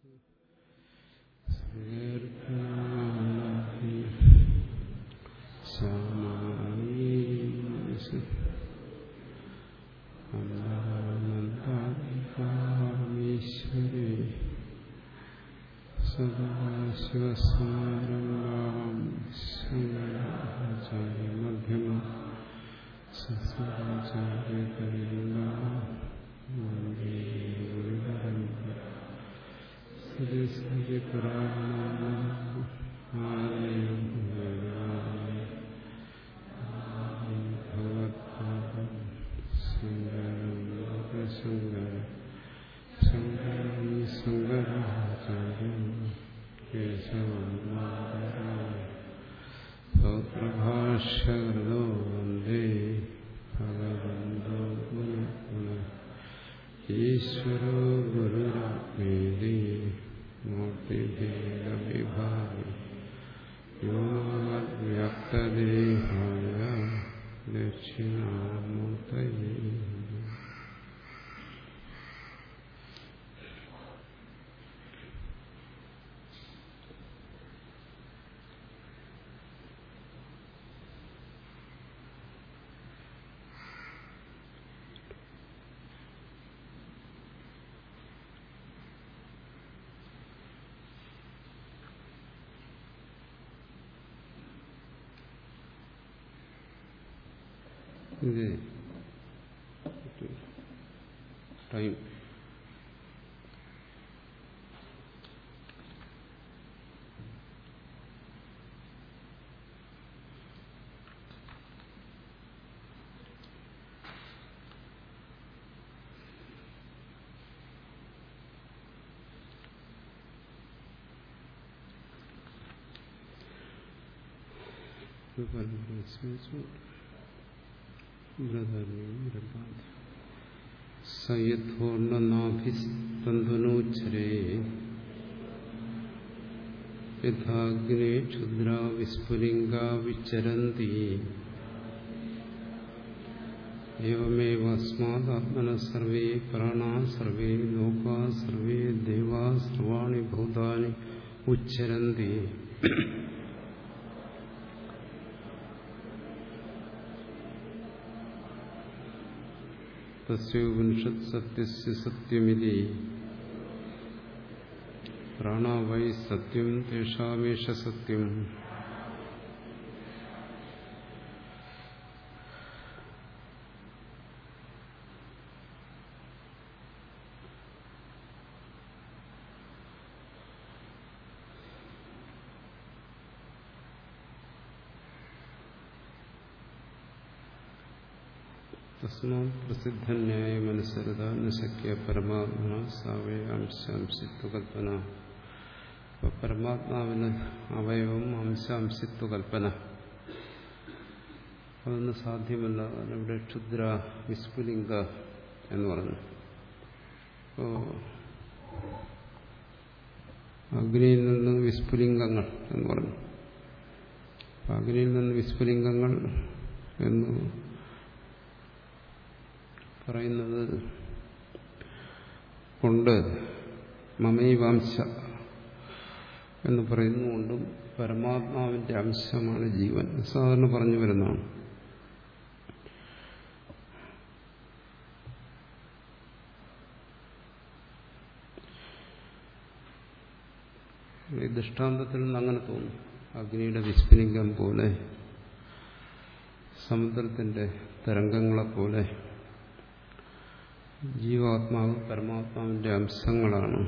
അനന്താത്മികാമീശ്വരി സദാശിവസമാരംഭാം ശങ്കരാചാര്യമധ്യമ സസ്വരാചാര്യപര്യന്താം വന്ദേ ഗുരുപരമ്പര സതി സതി പുരാണാലയം ഭഗവത്പാദം ശങ്കരം ലോകശങ്കരം ശങ്കരം ശങ്കരാചാര്യം കേശവം സൗത്രഭാഷ്യകൃതോ വന്ദേ ഭഗവന്തോ പുനഃ ഈശ്വരോ ഗുരുരാത്മേതി മൂർത്തിഭേദവിഭാഗി യോമവ്യക്തദേഹായ ദക്ഷിണാമൂർത്തയേ ഇത് ടൈം സയഥോർണനാഭിസ്തന്ധനോച്ചരേ യഥാഗ്നേ ക്ഷുദ്രാ വിസ്ഫുലിംഗാ വിച്ചരന്തി एवमेवास्मादात्मनः सर्वे प्राणा सर्वे लोका सर्वे देवा सर्वाणि भूतानि उच्चरन्ति तस्योपनिषत् सत्यस्य सत्यमिति प्राणा वै सत्यं तेषामेष सत्यम् തസ്മാത് പ്രസിദ്ധന്യായമനുസൃത നശക്യ പരമാത്മന സാവേ അംശാംശിത്വകൽപ്പന അപ്പോൾ പരമാത്മാവിന് അവയവം അംശാംശിത്വകൽപ്പന അതൊന്നും സാധ്യമല്ല ഇവിടെ ക്ഷുദ്ര വിസ്ഫുലിംഗ എന്ന് പറഞ്ഞു അപ്പോൾ അഗ്നിയിൽ നിന്ന് വിസ്ഫുലിംഗങ്ങൾ എന്ന് പറഞ്ഞു അഗ്നിയിൽ നിന്ന് വിസ്ഫുലിംഗങ്ങൾ എന്ന് പറയുന്നത് കൊണ്ട് മമൈവാംശ എന്ന് പറയുന്നുകൊണ്ടും പരമാത്മാവിന്റെ അംശമാണ് ജീവൻ സാധാരണ പറഞ്ഞു വരുന്നതാണ് ഈ ദൃഷ്ടാന്തത്തിൽ നിന്ന് അങ്ങനെ തോന്നും അഗ്നിയുടെ വിസ്ഫുലിംഗം പോലെ സമുദ്രത്തിന്റെ തരംഗങ്ങളെപ്പോലെ ജീവാത്മാവ് പരമാത്മാവിന്റെ അംശങ്ങളാണ്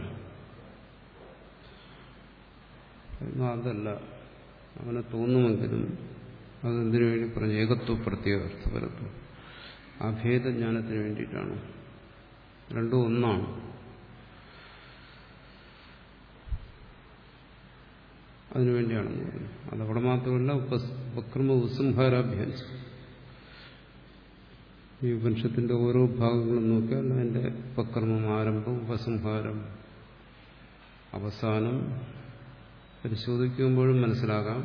എന്നാൽ അതല്ല അവനെ തോന്നുമെങ്കിലും അതെന്തിനു വേണ്ടി പറഞ്ഞു ഏകത്വ പ്രത്യേകത്വപരത്വം അഭേദജ്ഞാനത്തിന് വേണ്ടിയിട്ടാണ് രണ്ടും ഒന്നാണ് അതിനുവേണ്ടിയാണെന്ന് പറഞ്ഞു അതവിടെ മാത്രമല്ല ഉപക്രമ ഉപസംഹാരാഭ്യാസം ഈ ഉപനിഷത്തിന്റെ ഓരോ ഭാഗങ്ങളും നോക്കിയാൽ അതിന്റെ ഉപക്രമം ആരംഭം ഉപസംഹാരം അവസാനം പരിശോധിക്കുമ്പോഴും മനസ്സിലാകാം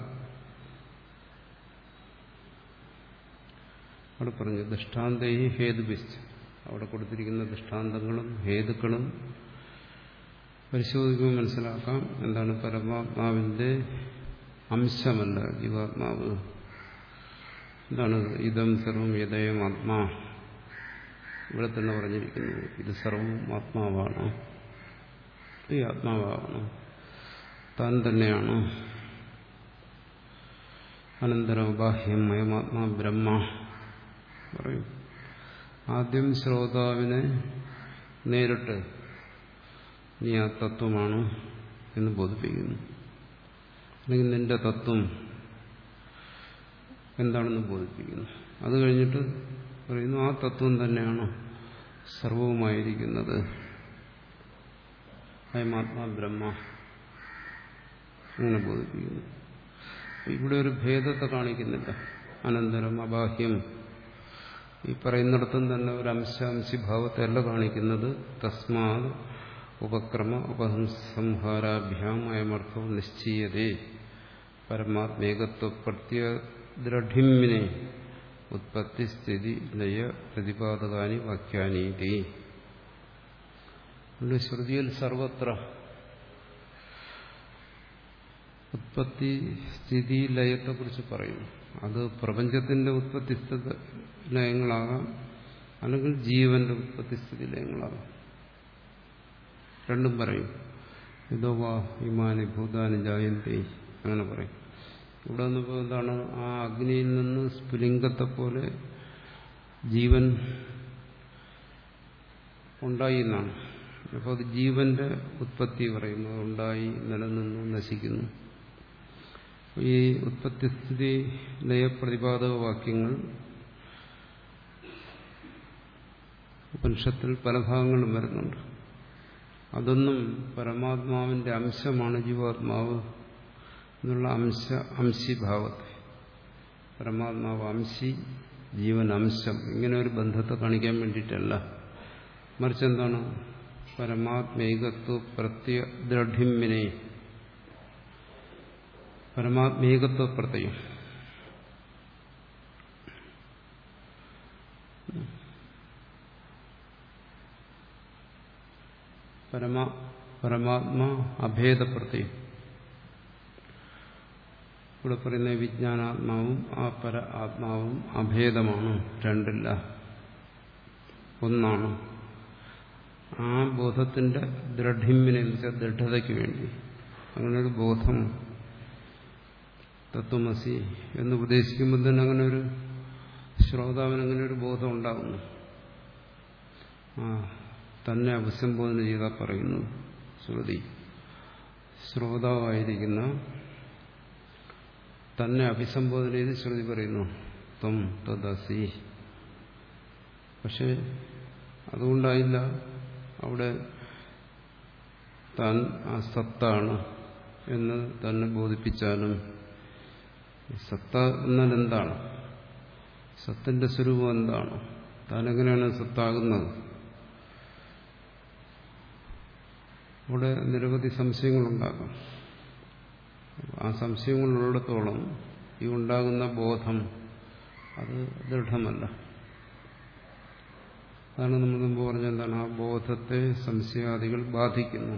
അവിടെ പറഞ്ഞു ദൃഷ്ടാന്തേ ഹേതുബിസ്റ്റ് അവിടെ കൊടുത്തിരിക്കുന്ന ദൃഷ്ടാന്തങ്ങളും ഹേതുക്കളും പരിശോധിക്കുമ്പോൾ മനസ്സിലാക്കാം എന്താണ് പരമാത്മാവിന്റെ അംശമല്ല ജീവാത്മാവ് എന്താണ് ഇതം സർവം യഥയം ആത്മാ ഇവിടെ തന്നെ പറഞ്ഞിരിക്കുന്നു ഇത് സർവം ആത്മാവാണ് ഈ ആത്മാവാണ് താൻ തന്നെയാണ് അനന്തരം ബാഹ്യം മയമാത്മാ ബ്രഹ്മ പറയും ആദ്യം ശ്രോതാവിനെ നേരിട്ട് നീ ആ തത്വമാണ് എന്ന് ബോധിപ്പിക്കുന്നു അല്ലെങ്കിൽ നിന്റെ തത്വം എന്താണെന്ന് ബോധിപ്പിക്കുന്നു അത് കഴിഞ്ഞിട്ട് പറയുന്നു ആ തത്വം തന്നെയാണ് സർവവുമായിരിക്കുന്നത് അയമാത്മാ ബ്രഹ്മ അങ്ങനെ ബോധിപ്പിക്കുന്നു ഇവിടെ ഒരു ഭേദത്തെ കാണിക്കുന്നില്ല അനന്തരം അബാഹ്യം ഈ പറയുന്നിടത്തും തന്നെ ഒരു അംശാംശി ഭാവത്തെയല്ല കാണിക്കുന്നത് തസ്മാത് ഉപക്രമ ഉപസംഹാരാഭ്യാം അയമർത്ഥം നിശ്ചയതേ പരമാത്മേകത്വ പ്രത്യദ്രഢിമ്മിനെ ഉത്പത്തി സ്ഥിതി ലയ പ്രതിപാദകാനി വാക്യാനീതി ശ്രുതിയിൽ സർവത്ര ഉത്പത്തി സ്ഥിതി ലയത്തെക്കുറിച്ച് പറയുന്നു അത് പ്രപഞ്ചത്തിന്റെ ഉത്പത്തി സ്ഥിതി ലയങ്ങളാകാം അല്ലെങ്കിൽ ജീവന്റെ ഉത്പത്തി സ്ഥിതി ലയങ്ങളാകാം രണ്ടും പറയും ഇതോ വാ ഇമാനി ഭൂതാനി ജായന്തി അങ്ങനെ പറയും ഇവിടെ വന്നപ്പോൾ എന്താണ് ആ അഗ്നിയിൽ നിന്ന് സ്ഫുലിംഗത്തെ പോലെ ജീവൻ ഉണ്ടായി എന്നാണ് അപ്പോൾ അത് ജീവന്റെ ഉത്പത്തി പറയുന്നു ഉണ്ടായി നിലനിന്നു നശിക്കുന്നു ഈ ഉത്പത്തിസ്ഥിതി ലയപ്രതിപാദക വാക്യങ്ങൾ ഉപനിഷത്തിൽ പല ഭാഗങ്ങളും വരുന്നുണ്ട് അതൊന്നും പരമാത്മാവിന്റെ അംശമാണ് ജീവാത്മാവ് എന്നുള്ള അംശ അംശിഭാവത്തെ പരമാത്മാവ് അംശി ജീവൻ അംശം ഇങ്ങനെ ഒരു ബന്ധത്തെ കാണിക്കാൻ വേണ്ടിയിട്ടല്ല മറിച്ച് എന്താണ് പരമാത്മേകത്വ പ്രത്യദ്രഢിമ്മിനെ പരമാത്മേകത്വ പ്രത്യം പരമാ പരമാത്മാ അഭേദപ്രത്യം ഇവിടെ പറയുന്ന വിജ്ഞാനാത്മാവും ആ പര ആത്മാവും അഭേദമാണ് രണ്ടില്ല ഒന്നാണ് ആ ബോധത്തിന്റെ ദൃഢിമ്മിനെ വെച്ചാൽ ദൃഢതയ്ക്ക് വേണ്ടി അങ്ങനൊരു ബോധം തത്വമസി എന്ന് ഉപദേശിക്കുമ്പോൾ തന്നെ അങ്ങനെ ഒരു ശ്രോതാവിന് അങ്ങനെ ഒരു ബോധം ഉണ്ടാകുന്നു ആ തന്നെ അഭിസംബോധന ചെയ്താൽ പറയുന്നു ശ്രുതി ശ്രോതാവായിരിക്കുന്ന തന്നെ അഭിസംബോധന ചെയ്ത് ശ്രുതി പറയുന്നു ത്വം തദസി പക്ഷെ അതുകൊണ്ടായില്ല അവിടെ താൻ ആ സത്താണ് എന്ന് തന്നെ ബോധിപ്പിച്ചാലും സത്ത എന്നാൽ എന്താണ് സത്തിന്റെ സ്വരൂപം എന്താണ് താൻ എങ്ങനെയാണ് സത്താകുന്നത് അവിടെ നിരവധി സംശയങ്ങളുണ്ടാകാം ആ സംശയങ്ങളുള്ളിടത്തോളം ഈ ഉണ്ടാകുന്ന ബോധം അത് ദൃഢമല്ല അതാണ് നമ്മൾ മുമ്പ് പറഞ്ഞ എന്താണ് ആ ബോധത്തെ സംശയാദികൾ ബാധിക്കുന്നു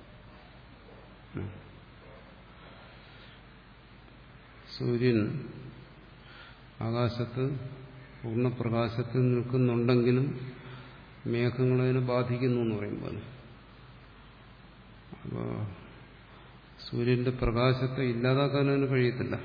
സൂര്യൻ ആകാശത്ത് പൂർണ്ണപ്രകാശത്തിൽ നിൽക്കുന്നുണ്ടെങ്കിലും മേഘങ്ങളതിനെ ബാധിക്കുന്നു എന്ന് പറയുമ്പോൾ അപ്പോൾ സൂര്യന്റെ പ്രകാശത്തെ ഇല്ലാതാക്കാൻ അതിന് കഴിയത്തില്ല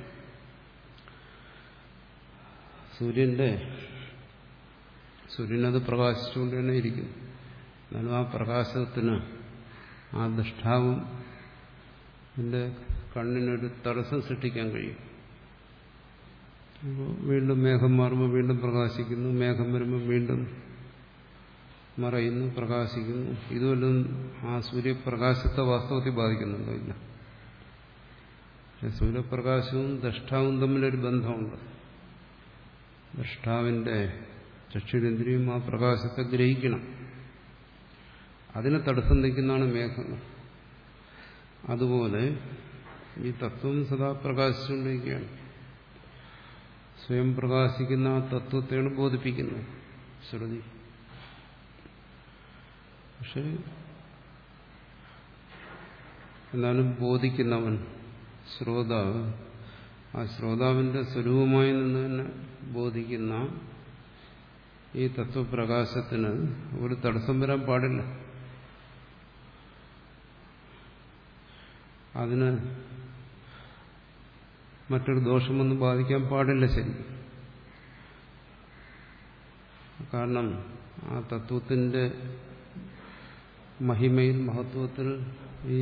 സൂര്യന്റെ സൂര്യനത് പ്രകാശിച്ചുകൊണ്ട് തന്നെ ഇരിക്കും എന്നാലും ആ പ്രകാശത്തിന് ആ ദൃഷ്ടാവും എൻ്റെ കണ്ണിനൊരു തടസ്സം സൃഷ്ടിക്കാൻ കഴിയും അപ്പോൾ വീണ്ടും മേഘം മാറുമ്പോൾ വീണ്ടും പ്രകാശിക്കുന്നു മേഘം വരുമ്പോൾ വീണ്ടും മറയുന്നു പ്രകാശിക്കുന്നു ഇതുവല്ലതും ആ സൂര്യപ്രകാശത്തെ വാസ്തവത്തിൽ ബാധിക്കുന്നുണ്ടോ ഇല്ല പക്ഷെ സൂര്യപ്രകാശവും ദഷ്ടാവും തമ്മിലൊരു ബന്ധമുണ്ട് ദഷ്ടാവിന്റെ ചക്ഷുരേന്ദ്രിയും ആ പ്രകാശത്തെ ഗ്രഹിക്കണം അതിനെ തടസ്സം നിൽക്കുന്നതാണ് മേഘങ്ങൾ അതുപോലെ ഈ തത്വം സദാ പ്രകാശിച്ചുകൊണ്ടിരിക്കുകയാണ് സ്വയം പ്രകാശിക്കുന്ന ആ തത്വത്തെയാണ് ബോധിപ്പിക്കുന്നത് ശ്രുതി പക്ഷെ എന്നാലും ബോധിക്കുന്നവൻ ശ്രോതാവ് ആ ശ്രോതാവിന്റെ സ്വരൂപമായി നിന്ന് തന്നെ ബോധിക്കുന്ന ഈ തത്വപ്രകാശത്തിന് ഒരു തടസ്സം വരാൻ പാടില്ല അതിന് മറ്റൊരു ദോഷമൊന്നും ബാധിക്കാൻ പാടില്ല ശരി കാരണം ആ തത്വത്തിന്റെ മഹിമയിൽ മഹത്വത്തിൽ ഈ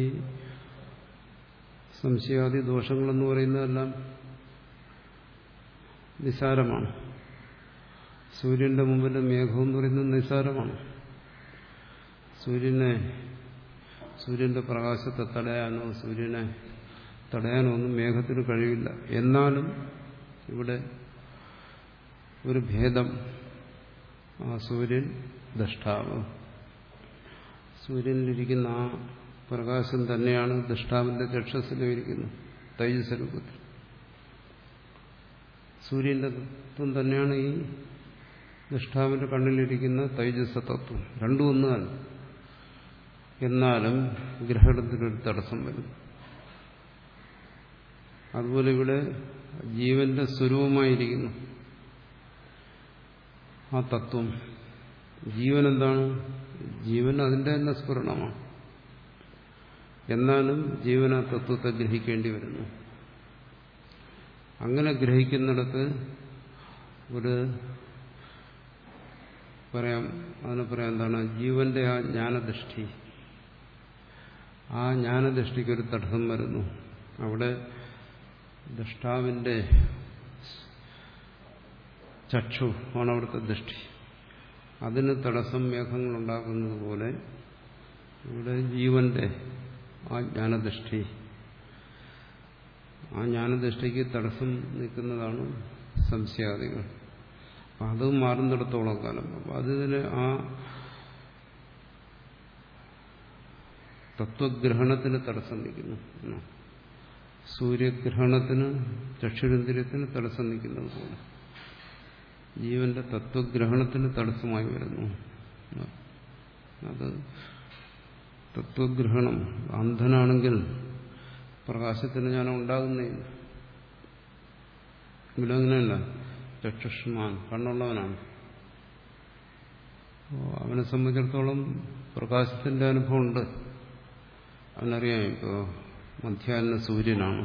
സംശയാദി ദോഷങ്ങളെന്ന് പറയുന്നതെല്ലാം നിസാരമാണ് സൂര്യന്റെ മുമ്പിൽ മേഘം എന്ന് പറയുന്നത് നിസാരമാണ് സൂര്യനെ സൂര്യന്റെ പ്രകാശത്തെ തടയാനോ സൂര്യനെ തടയാനോ ഒന്നും മേഘത്തിന് കഴിയില്ല എന്നാലും ഇവിടെ ഒരു ഭേദം ആ സൂര്യൻ ദഷ്ടാവ് സൂര്യനിലിരിക്കുന്ന ആ പ്രകാശം തന്നെയാണ് ദഷ്ടാവിന്റെ ചക്ഷസിലും ഇരിക്കുന്നത് തൈജസ് രൂപത്തിൽ സൂര്യന്റെ തത്വം തന്നെയാണ് ഈ ദഷ്ടാവിന്റെ കണ്ണിലിരിക്കുന്ന തൈജസ തത്വം രണ്ടും ഒന്നാണ് എന്നാലും ഗ്രഹണത്തിനൊരു തടസ്സം വരും അതുപോലെ ഇവിടെ ജീവന്റെ സ്വരൂപമായിരിക്കുന്നു ആ തത്വം ജീവൻ എന്താണ് ജീവൻ അതിന്റെ തന്നെ സ്ഫുരണമാണ് എന്നാലും ജീവൻ ആ തത്വത്തെ ഗ്രഹിക്കേണ്ടി വരുന്നു അങ്ങനെ ഗ്രഹിക്കുന്നിടത്ത് ഒരു പറയാം അതിനെ പറയാം എന്താണ് ജീവന്റെ ആ ജ്ഞാനദൃഷ്ടി ആ ജ്ഞാനദൃഷ്ടിക്ക് ഒരു തടസ്സം വരുന്നു അവിടെ ദൃഷ്ടാവിന്റെ ചക്ഷു ആണ് അവിടുത്തെ ദൃഷ്ടി അതിന് തടസ്സം മേഘങ്ങൾ ഉണ്ടാക്കുന്നത് പോലെ ഇവിടെ ജീവന്റെ ആ ജ്ഞാനദൃഷ്ടി ആ ജ്ഞാനദൃഷ്ടിക്ക് തടസ്സം നിൽക്കുന്നതാണ് സംശയാദികൾ അപ്പം അത് മാറുന്നിടത്തോളം കാലം അപ്പം അതിന് ആ തത്വഗ്രഹണത്തിന് തടസ്സം നിൽക്കുന്നു എന്നാണ്. സൂര്യഗ്രഹണത്തിന് ചക്ഷുരേന്ദ്രിയത്തിന് തടസ്സം നിൽക്കുന്നത് പോലെ ജീവന്റെ തത്വഗ്രഹണത്തിന് തടസ്സമായി വരുന്നു അത് തത്വഗ്രഹണം അന്ധനാണെങ്കിൽ പ്രകാശത്തിന് ഞാൻ ഉണ്ടാകുന്നില്ല ഇവിടെ അങ്ങനെയല്ല ചക്ഷുഷ്മാൻ കണ്ണുള്ളവനാണ് അവനെ സംബന്ധിച്ചിടത്തോളം പ്രകാശത്തിന്റെ അനുഭവമുണ്ട് അവനറിയാം ഇപ്പോൾ മധ്യാഹ്ന സൂര്യനാണ്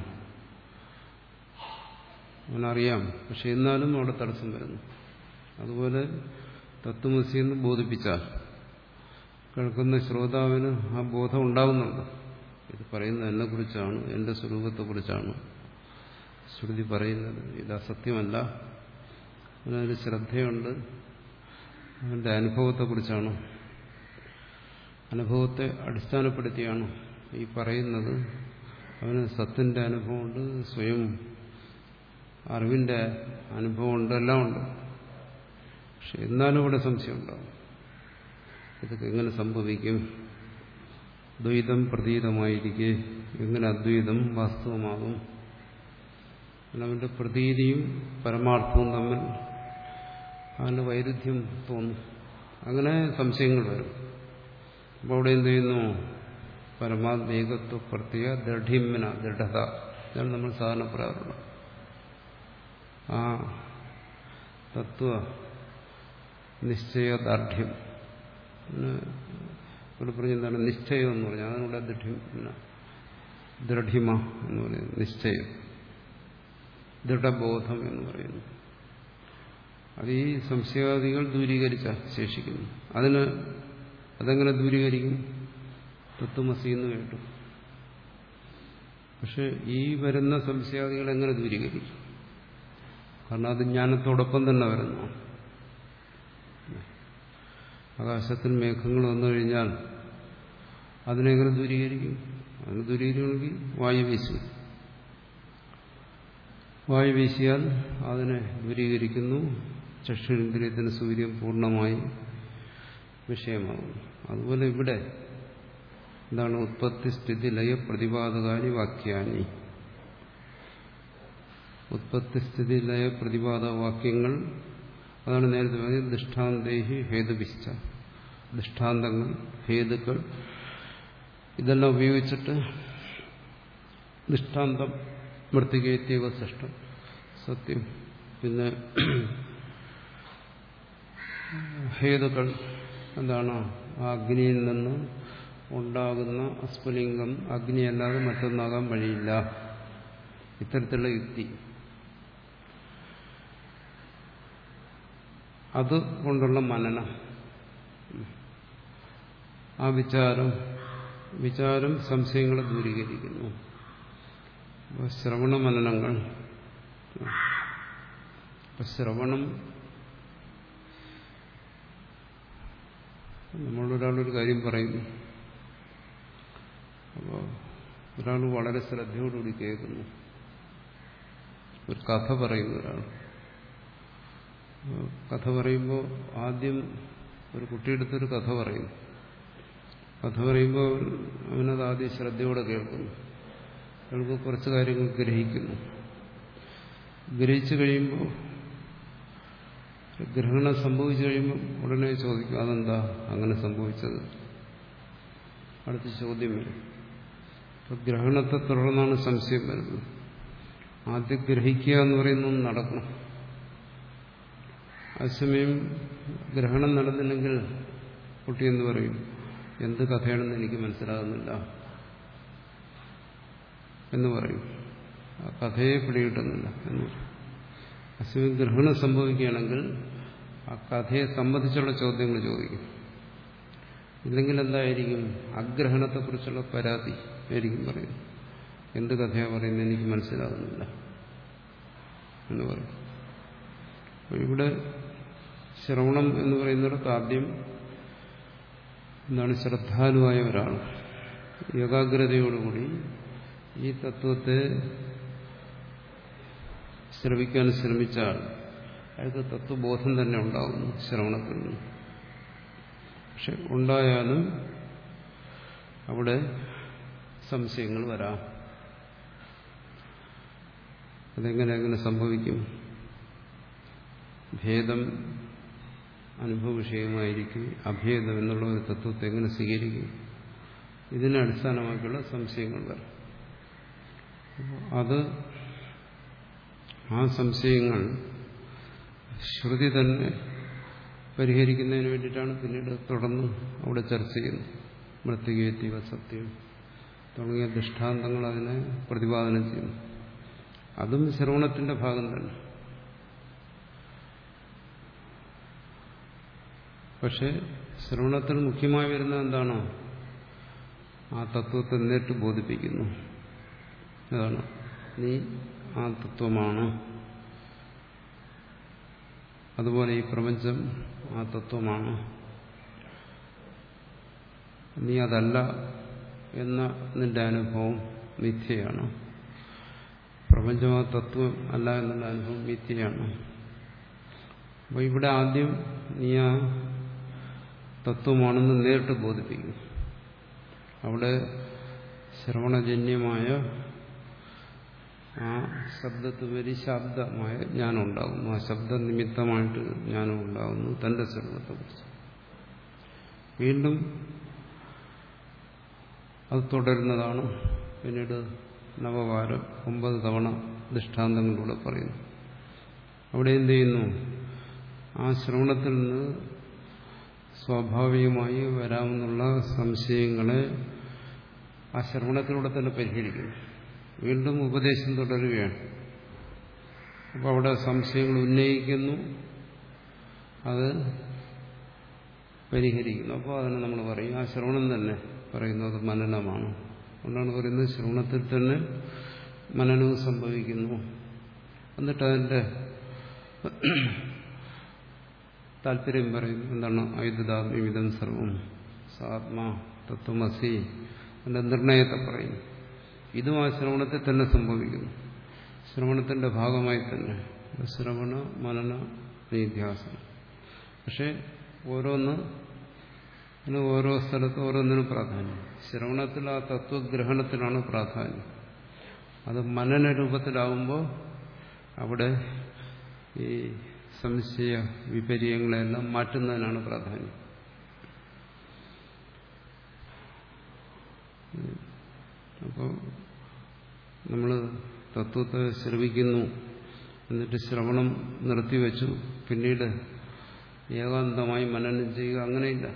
അവനറിയാം പക്ഷെ എന്നാലും അവിടെ തടസ്സം വരുന്നു അതുപോലെ തത്വമസി എന്ന് ബോധിപ്പിച്ചാൽ കേൾക്കുന്ന ശ്രോതാവിന് ആ ബോധം ഉണ്ടാകുന്നുണ്ട് ഇത് പറയുന്നത് എന്നെ കുറിച്ചാണ് എന്റെ സ്വരൂപത്തെക്കുറിച്ചാണ് ശ്രുതി പറയുന്നത് ഇത് അസത്യമല്ല അതിനൊരു ശ്രദ്ധയുണ്ട് അവന്റെ അനുഭവത്തെക്കുറിച്ചാണ് അനുഭവത്തെ അടിസ്ഥാനപ്പെടുത്തിയാണ് ഈ പറയുന്നത് അവന് സത്തിന്റെ അനുഭവമുണ്ട് സ്വയം അറിവിന്റെ അനുഭവമുണ്ട് എല്ലാം ഉണ്ട് പക്ഷെ എന്നാലും ഇവിടെ സംശയം ഉണ്ടാവും ഇതൊക്കെ എങ്ങനെ സംഭവിക്കും ദ്വൈതം പ്രതീതമായിരിക്കെ എങ്ങനെ അദ്വൈതം വാസ്തവമാകും അവന്റെ പ്രതീതിയും പരമാർത്ഥവും തമ്മിൽ അവന് വൈരുദ്ധ്യം തോന്നും അങ്ങനെ സംശയങ്ങൾ വരും അപ്പോൾ അവിടെ എന്ത് ചെയ്യുന്നു പരമാത്മേകത്വ പ്രത്യേക ദൃഢിമ്ന ദൃഢത ഇതാണ് നമ്മൾ സാധാരണ പറയാറുള്ളത് ആ തത്വ നിശ്ചയദാർഢ്യം ഇവിടെ പറഞ്ഞെന്താണ് നിശ്ചയം എന്ന് പറഞ്ഞാൽ അതിനുള്ള ദൃഢ്യം ദൃഢിമ എന്ന് പറയുന്നത് നിശ്ചയം ദൃഢബോധം എന്ന് പറയുന്നു അത് ഈ സംശയാദികൾ ദൂരീകരിച്ച ശേഷിക്കുന്നു അതിന് അതെങ്ങനെ ദൂരീകരിക്കും തത്വമസി എന്ന് കേട്ടു പക്ഷെ ഈ വരുന്ന സംശയാദികൾ എങ്ങനെ ദൂരീകരിക്കും കാരണം അത് ജ്ഞാനത്തോടൊപ്പം തന്നെ വരുന്നു ആകാശത്തിൽ മേഘങ്ങൾ വന്നു കഴിഞ്ഞാൽ അതിനെങ്ങനെ ദൂരീകരിക്കും അതിന് ദൂരീകരിക്കണമെങ്കിൽ വായു വീശും വായു വീശിയാൽ അതിനെ ദൂരീകരിക്കുന്നു ചക്ഷുരേന്ദ്രിയത്തിന് സൂര്യൻ പൂർണ്ണമായി വിഷയമാകുന്നു അതുപോലെ ഇവിടെ എന്താണ് ഉത്പത്തി സ്ഥിതി ലയ പ്രതിപാദകാരി വാക്യാനി ഉത്പത്തി സ്ഥിതി ലയ പ്രതിപാദ വാക്യങ്ങൾ അതാണ് നേരത്തെ പറഞ്ഞത് ദൃഷ്ടാന്തേഹി ഹേതുവിശ്ച ദൃഷ്ടാന്തങ്ങൾ ഹേതുക്കൾ ഇതെല്ലാം ഉപയോഗിച്ചിട്ട് ദൃഷ്ടാന്തം മൃത്തികേത്യവ സൃഷ്ടം സത്യം പിന്നെ ഹേതുക്കൾ എന്താണ് ആ അഗ്നിയിൽ നിന്ന് ഉണ്ടാകുന്ന അസ്ഫുലിംഗം അഗ്നിയല്ലാതെ മറ്റൊന്നാകാൻ വഴിയില്ല ഇത്തരത്തിലുള്ള യുക്തി അത് കൊണ്ടുള്ള മനനം ആ വിചാരം വിചാരം സംശയങ്ങളെ ദൂരീകരിക്കുന്നു ശ്രവണ മനനങ്ങൾ ശ്രവണം നമ്മളൊരാളൊരു കാര്യം പറയുന്നു അപ്പോൾ ഒരാൾ വളരെ ശ്രദ്ധയോടുകൂടി കേൾക്കുന്നു ഒരു കഥ പറയുന്നു ഒരാൾ കഥ പറയുമ്പോൾ ആദ്യം ഒരു കുട്ടിയെടുത്തൊരു കഥ പറയുന്നു കഥ പറയുമ്പോൾ അവനത് ആദ്യം ശ്രദ്ധയോടെ കേൾക്കുന്നു അയാൾക്ക് കുറച്ച് കാര്യങ്ങൾ ഗ്രഹിക്കുന്നു ഗ്രഹിച്ചു കഴിയുമ്പോൾ ഗ്രഹണം സംഭവിച്ചു കഴിയുമ്പോൾ ഉടനെ ചോദിക്കും അതെന്താ അങ്ങനെ സംഭവിച്ചത് അടുത്ത ചോദ്യം വരും ഇപ്പൊ ഗ്രഹണത്തെ തുടർന്നാണ് സംശയം വരുന്നത് ആദ്യം ഗ്രഹിക്കുക എന്ന് പറയുന്നത് നടക്കണം അതേസമയം ഗ്രഹണം നടന്നില്ലെങ്കിൽ കുട്ടി എന്ന് പറയും എന്ത് കഥയാണെന്ന് എനിക്ക് മനസ്സിലാകുന്നില്ല എന്ന് പറയും ആ കഥയെ പിടികിട്ടുന്നില്ല എന്ന് പറയും അസമയം ഗ്രഹണം സംഭവിക്കുകയാണെങ്കിൽ ആ കഥയെ സംബന്ധിച്ചുള്ള ചോദ്യങ്ങൾ ചോദിക്കും ഇല്ലെങ്കിൽ എന്തായിരിക്കും അഗ്രഹണത്തെക്കുറിച്ചുള്ള പരാതി ആയിരിക്കും പറയുന്നത് എന്ത് കഥയാണ് പറയുന്നത് എനിക്ക് മനസ്സിലാകുന്നില്ല എന്ന് പറയും അപ്പോൾ ഇവിടെ ശ്രവണം എന്ന് പറയുന്നിടത്ത് ആദ്യം എന്താണ് ശ്രദ്ധാലുവായ ഒരാൾ ഏകാഗ്രതയോടുകൂടി ഈ തത്വത്തെ ശ്രവിക്കാൻ ശ്രമിച്ചാൽ അയാൾക്ക് തത്വബോധം തന്നെ ഉണ്ടാകുന്നു ശ്രവണത്തിൽ നിന്ന് പക്ഷെ ഉണ്ടായാലും അവിടെ സംശയങ്ങൾ വരാം അതെങ്ങനെ എങ്ങനെ സംഭവിക്കും ഭേദം അനുഭവ വിഷയമായിരിക്കും അഭേദം എന്നുള്ള ഒരു തത്വത്തെ എങ്ങനെ സ്വീകരിക്കും ഇതിനെ അടിസ്ഥാനമാക്കിയുള്ള സംശയങ്ങൾ വരാം അത് ആ സംശയങ്ങൾ ശ്രുതി തന്നെ പരിഹരിക്കുന്നതിന് വേണ്ടിയിട്ടാണ് പിന്നീട് തുടർന്ന് അവിടെ ചർച്ച ചെയ്യുന്നത് മൃത്യുകേറ്റീവ സത്യം തുടങ്ങിയ ദൃഷ്ടാന്തങ്ങൾ അതിനെ പ്രതിപാദനം ചെയ്യുന്നു അതും ശ്രവണത്തിന്റെ ഭാഗം തന്നെ പക്ഷെ ശ്രവണത്തിൽ മുഖ്യമായി വരുന്നത് എന്താണോ ആ തത്വത്തെ നേരിട്ട് ബോധിപ്പിക്കുന്നു അതാണ് നീ ആ തത്വമാണ് അതുപോലെ ഈ പ്രപഞ്ചം ആ തത്വമാണ് നീ അതല്ല എന്ന നിന്റെ അനുഭവം മിഥ്യയാണ് പ്രപഞ്ചം ആ തത്വം അല്ല എന്നുള്ള അനുഭവം മിഥ്യയാണ് അപ്പോൾ ഇവിടെ ആദ്യം നീ ആ തത്വമാണെന്ന് നേരിട്ട് ബോധിപ്പിക്കും അവിടെ ശ്രവണജന്യമായ ആ ശബ്ദത്തുപരി ശബ്ദമായ ജ്ഞാനം ഉണ്ടാകുന്നു ആ ശബ്ദ നിമിത്തമായിട്ട് ജ്ഞാനം ഉണ്ടാകുന്നു തന്റെ സർവത്തെക്കുറിച്ച് വീണ്ടും അത് തുടരുന്നതാണ് പിന്നീട് നവവാരം ഒമ്പത് തവണ ദൃഷ്ടാന്തങ്ങളിലൂടെ പറയുന്നു അവിടെ എന്ത് ചെയ്യുന്നു ആ ശ്രവണത്തിൽ നിന്ന് സ്വാഭാവികമായി വരാമെന്നുള്ള സംശയങ്ങളെ ആ ശ്രവണത്തിലൂടെ തന്നെ പരിഹരിക്കുന്നു വീണ്ടും ഉപദേശം തുടരുകയാണ് അപ്പോൾ അവിടെ സംശയങ്ങൾ ഉന്നയിക്കുന്നു അത് പരിഹരിക്കുന്നു അപ്പോൾ അതിനെ നമ്മൾ പറയും ആ ശ്രവണം തന്നെ പറയുന്നത് മനനമാണ് അതുകൊണ്ടാണ് പറയുന്നത് ശ്രവണത്തിൽ തന്നെ മനനവും സംഭവിക്കുന്നു എന്നിട്ട് അതിൻ്റെ താല്പര്യം പറയും എന്താണ് ഐദാത്മ്യവിധം സർവം സാത്മാ തത്വമസി അതിൻ്റെ നിർണയത്തെ പറയുന്നു ഇതും ആ ശ്രവണത്തിൽ തന്നെ സംഭവിക്കുന്നു ശ്രവണത്തിന്റെ ഭാഗമായി തന്നെ ശ്രവണ മനന നിധ്യാസനം പക്ഷെ ഓരോന്ന് ഓരോ സ്ഥലത്ത് ഓരോന്നിനും പ്രാധാന്യം ശ്രവണത്തിൽ ആ തത്വഗ്രഹണത്തിനാണ് പ്രാധാന്യം അത് മനന രൂപത്തിലാവുമ്പോൾ അവിടെ ഈ സംശയ വിപര്യങ്ങളെല്ലാം മാറ്റുന്നതിനാണ് പ്രാധാന്യം അപ്പോൾ നമ്മൾ തത്വത്തെ ശ്രവിക്കുന്നു എന്നിട്ട് ശ്രവണം നിർത്തിവെച്ചു പിന്നീട് ഏകാന്തമായി മനനം ചെയ്യുക അങ്ങനെയില്ല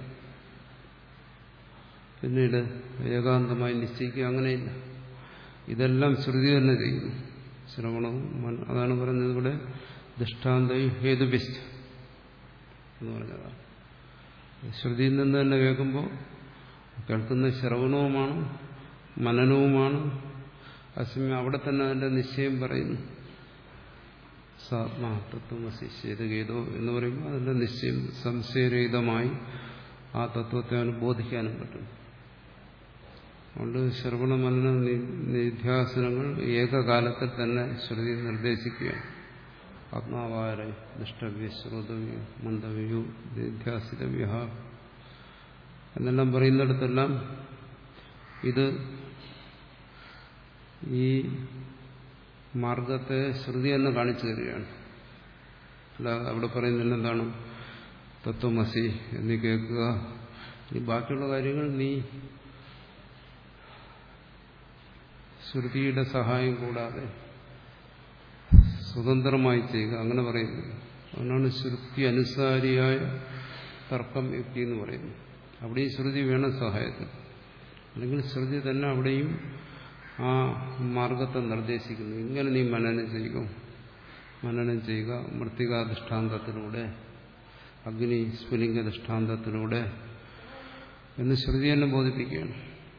പിന്നീട് ഏകാന്തമായി നിശ്ചയിക്കുക അങ്ങനെയില്ല ഇതെല്ലാം ശ്രുതി തന്നെ ചെയ്യുന്നു ശ്രവണവും അതാണ് പറഞ്ഞത് ഇവിടെ ദൃഷ്ടാന്തയും ഹേതുബിസ്റ്റ് എന്ന് പറഞ്ഞതാണ് ശ്രുതിയിൽ നിന്ന് തന്നെ കേൾക്കുമ്പോൾ കേൾക്കുന്ന ശ്രവണവുമാണ് മനനവുമാണ് അസമയം അവിടെ തന്നെ അതിന്റെ നിശ്ചയം പറയുന്നു സാത്മാതത്വമസി ശേതഗേതോ എന്ന് പറയുമ്പോൾ അതിന്റെ നിശ്ചയം സംശയരഹിതമായി ആ തത്വത്തെ അവന് ബോധിക്കാനും പറ്റും അതുകൊണ്ട് ശ്രവണ മനന നിധ്യാസനങ്ങൾ ഏകകാലത്തിൽ തന്നെ ശ്രുതി നിർദ്ദേശിക്കുകയാണ് ആത്മാവാര ദുഷ്ടവ്യ ശ്രോതവ്യോ മന്ദവ്യോ നിധ്യാസിതവ്യ എന്നെല്ലാം പറയുന്നിടത്തെല്ലാം ഇത് ഈ മാർഗത്തെ ശ്രുതി തന്നെ കാണിച്ചു തരികയാണ് അല്ലാതെ അവിടെ പറയുന്നില്ല എന്താണ് തത്വമസി എന്ന് കേൾക്കുക ഇനി ബാക്കിയുള്ള കാര്യങ്ങൾ നീ ശ്രുതിയുടെ സഹായം കൂടാതെ സ്വതന്ത്രമായി ചെയ്യുക അങ്ങനെ പറയുന്നില്ല അതിനാണ് ശ്രുതി അനുസാരിയായ തർക്കം യുക്തി എന്ന് പറയുന്നത് അവിടെയും ശ്രുതി വേണം സഹായത്തിൽ അല്ലെങ്കിൽ ശ്രുതി തന്നെ അവിടെയും ആ മാർഗത്തെ നിർദ്ദേശിക്കുന്നു ഇങ്ങനെ നീ മനനം ചെയ്യുക മനനം ചെയ്യുക മൃത്തികാ ദൃഷ്ടാന്തത്തിലൂടെ അഗ്നി സ്ഫുലിംഗ ദൃഷ്ടാന്തത്തിലൂടെ എന്ന് ശ്രുതി തന്നെ ബോധിപ്പിക്കുകയാണ്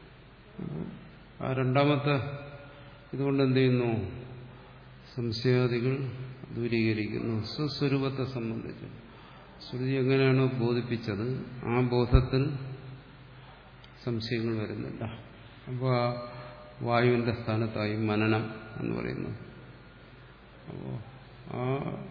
ആ രണ്ടാമത്തെ ഇതുകൊണ്ട് എന്ത് ചെയ്യുന്നു സംശയാദികൾ ദൂരീകരിക്കുന്നു സ്വസ്വരൂപത്തെ സംബന്ധിച്ച് ശ്രുതി എങ്ങനെയാണോ ബോധിപ്പിച്ചത് ആ ബോധത്തിൽ സംശയങ്ങൾ വരുന്നില്ല അപ്പോൾ ആ വായുവിന്റെ സ്ഥാനത്തായി മനനം എന്ന് പറയുന്നു അപ്പോൾ ആ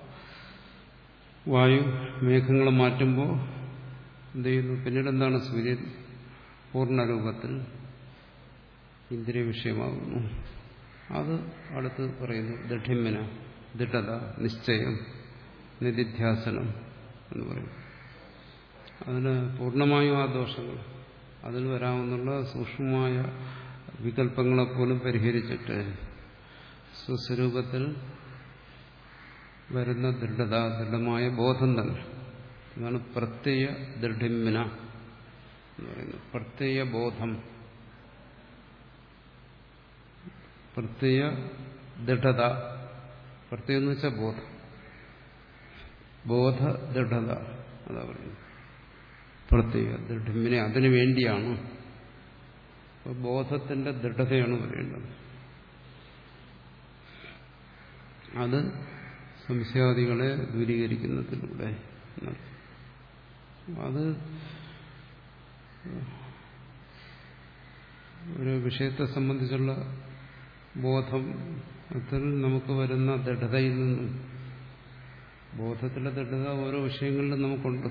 വായു മേഘങ്ങളെ മാറ്റുമ്പോൾ എന്ത് ചെയ്യുന്നു പിന്നീട് എന്താണ് സൂര്യൻ പൂർണ്ണരൂപത്തിൽ ഇന്ദ്രിയ വിഷയമാകുന്നു അത് അടുത്ത് പറയുന്നു ദൃഢ്യമ്മന ദൃഢത നിശ്ചയം നിധിധ്യാസനം എന്ന് പറയും അതിന് പൂർണ്ണമായും ആ ദോഷങ്ങൾ അതിൽ വരാമെന്നുള്ള സൂക്ഷ്മമായ വികല്പങ്ങളെപ്പോലും പരിഹരിച്ചിട്ട് സ്വസ്വരൂപത്തിൽ വരുന്ന ദൃഢത ദൃഢമായ ബോധം തന്നെ അതാണ് പ്രത്യയ ദൃഢിമ്മിന എന്ന് പറയുന്നത് പ്രത്യയ ബോധം പ്രത്യയ ദൃഢത പ്രത്യേകം എന്ന് വെച്ചാൽ ബോധം ബോധ ദൃഢത അതാ പറയുന്നത് പ്രത്യേക ദൃഢിമ്മിനെ അതിനു വേണ്ടിയാണ് ബോധത്തിന്റെ ദൃഢതയാണ് പറയേണ്ടത് അത് സംശയാദികളെ ദൂരീകരിക്കുന്നതിലൂടെ അത് ഒരു വിഷയത്തെ സംബന്ധിച്ചുള്ള ബോധത്തിൽ നമുക്ക് വരുന്ന ദൃഢതയിൽ നിന്നും ബോധത്തിലെ ദൃഢത ഓരോ വിഷയങ്ങളിലും നമുക്കുണ്ട്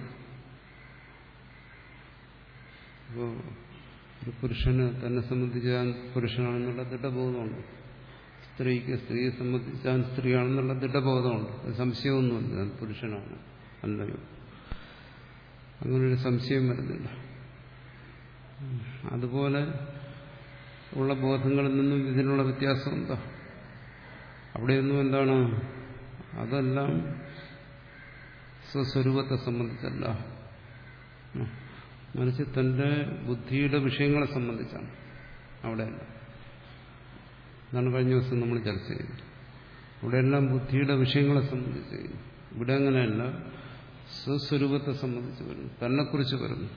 ഇപ്പോൾ ഒരു പുരുഷന് തന്നെ സംബന്ധിച്ച് ഞാൻ പുരുഷനാണെന്നുള്ള ദൃഢബോധമുണ്ട് സ്ത്രീക്ക് സ്ത്രീയെ സംബന്ധിച്ച് ഞാൻ സ്ത്രീയാണെന്നുള്ള ദൃഢബോധമുണ്ട് അത് സംശയമൊന്നുമില്ല ഞാൻ പുരുഷനാണ് അല്ലയോ അങ്ങനൊരു സംശയം വരുന്നില്ല അതുപോലെ ഉള്ള ബോധങ്ങളിൽ നിന്നും ഇതിനുള്ള വ്യത്യാസം എന്താ അവിടെയൊന്നും എന്താണ് അതെല്ലാം സ്വസ്വരൂപത്തെ സംബന്ധിച്ചല്ല മറിച്ച് തന്റെ ബുദ്ധിയുടെ വിഷയങ്ങളെ സംബന്ധിച്ചാണ് അവിടെയല്ല അതാണ് കഴിഞ്ഞ ദിവസം നമ്മൾ ചർച്ച ചെയ്തത് ഇവിടെയെല്ലാം ബുദ്ധിയുടെ വിഷയങ്ങളെ സംബന്ധിച്ച് ഇവിടെ അങ്ങനെയല്ല സ്വസ്വരൂപത്തെ സംബന്ധിച്ച് വരുന്നു തന്നെക്കുറിച്ച് വരുന്നു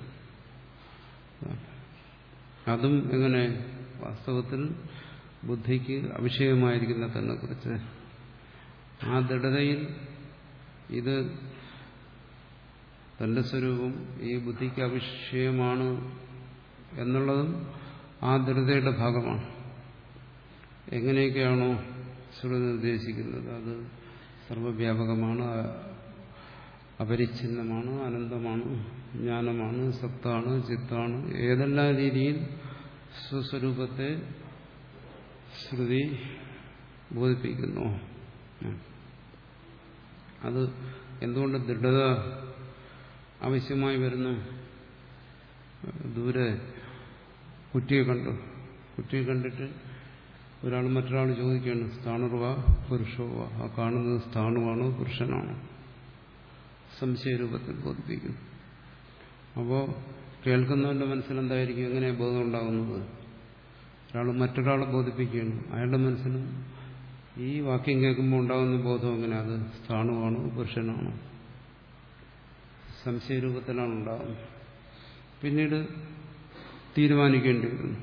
അതും എങ്ങനെ വാസ്തവത്തിൽ ബുദ്ധിക്ക് അവിഷയമായിരിക്കുന്ന തന്നെക്കുറിച്ച് ആ ദൃഢതയിൽ ഇത് തന്റെ സ്വരൂപം ഈ ബുദ്ധിക്ക് അവിഷയമാണ് എന്നുള്ളതും ആ ദൃഢതയുടെ ഭാഗമാണ് എങ്ങനെയൊക്കെയാണോ ശ്രുതി നിർദ്ദേശിക്കുന്നത് അത് സർവവ്യാപകമാണ് അപരിച്ഛിന്നമാണ് അനന്തമാണ് ജ്ഞാനമാണ് സത്താണ് ചിത്താണ് ഏതെല്ലാം രീതിയിൽ സ്വസ്വരൂപത്തെ ശ്രുതി ബോധിപ്പിക്കുന്നു അത് എന്തുകൊണ്ട് ദൃഢത ആവശ്യമായി വരുന്നു ദൂരെ കുറ്റിയെ കണ്ടു കുറ്റിയെ കണ്ടിട്ട് ഒരാൾ മറ്റൊരാൾ ചോദിക്കുകയാണ് സ്ഥാണുർവ പുരുഷോവ ആ കാണുന്നത് സ്ഥാണുവാണോ പുരുഷനാണോ സംശയരൂപത്തിൽ ബോധിപ്പിക്കുന്നു അപ്പോൾ കേൾക്കുന്നവന്റെ മനസ്സിൽ എന്തായിരിക്കും എങ്ങനെ ബോധം ഉണ്ടാകുന്നത് ഒരാൾ മറ്റൊരാളെ ബോധിപ്പിക്കുകയാണ് അയാളുടെ മനസ്സിലും ഈ വാക്യം കേൾക്കുമ്പോൾ ഉണ്ടാകുന്ന ബോധം എങ്ങനെ അത് സ്ഥാണുവാണോ പുരുഷനാണോ സംശയരൂപത്തിലാണ് ഉണ്ടാകുന്നത് പിന്നീട് തീരുമാനിക്കേണ്ടി വരുന്നു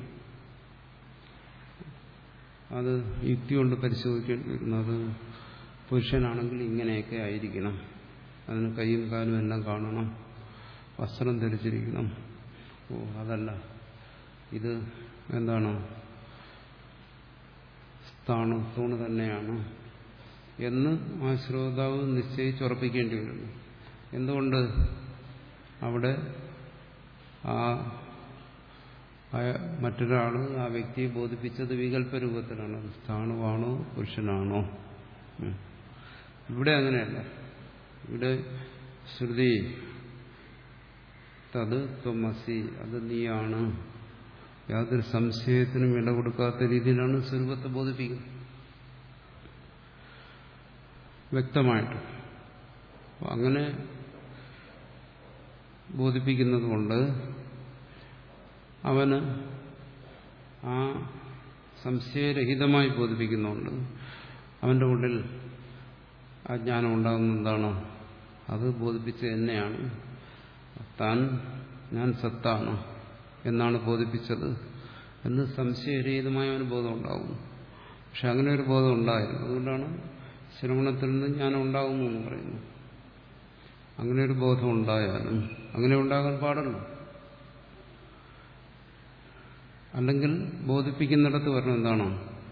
അത് യുക്തി കൊണ്ട് പരിശോധിക്കേണ്ടി വരുന്നു അത് പുരുഷനാണെങ്കിൽ ഇങ്ങനെയൊക്കെ ആയിരിക്കണം അതിന് കൈയും കാലും എല്ലാം കാണണം വസ്ത്രം ധരിച്ചിരിക്കണം ഓ അതല്ല ഇത് എന്താണ് സ്ഥാണു തൂണ് തന്നെയാണ് എന്ന് ആ ശ്രോതാവ് നിശ്ചയിച്ചുറപ്പിക്കേണ്ടി വരുന്നു എന്തുകൊണ്ട് അവിടെ ആ മറ്റൊരാൾ ആ വ്യക്തിയെ ബോധിപ്പിച്ചത് വികല്പ രൂപത്തിലാണ് അത് സ്ഥാണുവാണോ പുരുഷനാണോ ഇവിടെ അങ്ങനെയല്ല ഇവിടെ ശ്രുതി തത് ത്വമസി അത് നീയാണ് യാതൊരു സംശയത്തിനും ഇട കൊടുക്കാത്ത രീതിയിലാണ് സ്വരൂപത്തെ ബോധിപ്പിക്കുന്നത് വ്യക്തമായിട്ട് അങ്ങനെ ബോധിപ്പിക്കുന്നത് കൊണ്ട് അവന് ആ സംശയരഹിതമായി ബോധിപ്പിക്കുന്നുണ്ട് അവന്റെ ഉള്ളിൽ ആ ജ്ഞാനം ഉണ്ടാകുന്ന എന്താണോ അത് ബോധിപ്പിച്ചത് എന്നെയാണ് താൻ ഞാൻ സത്താണ് എന്നാണ് ബോധിപ്പിച്ചത് എന്ന് സംശയരഹിതമായ ഒരു ബോധം ഉണ്ടാകുന്നു പക്ഷെ അങ്ങനെ ഒരു ബോധം ഉണ്ടായിരുന്നു അതുകൊണ്ടാണ് ശ്രവണത്തിൽ നിന്ന് ജ്ഞാനം ഉണ്ടാകുന്നു എന്ന് പറയുന്നു അങ്ങനെ ഒരു ബോധം ഉണ്ടായാലും അങ്ങനെ ഉണ്ടാകാൻ പാടല്ലോ അല്ലെങ്കിൽ ബോധിപ്പിക്കുന്നിടത്ത് പറഞ്ഞ എന്താണോ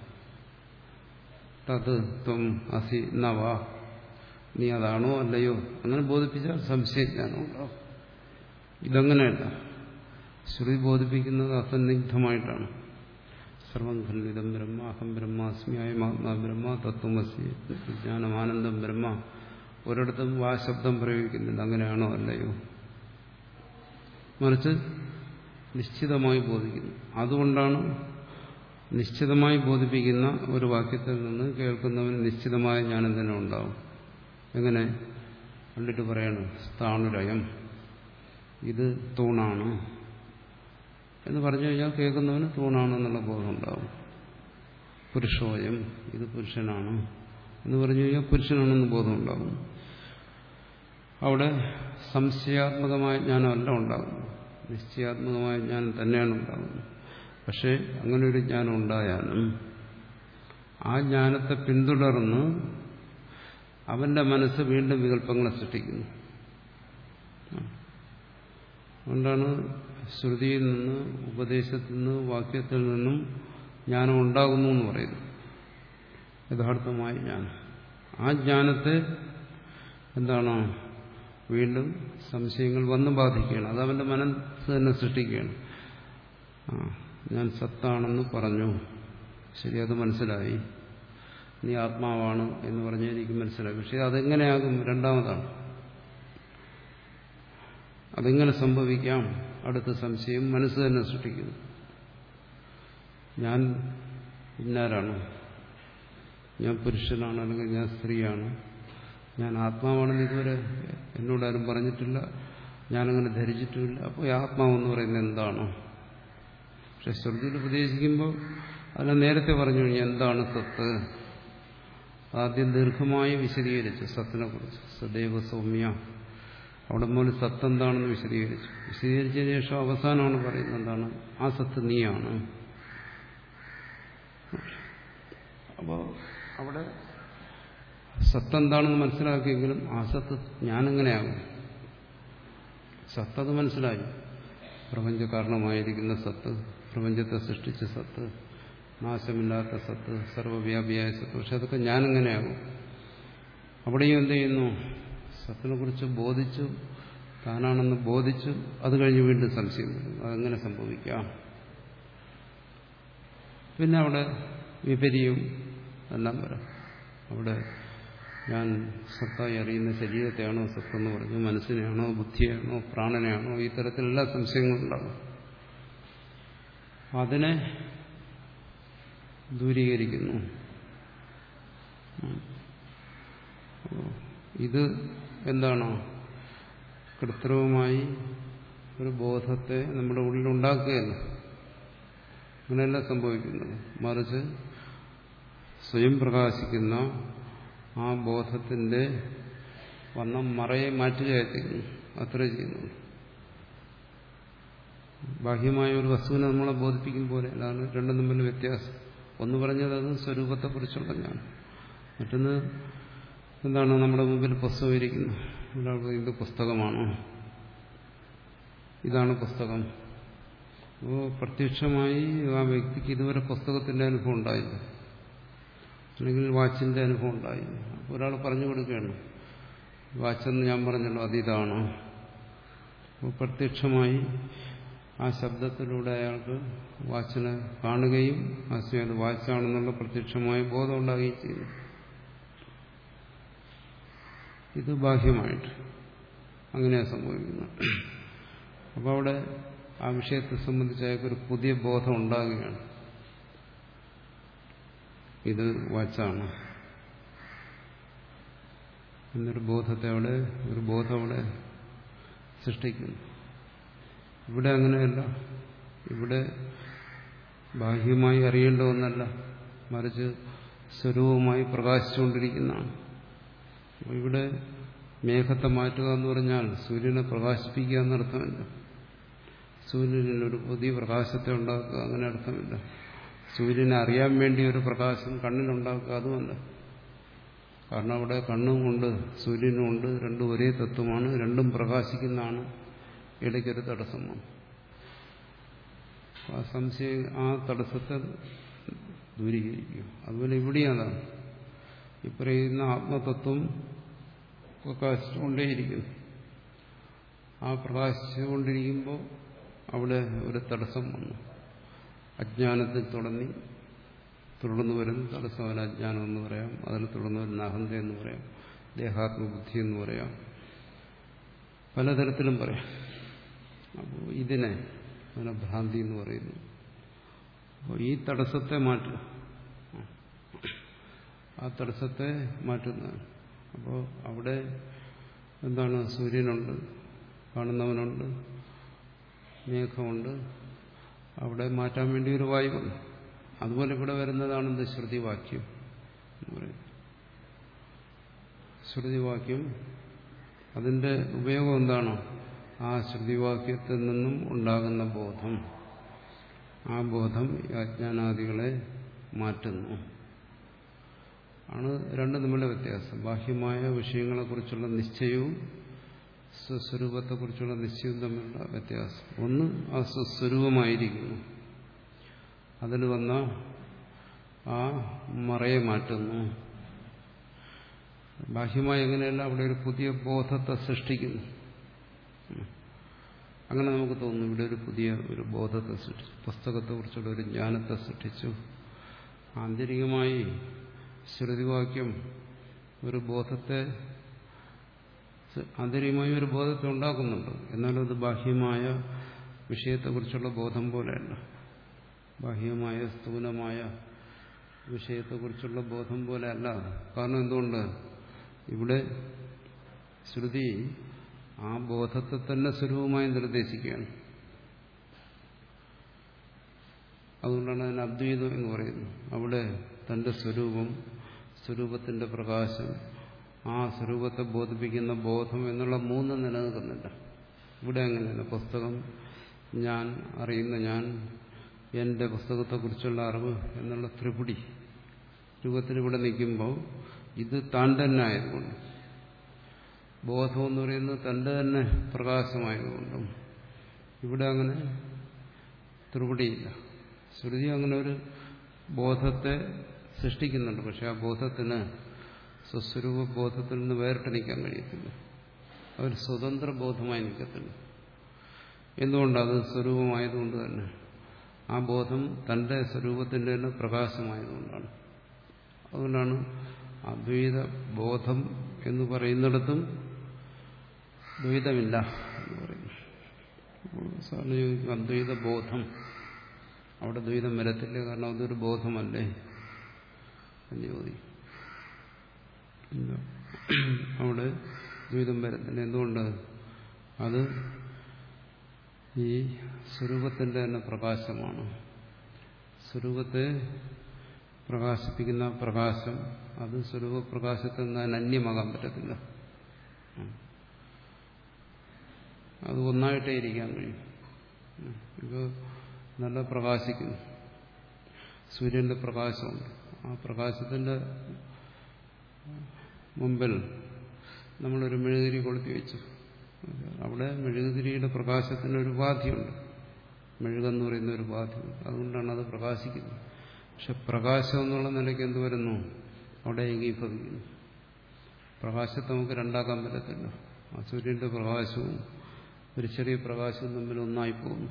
തത് ത്വം അസി നവ നീ അതാണോ അല്ലയോ അങ്ങനെ ബോധിപ്പിച്ചാൽ സംശയജ്ഞാനം ഉണ്ടാവും ഇതങ്ങനെയല്ല ശ്രുതി ബോധിപ്പിക്കുന്നത് അസന്നിഗ്ധമായിട്ടാണ് സർവം ഖണ്ഡിതം ബ്രഹ്മ അഹം ബ്രഹ്മാസ്മി അയമാത്മാ ബ്രഹ്മ തത്വമസി ജ്ഞാനം ആനന്ദം ബ്രഹ്മ ഒരിടത്തും വാ ശബ്ദം പ്രയോഗിക്കുന്നില്ല അങ്ങനെയാണോ അല്ലയോ മറിച്ച് നിശ്ചിതമായി ബോധിക്കുന്നു അതുകൊണ്ടാണ് നിശ്ചിതമായി ബോധിപ്പിക്കുന്ന ഒരു വാക്യത്തിൽ നിന്ന് കേൾക്കുന്നവന് നിശ്ചിതമായ ജ്ഞാനം തന്നെ ഉണ്ടാവും എങ്ങനെ കണ്ടിട്ട് പറയണം സ്ഥാണുരയം ഇത് തൂണാണ് എന്ന് പറഞ്ഞു കഴിഞ്ഞാൽ കേൾക്കുന്നവന് തൂണാണെന്നുള്ള ബോധം ഉണ്ടാവും പുരുഷോയം ഇത് പുരുഷനാണ് എന്ന് പറഞ്ഞു കഴിഞ്ഞാൽ പുരുഷനാണെന്ന് ബോധം ഉണ്ടാകും അവിടെ സംശയാത്മകമായ ജ്ഞാനമല്ല ഉണ്ടാകുന്നത് നിശ്ചയാത്മകമായ ജ്ഞാനം തന്നെയാണ് ഉണ്ടാകുന്നത് പക്ഷേ അങ്ങനെ ഒരു ജ്ഞാനം ഉണ്ടായാലും ആ ജ്ഞാനത്തെ പിന്തുടർന്ന് അവന്റെ മനസ്സ് വീണ്ടും വികല്പങ്ങളെ സൃഷ്ടിക്കുന്നു അതുകൊണ്ടാണ് ശ്രുതിയിൽ നിന്ന് ഉപദേശത്തിൽ നിന്ന് വാക്യത്തിൽ നിന്നും ജ്ഞാനം ഉണ്ടാകുന്നു എന്ന് പറയുന്നു യഥാർത്ഥമായ ജ്ഞാനം ആ ജ്ഞാനത്തെ എന്താണ് വീണ്ടും സംശയങ്ങൾ വന്ന് ബാധിക്കുകയാണ് അത് അവന്റെ മനസ്സ് തന്നെ സൃഷ്ടിക്കുകയാണ് ആ ഞാൻ സത്താണെന്ന് പറഞ്ഞു ശരി അത് മനസ്സിലായി നീ ആത്മാവാണ് എന്ന് പറഞ്ഞ് എനിക്ക് മനസ്സിലായി പക്ഷെ അതെങ്ങനെയാകും രണ്ടാമതാണ് അതെങ്ങനെ സംഭവിക്കാം അടുത്ത സംശയം മനസ്സ് തന്നെ സൃഷ്ടിക്കുന്നു ഞാൻ ഇന്നാരാണ് ഞാൻ പുരുഷനാണ് അല്ലെങ്കിൽ ഞാൻ സ്ത്രീയാണ് ഞാൻ ആത്മാവാണെന്ന് ഇതുവരെ എന്നോടാരും പറഞ്ഞിട്ടില്ല ഞാനങ്ങനെ ധരിച്ചിട്ടുമില്ല അപ്പോൾ ഈ ആത്മാവെന്ന് പറയുന്നത് എന്താണ് പക്ഷെ ശ്രുതിയിൽ ഉപദേശിക്കുമ്പോൾ അതിനെ നേരത്തെ പറഞ്ഞു കഴിഞ്ഞാൽ എന്താണ് സത്ത് ആദ്യം ദീർഘമായി വിശദീകരിച്ചു സത്തിനെ കുറിച്ച് സദൈവ സൗമ്യ അവിടെ മുതൽ സത്ത് എന്താണെന്ന് വിശദീകരിച്ചു വിശദീകരിച്ചതിന് ശേഷം അവസാനമാണ് പറയുന്നത് എന്താണ് ആ സത്ത് നീയാണ് അപ്പോൾ അവിടെ സത്ത് എന്താണെന്ന് മനസ്സിലാക്കിയെങ്കിലും ആ സത്ത് ഞാനെങ്ങനെയാകും സത്തത് മനസ്സിലായി പ്രപഞ്ച കാരണമായിരിക്കുന്ന സത്ത് പ്രപഞ്ചത്തെ സൃഷ്ടിച്ച സത്ത് നാശമില്ലാത്ത സത്ത് സർവവ്യാപിയായ സത്ത് പക്ഷെ അതൊക്കെ ഞാനെങ്ങനെയാകും അവിടെയും എന്ത് ചെയ്യുന്നു സത്തിനെ കുറിച്ച് ബോധിച്ചു താനാണെന്ന് ബോധിച്ചു അത് കഴിഞ്ഞ് വീണ്ടും സംശയം വരുന്നു അതെങ്ങനെ സംഭവിക്കാം പിന്നെ അവിടെ വിപരിയും എല്ലാം വരാം അവിടെ ഞാൻ സത്തായി അറിയുന്ന ശരീരത്തെയാണോ സത്തെന്ന് പറഞ്ഞു മനസ്സിനെയാണോ ബുദ്ധിയാണോ പ്രാണനെയാണോ ഈ തരത്തിലെല്ലാ സംശയങ്ങളുണ്ടാകും അതിനെ ദൂരീകരിക്കുന്നു ഇത് എന്താണോ കൃത്രിമമായി ഒരു ബോധത്തെ നമ്മുടെ ഉള്ളിൽ ഉണ്ടാക്കുകയല്ല അങ്ങനെയല്ല സംഭവിക്കുന്നത് മറിച്ച് സ്വയം പ്രകാശിക്കുന്ന ആ ബോധത്തിന്റെ വണ്ണം മറയെ മാറ്റുകയായിരുന്നു അത്ര ചെയ്യുന്നു ബാഹ്യമായ ഒരു വസ്തുവിനെ നമ്മളെ ബോധിപ്പിക്കും പോലെ അതാണ് രണ്ടും തമ്മിൽ വ്യത്യാസം ഒന്ന് പറഞ്ഞത് അത് സ്വരൂപത്തെക്കുറിച്ചുള്ള ഞാൻ മറ്റൊന്ന് എന്താണ് നമ്മുടെ മുമ്പിൽ പുസ്തകം ഇരിക്കുന്നത് ഒരാൾ ഇത് പുസ്തകമാണോ ഇതാണ് പുസ്തകം അപ്പോൾ പ്രത്യക്ഷമായി ആ വ്യക്തിക്ക് ഇതുവരെ പുസ്തകത്തിന്റെ അനുഭവം ഉണ്ടായില്ല അല്ലെങ്കിൽ വാച്ചിന്റെ അനുഭവം ഉണ്ടായില്ല അപ്പോൾ ഒരാൾ പറഞ്ഞു കൊടുക്കുകയാണ് വാച്ചെന്ന് ഞാൻ പറഞ്ഞല്ലോ അതിതാണ് അപ്പോൾ പ്രത്യക്ഷമായി ആ ശബ്ദത്തിലൂടെ അയാൾക്ക് വാച്ചിനെ കാണുകയും ആ സമയം അത് വാച്ചാണെന്നുള്ള പ്രത്യക്ഷമായ ബോധം ഉണ്ടാകുകയും ചെയ്യുന്നു ഇത് ബാഹ്യമായിട്ട് അങ്ങനെയാണ് സംഭവിക്കുന്നത് അപ്പോൾ അവിടെ ആ വിഷയത്തെ സംബന്ധിച്ച് അയാൾക്കൊരു പുതിയ ബോധം ഉണ്ടാകുകയാണ് ഇത് വാച്ചാണ് എന്നൊരു ബോധത്തെ അവിടെ ഒരു ബോധം അവിടെ സൃഷ്ടിക്കുന്നു ഇവിടെ അങ്ങനെയല്ല ഇവിടെ ബാഹ്യമായി അറിയേണ്ട ഒന്നല്ല മറിച്ച് സ്വരൂപമായി പ്രകാശിച്ചുകൊണ്ടിരിക്കുന്നതാണ് അപ്പോൾ ഇവിടെ മേഘത്തെ മാറ്റുക എന്ന് പറഞ്ഞാൽ സൂര്യനെ പ്രകാശിപ്പിക്കുക എന്നർത്ഥമില്ല സൂര്യനിൽ ഒരു പുതിയ പ്രകാശത്തെ ഉണ്ടാക്കുക അങ്ങനെ അർത്ഥമില്ല സൂര്യനെ അറിയാൻ വേണ്ടി ഒരു പ്രകാശം കണ്ണിനുണ്ടാക്കുക അതുമല്ല കാരണം അവിടെ കണ്ണും കൊണ്ട് സൂര്യനും ഉണ്ട് രണ്ടും ഒരേ തത്വമാണ് രണ്ടും പ്രകാശിക്കുന്നതാണ് ഇടയ്ക്കൊരു തടസ്സമാണ് ആ സംശയം ആ തടസ്സത്തെ ദൂരീകരിക്കുക അതുപോലെ ഇവിടെയും അതാണ് ഈ പറയുന്ന ആത്മതത്വം പ്രകാശിച്ചുകൊണ്ടേയിരിക്കുന്നു ആ പ്രകാശിച്ചുകൊണ്ടിരിക്കുമ്പോൾ അവിടെ ഒരു തടസ്സം വന്നു അജ്ഞാനത്തിൽ തുടങ്ങി തുടർന്നു വരുന്ന തടസ്സം അതിന് അജ്ഞാനം എന്ന് പറയാം അതിൽ തുടർന്നു വരുന്ന അഹന്ത എന്ന് പറയാം ദേഹാത്മബുദ്ധി എന്ന് പറയാം പലതരത്തിലും പറയാം അപ്പോൾ ഇതിനെ അതിനെ ഭ്രാന്തി എന്ന് പറയുന്നു അപ്പോൾ ഈ തടസ്സത്തെ മാറ്റുക ആ തടസ്സത്തെ മാറ്റുന്നതാണ് അപ്പോൾ അവിടെ എന്താണ് സൂര്യനുണ്ട് കാണുന്നവനുണ്ട് മേഘമുണ്ട് അവിടെ മാറ്റാൻ വേണ്ടി ഒരു വായുവുണ്ട് അതുപോലെ ഇവിടെ വരുന്നതാണ് എന്ത് ശ്രുതിവാക്യം എന്ന് പറയും ശ്രുതിവാക്യം അതിന്റെ ഉപയോഗം എന്താണ് ആ ശ്രുതിവാക്യത്തിൽ നിന്നും ഉണ്ടാകുന്ന ബോധം ആ ബോധം ഈ അജ്ഞാനാദികളെ മാറ്റുന്നു ആണ് രണ്ടും തമ്മിലുള്ള വ്യത്യാസം ബാഹ്യമായ വിഷയങ്ങളെക്കുറിച്ചുള്ള നിശ്ചയവും സ്വസ്വരൂപത്തെക്കുറിച്ചുള്ള നിശ്ചയവും തമ്മിലുള്ള വ്യത്യാസം ഒന്ന് ആ സ്വസ്വരൂപമായിരിക്കുന്നു അതിൽ വന്ന ആ മറയെ മാറ്റുന്നു ബാഹ്യമായി എങ്ങനെയല്ല അവിടെ ഒരു പുതിയ ബോധത്തെ സൃഷ്ടിക്കുന്നു അങ്ങനെ നമുക്ക് തോന്നുന്നു ഇവിടെ ഒരു പുതിയ ഒരു ബോധത്തെ സൃഷ്ടിച്ചു പുസ്തകത്തെക്കുറിച്ചുള്ള ഒരു ജ്ഞാനത്തെ സൃഷ്ടിച്ചു ആന്തരികമായി ശ്രുതിവാക്യം ഒരു ബോധത്തെ ആന്തരികമായി ഒരു ബോധത്തെ ഉണ്ടാക്കുന്നുണ്ട് എന്നാലും അത് ബാഹ്യമായ വിഷയത്തെക്കുറിച്ചുള്ള ബോധം പോലെയല്ല ബാഹ്യമായ സ്ഥൂലമായ വിഷയത്തെക്കുറിച്ചുള്ള ബോധം പോലെ അല്ല കാരണം എന്തുകൊണ്ട് ഇവിടെ ശ്രുതി ആ ബോധത്തെ തന്നെ സ്വരൂപമായി നിർദ്ദേശിക്കുകയാണ് അതുകൊണ്ടാണ് അതിന് അദ്വൈതം എന്ന് പറയുന്നത് അവിടെ തന്റെ സ്വരൂപം സ്വരൂപത്തിന്റെ പ്രകാശം ആ സ്വരൂപത്തെ ബോധിപ്പിക്കുന്ന ബോധം എന്നുള്ള മൂന്ന് നിലനിൽക്കുന്നില്ല ഇവിടെ അങ്ങനെയല്ല പുസ്തകം ഞാൻ അറിയുന്ന ഞാൻ എന്റെ പുസ്തകത്തെക്കുറിച്ചുള്ള അറിവ് എന്നുള്ള ത്രിപുടി രൂപത്തിൽ ഇവിടെ നിൽക്കുമ്പോൾ ഇത് താൻ തന്നെ ആയതുകൊണ്ട് ബോധം എന്ന് പറയുന്നത് തന്റെ തന്നെ പ്രകാശമായതുകൊണ്ടും ഇവിടെ അങ്ങനെ ത്രിപുടിയില്ല ശ്രുതി അങ്ങനെ ഒരു ബോധത്തെ സൃഷ്ടിക്കുന്നുണ്ട് പക്ഷെ ആ ബോധത്തിന് സ്വസ്വരൂപ ബോധത്തിൽ നിന്ന് വേറിട്ട് നിൽക്കാൻ കഴിയത്തില്ല അവർ സ്വതന്ത്ര ബോധമായി നിൽക്കത്തില്ല എന്തുകൊണ്ടത് സ്വരൂപമായതുകൊണ്ട് തന്നെ ആ ബോധം തന്റെ സ്വരൂപത്തിന്റെ തന്നെ പ്രകാശമായതുകൊണ്ടാണ് അതുകൊണ്ടാണ് അദ്വൈത ബോധം എന്ന് പറയുന്നിടത്തും ദ്വൈതമില്ല എന്ന് പറയുന്നു സാറിന് ചോദിക്കും അദ്വൈത ബോധം അവിടെ ദ്വൈതം വരത്തില്ല കാരണം അതൊരു ബോധമല്ലേ എന്ന് ചോദിക്കും ഇല്ല. അവിടെ ദ്വൈതം വരുന്നില്ല എന്തുകൊണ്ട് അത് ഈ സ്വരൂപത്തിന്റെ തന്നെ പ്രകാശമാണ് സ്വരൂപത്തെ പ്രകാശിപ്പിക്കുന്ന പ്രകാശം അത് സ്വരൂപപ്രകാശത്തിൽ നിന്ന് അതിന് അന്യമാകാൻ പറ്റത്തില്ല അത് ഒന്നായിട്ടേ ഇരിക്കാൻ കഴിയും ഇപ്പോൾ നല്ല പ്രകാശിക്കുന്നു സൂര്യന്റെ പ്രകാശമുണ്ട് ആ പ്രകാശത്തിന്റെ മുമ്പിൽ നമ്മളൊരു മെഴുകുതിരി കൊളുത്തി വെച്ചു അവിടെ മെഴുകുതിരിയുടെ പ്രകാശത്തിന് ഒരു ഉപാധിയുണ്ട് മെഴുകെന്ന് പറയുന്ന ഒരു ഉപാധിയുണ്ട് അതുകൊണ്ടാണ് അത് പ്രകാശിക്കുന്നത് പക്ഷെ പ്രകാശം എന്നുള്ള നിലയ്ക്ക് എന്ത് വരുന്നു അവിടെ ഏകീഭവിക്കുന്നു പ്രകാശത്തെ നമുക്ക് രണ്ടാക്കാൻ പറ്റത്തില്ല ആ സൂര്യന്റെ പ്രകാശവും ഒരു ചെറിയ പ്രകാശവും തമ്മിൽ ഒന്നായി പോകുന്നു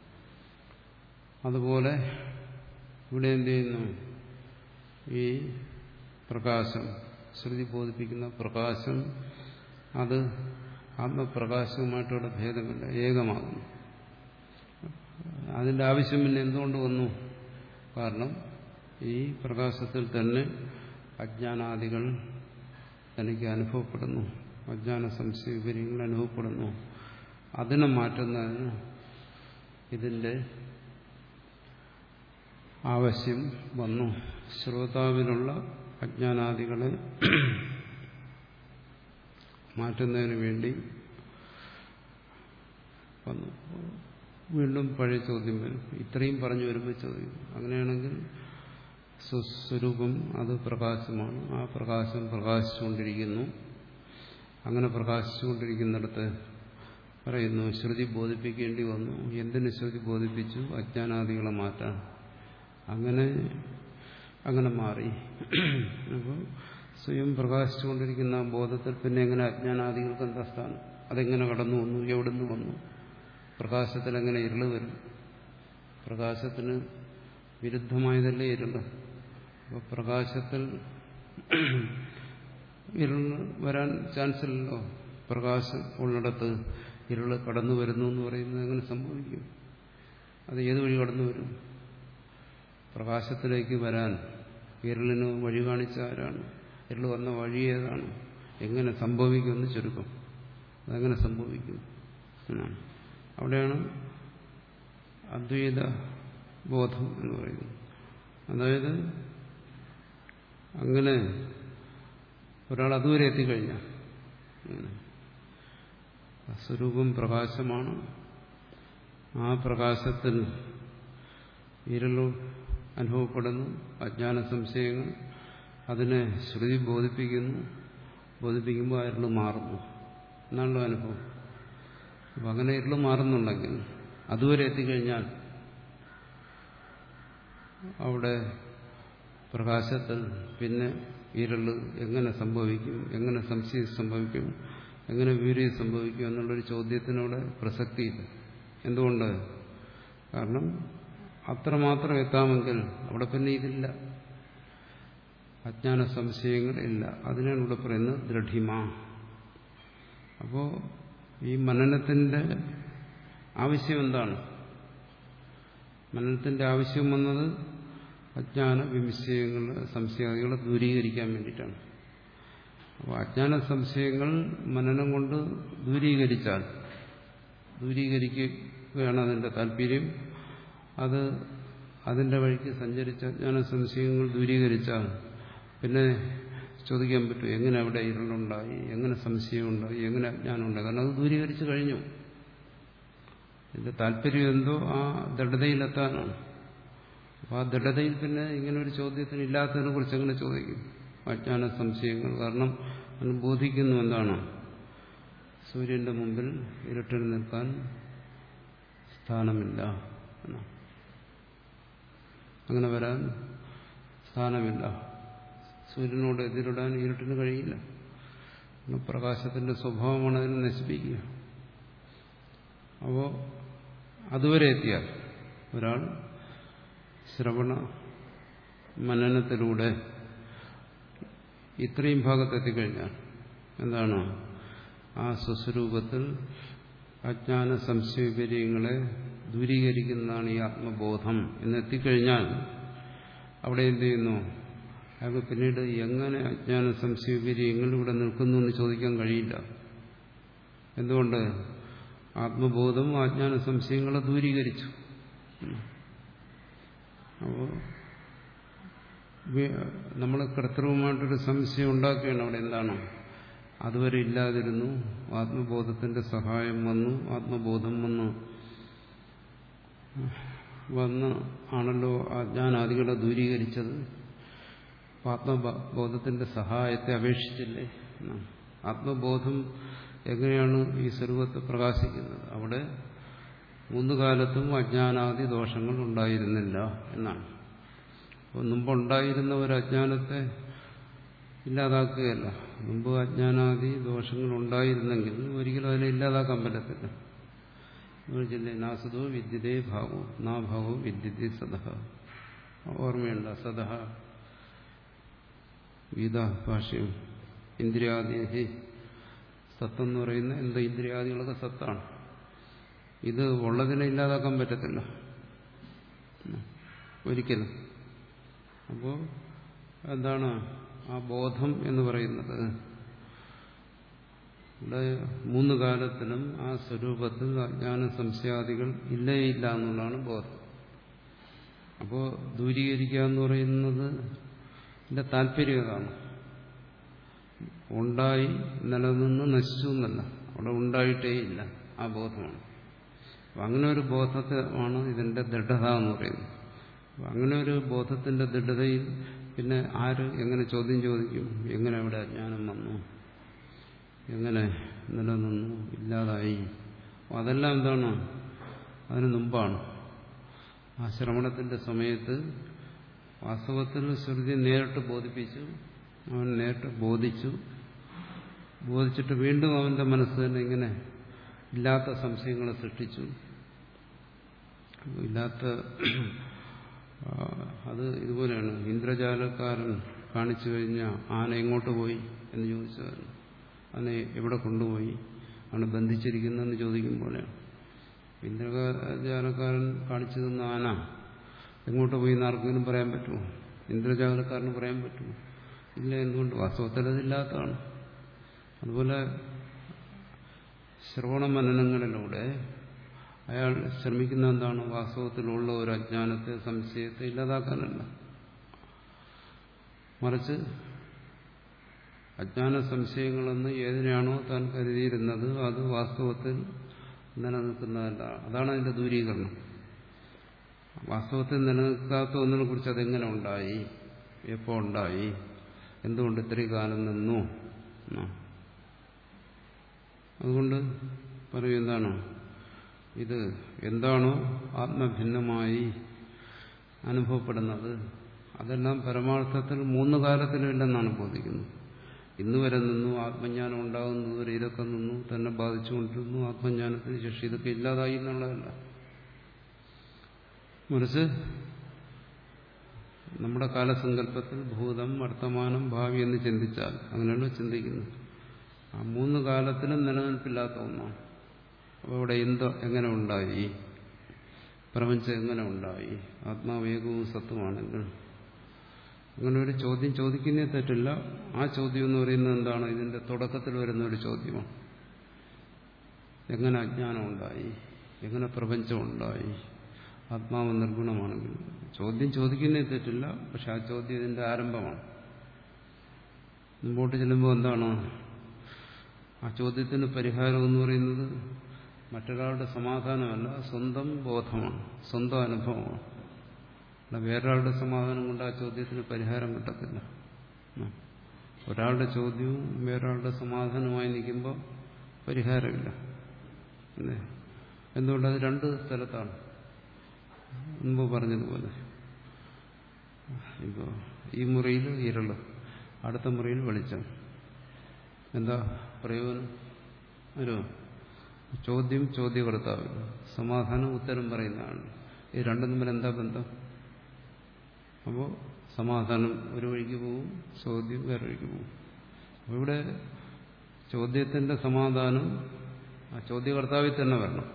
അതുപോലെ ഇവിടെ എന്ത് ചെയ്യുന്നു ഈ പ്രകാശം ശ്രുതി ബോധിപ്പിക്കുന്ന പ്രകാശം അത് ആത്മപ്രകാശവുമായിട്ടവിടെ ഭേദമില്ല ഏകമാകുന്നു അതിന്റെ ആവശ്യം പിന്നെ എന്തുകൊണ്ട് വന്നു കാരണം ഈ പ്രകാശത്തിൽ തന്നെ അജ്ഞാനാദികൾ തനിക്ക് അനുഭവപ്പെടുന്നു അജ്ഞാന സംശയ വിവരങ്ങൾ അനുഭവപ്പെടുന്നു അതിനെ മാറ്റുന്നതിന് ഇതിന്റെ ആവശ്യം വന്നു ശ്രോതാവിനുള്ള അജ്ഞാനാദികളെ മാറ്റുന്നതിന് വേണ്ടി വന്നു വീണ്ടും പഴയ ചോദ്യം വരും ഇത്രയും പറഞ്ഞു വരുമ്പോൾ ചോദ്യം അങ്ങനെയാണെങ്കിൽ സ്വസ്വരൂപം അത് പ്രകാശമാണ് ആ പ്രകാശം പ്രകാശിച്ചുകൊണ്ടിരിക്കുന്നു അങ്ങനെ പ്രകാശിച്ചുകൊണ്ടിരിക്കുന്നിടത്ത് പറയുന്നു ശ്രുതി ബോധിപ്പിക്കേണ്ടി വന്നു എന്തിന് ശ്രുതി ബോധിപ്പിച്ചു അജ്ഞാനാദികളെ മാറ്റാൻ അങ്ങനെ അങ്ങനെ മാറി അപ്പോൾ സ്വയം പ്രകാശിച്ചുകൊണ്ടിരിക്കുന്ന ആ ബോധത്തിൽ പിന്നെ എങ്ങനെ അജ്ഞാനാദികൾക്ക് എന്താ സ്ഥാനം അതെങ്ങനെ കടന്നു വന്നു എവിടുന്ന് വന്നു പ്രകാശത്തിൽ എങ്ങനെ ഇരുള് വരും പ്രകാശത്തിന് വിരുദ്ധമായതല്ലേ ഇരുള് അപ്പോൾ പ്രകാശത്തിൽ ഇരുള് വരാൻ ചാൻസ് ഇല്ലല്ലോ പ്രകാശം ഉള്ളിടത്ത് ഇരുള് കടന്നു വരുന്നു എന്ന് പറയുന്നത് എങ്ങനെ സംഭവിക്കും അത് ഏത് വഴി കടന്നു വരും പ്രകാശത്തിലേക്ക് വരാൻ ഇരുളിന് വഴി കാണിച്ച ആരാണ് ഇരുൾ വന്ന വഴി ഏതാണ് എങ്ങനെ സംഭവിക്കുമെന്ന് ചുരുക്കം അതെങ്ങനെ സംഭവിക്കും എന്നാണ് അവിടെയാണ് അദ്വൈത ബോധം എന്ന് പറയുന്നത് അതായത് അങ്ങനെ ഒരാൾ അതുവരെ എത്തിക്കഴിഞ്ഞാൽ സ്വരൂപം പ്രകാശമാണ് ആ പ്രകാശത്തിൽ ഇരുളു അനുഭവപ്പെടുന്നു അജ്ഞാന സംശയങ്ങൾ അതിനെ ശ്രുതി ബോധിപ്പിക്കുന്നു ബോധിപ്പിക്കുമ്പോൾ അയാൾ മാറുന്നു എന്നാണല്ലോ അനുഭവം അപ്പം അങ്ങനെ ഇരുള് മാറുന്നുണ്ടെങ്കിൽ അതുവരെ എത്തിക്കഴിഞ്ഞാൽ അവിടെ പ്രകാശത്തിൽ പിന്നെ ഇരുള് എങ്ങനെ സംഭവിക്കും എങ്ങനെ സംശയം സംഭവിക്കും എങ്ങനെ വീര്യം സംഭവിക്കും എന്നുള്ളൊരു ചോദ്യത്തിനോട് പ്രസക്തിയില്ല എന്തുകൊണ്ട് കാരണം അത്രമാത്രം എത്താമെങ്കിൽ അവിടെ പിന്നെ ഇതില്ല അജ്ഞാന സംശയങ്ങൾ ഇല്ല അതിനാണ് ഇവിടെ പറയുന്നത് ദൃഢിമ അപ്പോ ഈ മനനത്തിന്റെ ആവശ്യം എന്താണ് മനനത്തിന്റെ ആവശ്യം വന്നത് അജ്ഞാന വിംശയങ്ങൾ സംശയാദികളെ ദൂരീകരിക്കാൻ വേണ്ടിയിട്ടാണ് അപ്പോൾ അജ്ഞാന സംശയങ്ങൾ മനനം കൊണ്ട് ദൂരീകരിച്ചാൽ ദൂരീകരിക്കുകയാണ് അതിന്റെ താല്പര്യം അത് അതിന്റെ വഴിക്ക് സഞ്ചരിച്ച അജ്ഞാന സംശയങ്ങൾ ദൂരീകരിച്ചാൽ പിന്നെ ചോദിക്കാൻ പറ്റും എങ്ങനെ അവിടെ ഇരുളുണ്ടായി എങ്ങനെ സംശയമുണ്ടായി എങ്ങനെ അജ്ഞാനമുണ്ടായി കാരണം അത് ദൂരീകരിച്ചു കഴിഞ്ഞു ഇതിന്റെ താല്പര്യം എന്തോ ആ ദൃഢതയിലെത്താനാണ് അപ്പൊ ആ ദൃഢതയിൽ പിന്നെ ഇങ്ങനെ ഒരു ചോദ്യത്തിന് ഇല്ലാത്തതിനെ കുറിച്ച് എങ്ങനെ ചോദിക്കും അജ്ഞാന സംശയങ്ങൾ കാരണം അത് ബോധിക്കുന്നു എന്താണ് സൂര്യന്റെ മുമ്പിൽ ഇരുട്ടിൽ നിൽക്കാൻ സ്ഥാനമില്ല എന്നാണ് അങ്ങനെ വരാൻ സ്ഥാനമില്ല സൂര്യനോട് എതിരിടാൻ ഇരുട്ടിന് കഴിയില്ല പ്രകാശത്തിന്റെ സ്വഭാവമാണ് അതിനെ നശിപ്പിക്കുക അപ്പോൾ അതുവരെ എത്തിയാൽ ഒരാൾ ശ്രവണ മനനത്തിലൂടെ ഇത്രയും ഭാഗത്തെത്തിക്കഴിഞ്ഞാൽ എന്താണ് ആ സ്വസ്വരൂപത്തിൽ അജ്ഞാന സംശയവിപര്യങ്ങളെ ദൂരീകരിക്കുന്നതാണ് ഈ ആത്മബോധം എന്നെത്തിക്കഴിഞ്ഞാൽ അവിടെ എന്ത് ചെയ്യുന്നു അയാൾക്ക് പിന്നീട് എങ്ങനെ അജ്ഞാന സംശയപരി എങ്ങനെ ഇവിടെ നിൽക്കുന്നു എന്ന് ചോദിക്കാൻ കഴിയില്ല എന്തുകൊണ്ട് ആത്മബോധം അജ്ഞാന സംശയങ്ങളെ ദൂരീകരിച്ചു അപ്പോൾ നമ്മൾ കൃത്രിമമായിട്ടൊരു സംശയം ഉണ്ടാക്കുകയാണ് അവിടെ എന്താണ് അതുവരെ ഇല്ലാതിരുന്നു ആത്മബോധത്തിന്റെ സഹായം വന്നു ആത്മബോധം വന്നു വന്ന് ആണല്ലോ അജ്ഞാനാദികളെ ദൂരീകരിച്ചത് ആത്മബോധത്തിന്റെ സഹായത്തെ അപേക്ഷിച്ചില്ലേ ആത്മബോധം എങ്ങനെയാണ് ഈ സ്വരൂപത്തെ പ്രകാശിക്കുന്നത് അവിടെ മൂന്ന് കാലത്തും അജ്ഞാനാദി ദോഷങ്ങൾ ഉണ്ടായിരുന്നില്ല എന്നാണ് അപ്പോൾ മുമ്പുണ്ടായിരുന്ന ഒരു അജ്ഞാനത്തെ ഇല്ലാതാക്കുകയല്ല മുമ്പ് അജ്ഞാനാദി ദോഷങ്ങൾ ഉണ്ടായിരുന്നെങ്കിൽ ഒരിക്കലും അതിനെ ഇല്ലാതാക്കാൻ പറ്റത്തില്ല ചിന്ത നാസതോ വിദ്യതേ ഭാവോ നാ ഭാവോ വിദ്യതേ സദഹ ഓർമ്മയുണ്ട് സദഹ ഗീതാ ഭാഷ്യം ഇന്ദ്രിയാദി സത്തെന്ന് പറയുന്ന എന്താ ഇന്ദ്രിയാദികളൊക്കെ സത്താണ് ഇത് ഉള്ളതിനെ ഇല്ലാതാക്കാൻ പറ്റത്തില്ല ഒരിക്കലും അപ്പോൾ എന്താണ് ആ ബോധം എന്ന് പറയുന്നത് ഇവിടെ മൂന്ന് കാലത്തിലും ആ സ്വരൂപത്തിൽ അജ്ഞാന സംശയാദികൾ ഇല്ലേ ഇല്ല എന്നുള്ളതാണ് ബോധം അപ്പോൾ ദൂരീകരിക്കുക എന്ന് പറയുന്നത് ഇതിന്റെ താല്പര്യം അതാണ് ഉണ്ടായി നിലനിന്ന് നശിച്ചു എന്നല്ല അവിടെ ഉണ്ടായിട്ടേ ഇല്ല ആ ബോധമാണ് അപ്പം അങ്ങനെ ഒരു ബോധത്തെ ആണ് ഇതിന്റെ ദൃഢത എന്ന് പറയുന്നത് അപ്പം അങ്ങനെ ഒരു ബോധത്തിന്റെ ദൃഢതയിൽ പിന്നെ ആര് എങ്ങനെ ചോദ്യം ചോദിക്കും എങ്ങനെ അവിടെ അജ്ഞാനം വന്നു എങ്ങനെ നിലനിന്നു ഇല്ലാതായി അതെല്ലാം എന്താണ് അതിന് മുമ്പാണ് ആ ശ്രവണത്തിന്റെ സമയത്ത് വാസ്തവത്തിൽ ശ്രുതി നേരിട്ട് ബോധിപ്പിച്ചു അവൻ നേരിട്ട് ബോധിച്ചു ബോധിച്ചിട്ട് വീണ്ടും അവന്റെ മനസ്സ് തന്നെ ഇങ്ങനെ ഇല്ലാത്ത സംശയങ്ങളെ സൃഷ്ടിച്ചു ഇല്ലാത്ത അത് ഇതുപോലെയാണ് ഇന്ദ്രജാലക്കാരൻ കാണിച്ചു കഴിഞ്ഞ ആന എങ്ങോട്ട് പോയി എന്ന് ചോദിച്ചതായിരുന്നു അതിനെ എവിടെ കൊണ്ടുപോയി ആണ് ബന്ധിച്ചിരിക്കുന്നതെന്ന് ചോദിക്കുമ്പോഴാണ് ഇന്ദ്രജാലക്കാരൻ കാണിച്ചു തന്ന ആന എങ്ങോട്ട് പോയി എന്ന് ആർക്കെങ്കിലും പറയാൻ പറ്റുമോ ഇന്ദ്രജാലക്കാരന് പറയാൻ പറ്റുമോ ഇല്ല എന്തുകൊണ്ട് വാസ്തവത്തിൽ അതില്ലാത്തതാണ് അതുപോലെ ശ്രവണ മനനങ്ങളിലൂടെ അയാൾ ശ്രമിക്കുന്ന എന്താണ് വാസ്തവത്തിലുള്ള ഒരു അജ്ഞാനത്തെ സംശയത്തെ ഇല്ലാതാക്കാനല്ല മറിച്ച് അജ്ഞാന സംശയങ്ങളെന്ന് ഏതിനാണോ താൻ കരുതിയിരുന്നത് അത് വാസ്തവത്തിൽ നിലനിൽക്കുന്നതല്ല അതാണ് അതിന്റെ ദൂരീകരണം വാസ്തവത്തിൽ നിലനിൽക്കാത്ത ഒന്നിനെ കുറിച്ച് അതെങ്ങനെ ഉണ്ടായി എപ്പോ ഉണ്ടായി എന്തുകൊണ്ട് ഇത്രയും കാലം നിന്നു അതുകൊണ്ട് പറയും എന്താണ് ഇത് എന്താണോ ആത്മഭിന്നമായി അനുഭവപ്പെടുന്നത് അതെല്ലാം പരമാർത്ഥത്തിൽ മൂന്ന് കാലത്തിലുമില്ലെന്നാണ് ബോധിക്കുന്നത് ഇന്ന് വരെ നിന്നു ആത്മജ്ഞാനം ഉണ്ടാകുന്നതുവരെ ഇതൊക്കെ നിന്നു തന്നെ ബാധിച്ചുകൊണ്ടിരുന്നു ആത്മജ്ഞാനത്തിന് ശേഷം ഇതൊക്കെ ഇല്ലാതായി എന്നുള്ളതല്ല മറിച്ച് നമ്മുടെ കാലസങ്കല്പത്തിൽ ഭൂതം വർത്തമാനം ഭാവി എന്ന് ചിന്തിച്ചാൽ അങ്ങനെയാണ് ചിന്തിക്കുന്നത് ആ മൂന്ന് കാലത്തിലും നിലനിൽപ്പില്ലാത്ത ഒന്നാണ് അപ്പോൾ ഇവിടെ എന്തോ എങ്ങനെ ഉണ്ടായി പ്രപഞ്ചം എങ്ങനെ ഉണ്ടായി ആത്മാവേകവും സത്വമാണെങ്കിൽ അങ്ങനെ ഒരു ചോദ്യം ചോദിക്കുന്നേ തെറ്റില്ല ആ ചോദ്യം എന്ന് പറയുന്നത് എന്താണ് ഇതിന്റെ തുടക്കത്തിൽ വരുന്ന ഒരു ചോദ്യമാണ് എങ്ങനെ അജ്ഞാനം ഉണ്ടായി എങ്ങനെ പ്രപഞ്ചം ഉണ്ടായി ആത്മാവ് നിർഗുണമാണെങ്കിൽ ചോദ്യം ചോദിക്കുന്നേ തെറ്റില്ല പക്ഷെ ആ ചോദ്യം ഇതിന്റെ ആരംഭമാണ് മുമ്പോട്ട് ചെല്ലുമ്പോൾ എന്താണ് ആ ചോദ്യത്തിന് പരിഹാരം എന്ന് പറയുന്നത് മറ്റൊരാളുടെ സമാധാനമല്ല സ്വന്തം ബോധമാണ് സ്വന്തം അനുഭവമാണ് അല്ല വേറൊരാളുടെ സമാധാനം കൊണ്ട് ആ ചോദ്യത്തിന് പരിഹാരം കിട്ടത്തില്ല ഒരാളുടെ ചോദ്യവും വേറൊരാളുടെ സമാധാനമായി നിൽക്കുമ്പോൾ പരിഹാരമില്ല അല്ലേ എന്തുകൊണ്ടത് രണ്ട് സ്ഥലത്താണ് മുമ്പ് പറഞ്ഞതുപോലെ ഇപ്പോൾ ഈ മുറിയിൽ ഇരള് അടുത്ത മുറിയിൽ വെളിച്ചം എന്താ പ്രയോജനം ഒരു ചോദ്യം ചോദ്യകർത്താവ് സമാധാനം ഉത്തരം പറയുന്നതാണ് ഈ രണ്ടും തമ്മിൽ എന്താ ബന്ധം അപ്പോൾ സമാധാനം ഒരു വഴിക്ക് പോവും ചോദ്യം വേറെ വഴിക്ക് പോവും അപ്പോൾ ഇവിടെ ചോദ്യത്തിന്റെ സമാധാനം ആ ചോദ്യകർത്താവിൽ തന്നെ വരണം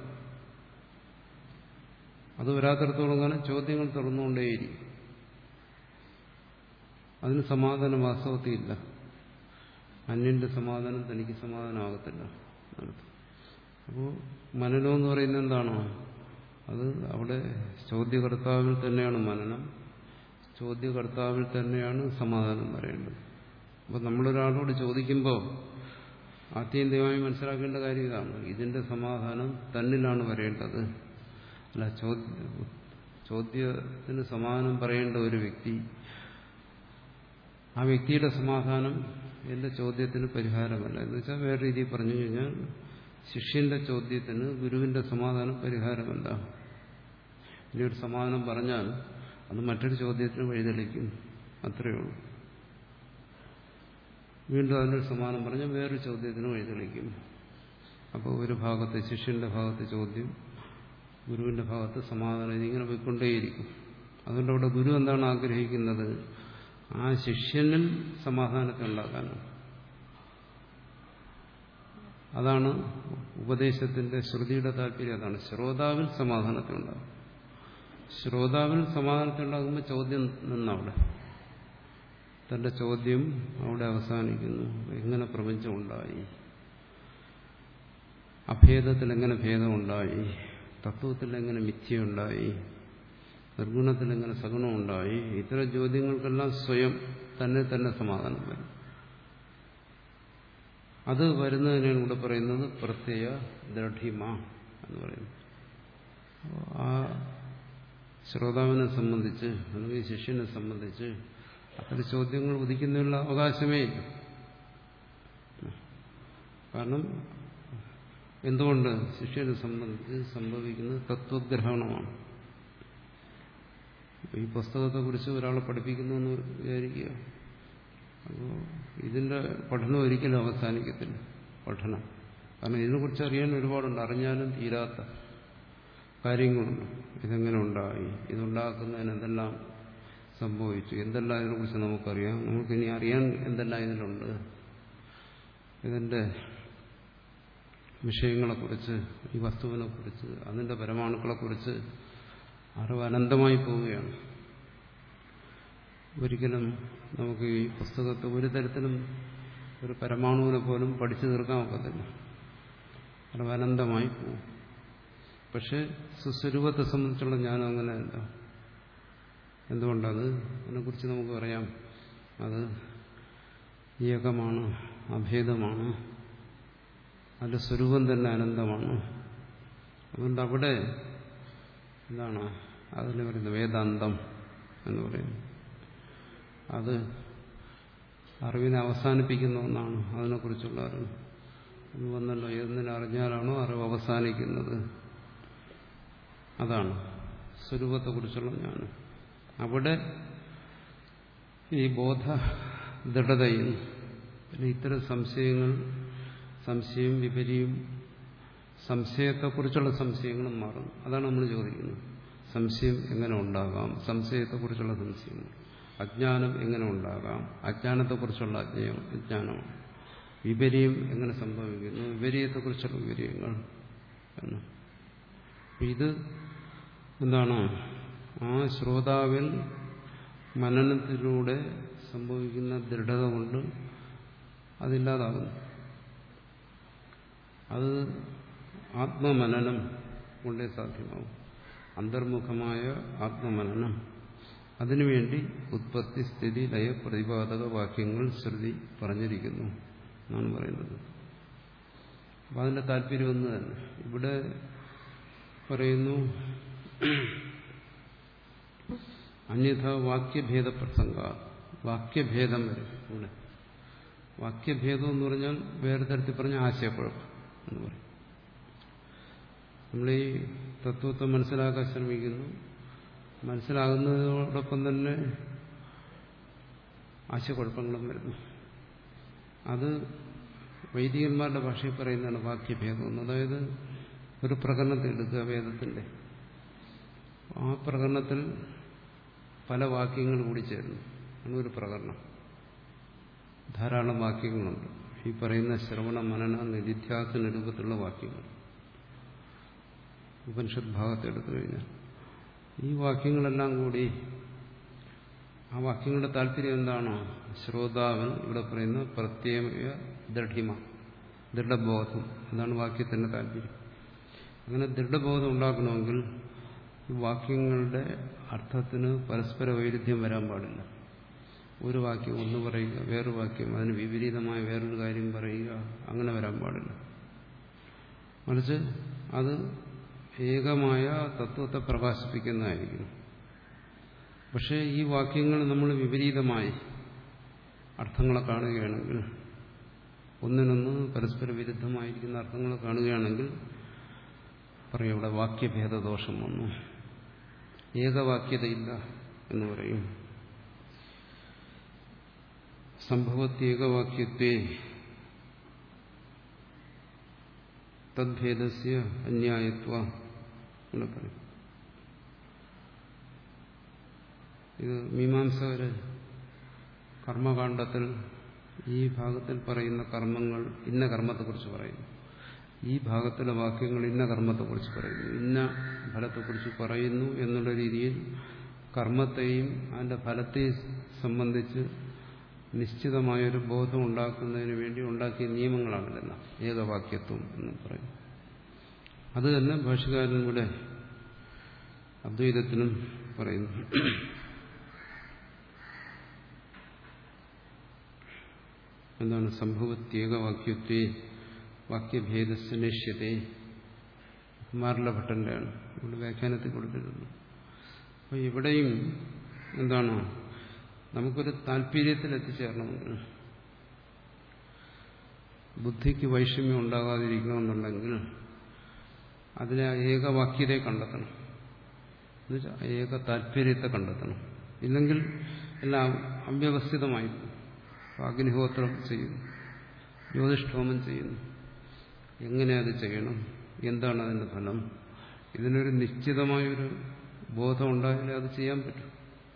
അത് വരാത്തിടത്തോളം കാലം ചോദ്യങ്ങൾ തുറന്നുകൊണ്ടേയിരിക്കും അതിന് സമാധാനം വാസ്തവത്തിൽ ഇല്ല അന്യന്റെ സമാധാനം തനിക്ക് സമാധാനമാകത്തില്ല എന്നർത്ഥം അപ്പോൾ മനനം എന്ന് പറയുന്നത് എന്താണോ അത് അവിടെ ചോദ്യകർത്താവിൽ തന്നെയാണ് മനനം ചോദ്യകർത്താവിൽ തന്നെയാണ് സമാധാനം വരേണ്ടത് അപ്പോൾ നമ്മളൊരാളോട് ചോദിക്കുമ്പോൾ ആത്യന്തികമായി മനസ്സിലാക്കേണ്ട കാര്യം ഇതാണ് ഇതിന്റെ സമാധാനം തന്നിലാണ് വരേണ്ടത് അല്ല ചോദ്യ ചോദ്യത്തിന് സമാധാനം പറയേണ്ട ഒരു വ്യക്തി ആ വ്യക്തിയുടെ സമാധാനം എന്റെ ചോദ്യത്തിന് പരിഹാരമല്ല എന്ന് വെച്ചാൽ വേറെ രീതിയിൽ പറഞ്ഞു കഴിഞ്ഞാൽ ശിഷ്യന്റെ ചോദ്യത്തിന് ഗുരുവിന്റെ സമാധാനം പരിഹാരമല്ല ഇനി ഒരു സമാധാനം പറഞ്ഞാൽ അത് മറ്റൊരു ചോദ്യത്തിന് വഴിതെളിക്കും അത്രയേ ഉള്ളൂ വീണ്ടും അതിനൊരു സമാനം പറഞ്ഞാൽ വേറൊരു ചോദ്യത്തിന് വഴിതെളിക്കും അപ്പോൾ ഒരു ഭാഗത്ത് ശിഷ്യന്റെ ഭാഗത്ത് ചോദ്യം ഗുരുവിന്റെ ഭാഗത്ത് സമാധാനം ഇതിങ്ങനെ പോയിക്കൊണ്ടേയിരിക്കും അതുകൊണ്ട് അവിടെ ഗുരു എന്താണ് ആഗ്രഹിക്കുന്നത് ആ ശിഷ്യനിൽ സമാധാനത്തെ ഉണ്ടാക്കാനാണ് അതാണ് ഉപദേശത്തിന്റെ ശ്രുതിയുടെ താല്പര്യം അതാണ് ശ്രോതാവിൽ സമാധാനത്തെ ഉണ്ടാകും ശ്രോതാവിൽ സമാധാനത്തെ ഉണ്ടാകുമ്പോൾ ചോദ്യം നിന്നവിടെ തന്റെ ചോദ്യം അവിടെ അവസാനിക്കുന്നു എങ്ങനെ പ്രപഞ്ചം ഉണ്ടായി അഭേദത്തിൽ എങ്ങനെ ഭേദമുണ്ടായി തത്വത്തിൽ എങ്ങനെ മിഥ്യയുണ്ടായി നിർഗുണത്തിൽ എങ്ങനെ സഗുണമുണ്ടായി ഇത്തരം ചോദ്യങ്ങൾക്കെല്ലാം സ്വയം തന്നെ തന്നെ സമാധാനം വരും അത് വരുന്നതിനാണ് ഇവിടെ പറയുന്നത് പ്രത്യയ ദൃഢിമ എന്ന് പറയുന്നു ആ ശ്രോതാവിനെ സംബന്ധിച്ച് അല്ലെങ്കിൽ ശിഷ്യനെ സംബന്ധിച്ച് അത്തരം ചോദ്യങ്ങൾ ഉദിക്കുന്നതിനുള്ള അവകാശമേ ഇല്ല കാരണം എന്തുകൊണ്ട് ശിഷ്യനെ സംബന്ധിച്ച് സംഭവിക്കുന്നത് തത്വഗ്രഹണമാണ് ഈ പുസ്തകത്തെക്കുറിച്ച് ഒരാളെ പഠിപ്പിക്കുന്നു എന്ന് വിചാരിക്കുക അപ്പോൾ ഇതിന്റെ പഠനം ഒരിക്കലും അവസാനിക്കത്തില്ല പഠനം കാരണം ഇതിനെക്കുറിച്ച് അറിയാൻ ഒരുപാടുണ്ട് അറിഞ്ഞാലും തീരാത്ത കാര്യങ്ങളുണ്ട് ഇതെങ്ങനെ ഉണ്ടായി ഇതുണ്ടാക്കുന്നതിന് എന്തെല്ലാം സംഭവിച്ചു എന്തെല്ലാം ഇതിനെക്കുറിച്ച് നമുക്കറിയാം നമുക്കിനി അറിയാൻ എന്തെല്ലാം ഇതിലുണ്ട് ഇതിന്റെ വിഷയങ്ങളെക്കുറിച്ച് ഈ വസ്തുവിനെക്കുറിച്ച് അതിന്റെ പരമാണുക്കളെക്കുറിച്ച് അറിവ് അനന്തമായി പോവുകയാണ് ഒരിക്കലും നമുക്ക് ഈ പുസ്തകത്തെ ഒരു തരത്തിലും ഒരു പരമാണുവിനെ പോലും പഠിച്ചു തീർക്കാൻ ഒക്കത്തില്ല അറിവ് അനന്തമായി പോകും പക്ഷെ സുസ്വരൂപത്തെ സംബന്ധിച്ചുള്ള ജ്ഞാനം അങ്ങനെയല്ല എന്തുകൊണ്ടത് അതിനെക്കുറിച്ച് നമുക്ക് പറയാം അത് ഏകമാണ് അഭേദമാണ് അതിന്റെ സ്വരൂപം തന്നെ അനന്തമാണ് അതുകൊണ്ട് അവിടെ എന്താണ് അതിന് പറയുന്നത് വേദാന്തം എന്ന് പറയുന്നത് അത് അറിവിനെ അവസാനിപ്പിക്കുന്ന ഒന്നാണ് അതിനെക്കുറിച്ചുള്ള അറിവ് അത് വന്നല്ലോ ഏതിനറിഞ്ഞാലാണോ അറിവ് അവസാനിക്കുന്നത് അതാണ് സ്വരൂപത്തെക്കുറിച്ചുള്ള ജ്ഞാനം അവിടെ ഈ ബോധ ദൃഢതയും പിന്നെ ഇത്തരം സംശയങ്ങൾ സംശയം വിപരിയും സംശയത്തെക്കുറിച്ചുള്ള സംശയങ്ങളും മാറും അതാണ് നമ്മൾ ചോദിക്കുന്നത് സംശയം എങ്ങനെ ഉണ്ടാകാം സംശയത്തെക്കുറിച്ചുള്ള സംശയങ്ങൾ അജ്ഞാനം എങ്ങനെ ഉണ്ടാകാം അജ്ഞാനത്തെക്കുറിച്ചുള്ള അജ്ഞാനം അജ്ഞാനമാണ് വിപരീയം എങ്ങനെ സംഭവിക്കുന്നു വിപരീയത്തെക്കുറിച്ചുള്ള വിപരീയങ്ങൾ എന്ന് ഇത് എന്താണ് ആ ശ്രോതാവിൽ മനനത്തിലൂടെ സംഭവിക്കുന്ന ദൃഢത കൊണ്ട് അതില്ലാതാകുന്നു അത് ആത്മമനനം കൊണ്ടേ സാധ്യമാവും അന്തർമുഖമായ ആത്മമനനം അതിനുവേണ്ടി ഉത്പത്തി സ്ഥിതി ലയ പ്രതിപാദക വാക്യങ്ങൾ ശ്രുതി പറഞ്ഞിരിക്കുന്നു എന്നാണ് പറയുന്നത് അപ്പം അതിൻ്റെ താല്പര്യം ഒന്ന് തന്നെ ഇവിടെ പറയുന്നു അന്യഥ വാക്യഭേദ പ്രസംഗ വാക്യഭേദം വരെ ഇവിടെ വാക്യഭേദം എന്ന് പറഞ്ഞാൽ വേറെ തരത്തിൽ പറഞ്ഞ ആശയക്കുഴപ്പം എന്ന് പറയും നമ്മൾ ഈ തത്വത്തെ മനസ്സിലാക്കാൻ ശ്രമിക്കുന്നു മനസ്സിലാകുന്നതോടൊപ്പം തന്നെ ആശയക്കുഴപ്പങ്ങളും വരുന്നു അത് വൈദികന്മാരുടെ ഭാഷയിൽ പറയുന്നതാണ് വാക്യഭേദം എന്ന് അതായത് ഒരു പ്രകടനത്തിൽ എടുക്കുക വേദത്തിന്റെ ആ പ്രകടനത്തിൽ പല വാക്യങ്ങൾ കൂടി ചേരുന്നു ആണ് ഒരു പ്രകടനം ധാരാളം വാക്യങ്ങളുണ്ട് ഈ പറയുന്ന ശ്രവണ മനന നിധിധ്യാസന രൂപത്തിലുള്ള വാക്യങ്ങൾ ഉപനിഷത് ഭാഗത്ത് എടുത്തു കഴിഞ്ഞാൽ ഈ വാക്യങ്ങളെല്ലാം കൂടി ആ വാക്യങ്ങളുടെ താല്പര്യം എന്താണോ ശ്രോതാവൻ ഇവിടെ പറയുന്ന പ്രത്യേക ദൃഢിമ ദൃഢബോധം അതാണ് വാക്യത്തിന്റെ താല്പര്യം അങ്ങനെ ദൃഢബോധം ഉണ്ടാക്കണമെങ്കിൽ വാക്യങ്ങളുടെ അർത്ഥത്തിന് പരസ്പര വൈരുദ്ധ്യം വരാൻ പാടില്ല ഒരു വാക്യം ഒന്ന് പറയുക വേറൊരു വാക്യം അതിന് വിപരീതമായ വേറൊരു കാര്യം പറയുക അങ്ങനെ വരാൻ പാടില്ല മറിച്ച് അത് ഏകമായ തത്വത്തെ പ്രകാശിപ്പിക്കുന്നതായിരിക്കും പക്ഷേ ഈ വാക്യങ്ങൾ നമ്മൾ വിപരീതമായി അർത്ഥങ്ങളെ കാണുകയാണെങ്കിൽ ഒന്നിനൊന്ന് പരസ്പര വിരുദ്ധമായിരിക്കുന്ന അർത്ഥങ്ങളെ കാണുകയാണെങ്കിൽ പറയും ഇവിടെ വാക്യഭേദദോഷം വന്നു ഏകവാക്യതയില്ല എന്ന് പറയും സംഭവത്യേകവാക്യത്വേ തദ്ഭേദസ്യ അന്യായത്വ എന്ന് പറയും ഇത് മീമാംസകര് കർമ്മകാണ്ഡത്തിൽ ഈ ഭാഗത്തിൽ പറയുന്ന കർമ്മങ്ങൾ ഇന്ന കർമ്മത്തെക്കുറിച്ച് പറയുന്നു ഈ ഭാഗത്തിലെ വാക്യങ്ങൾ ഇന്ന കർമ്മത്തെക്കുറിച്ച് പറയുന്നു ഇന്ന ഫലത്തെക്കുറിച്ച് പറയുന്നു എന്നുള്ള രീതിയിൽ കർമ്മത്തെയും അതിന്റെ ഫലത്തെയും സംബന്ധിച്ച് നിശ്ചിതമായൊരു ബോധം ഉണ്ടാക്കുന്നതിന് വേണ്ടി ഉണ്ടാക്കിയ നിയമങ്ങളാണിതെല്ലാം ഏകവാക്യത്വം എന്ന് പറയും അത് തന്നെ ഭാഷകാരൻ ഇവിടെ അദ്വൈതത്തിനും പറയുന്നു എന്താണ് സംഭവത്യേകവാക്യത്വേ വാക്യഭേദസ്നേഷ്യത്തെ കുമാരല ഭട്ടന്റെയാണ് ഇവിടെ വ്യാഖ്യാനത്തിൽ കൊടുത്തിരുന്നു അപ്പോൾ ഇവിടെയും എന്താണ് നമുക്കൊരു താല്പര്യത്തിൽ എത്തിച്ചേരണമെങ്കിൽ ബുദ്ധിക്ക് വൈഷമ്യം ഉണ്ടാകാതിരിക്കണമെന്നുണ്ടെങ്കിൽ അതിനെ ഏകവാക്യതയെ കണ്ടെത്തണം എന്നുവെച്ചാൽ ഏക താല്പര്യത്തെ കണ്ടെത്തണം ഇല്ലെങ്കിൽ എല്ലാം അവ്യവസ്ഥിതമായി അഗ്നിഹോത്രം ചെയ്യുന്നു ജ്യോതിഷ്ഠോമം ചെയ്യുന്നു എങ്ങനെ അത് ചെയ്യണം എന്താണ് അതിന്റെ ഫലം ഇതിനൊരു നിശ്ചിതമായൊരു ബോധം ഉണ്ടായാലേ അത് ചെയ്യാൻ പറ്റും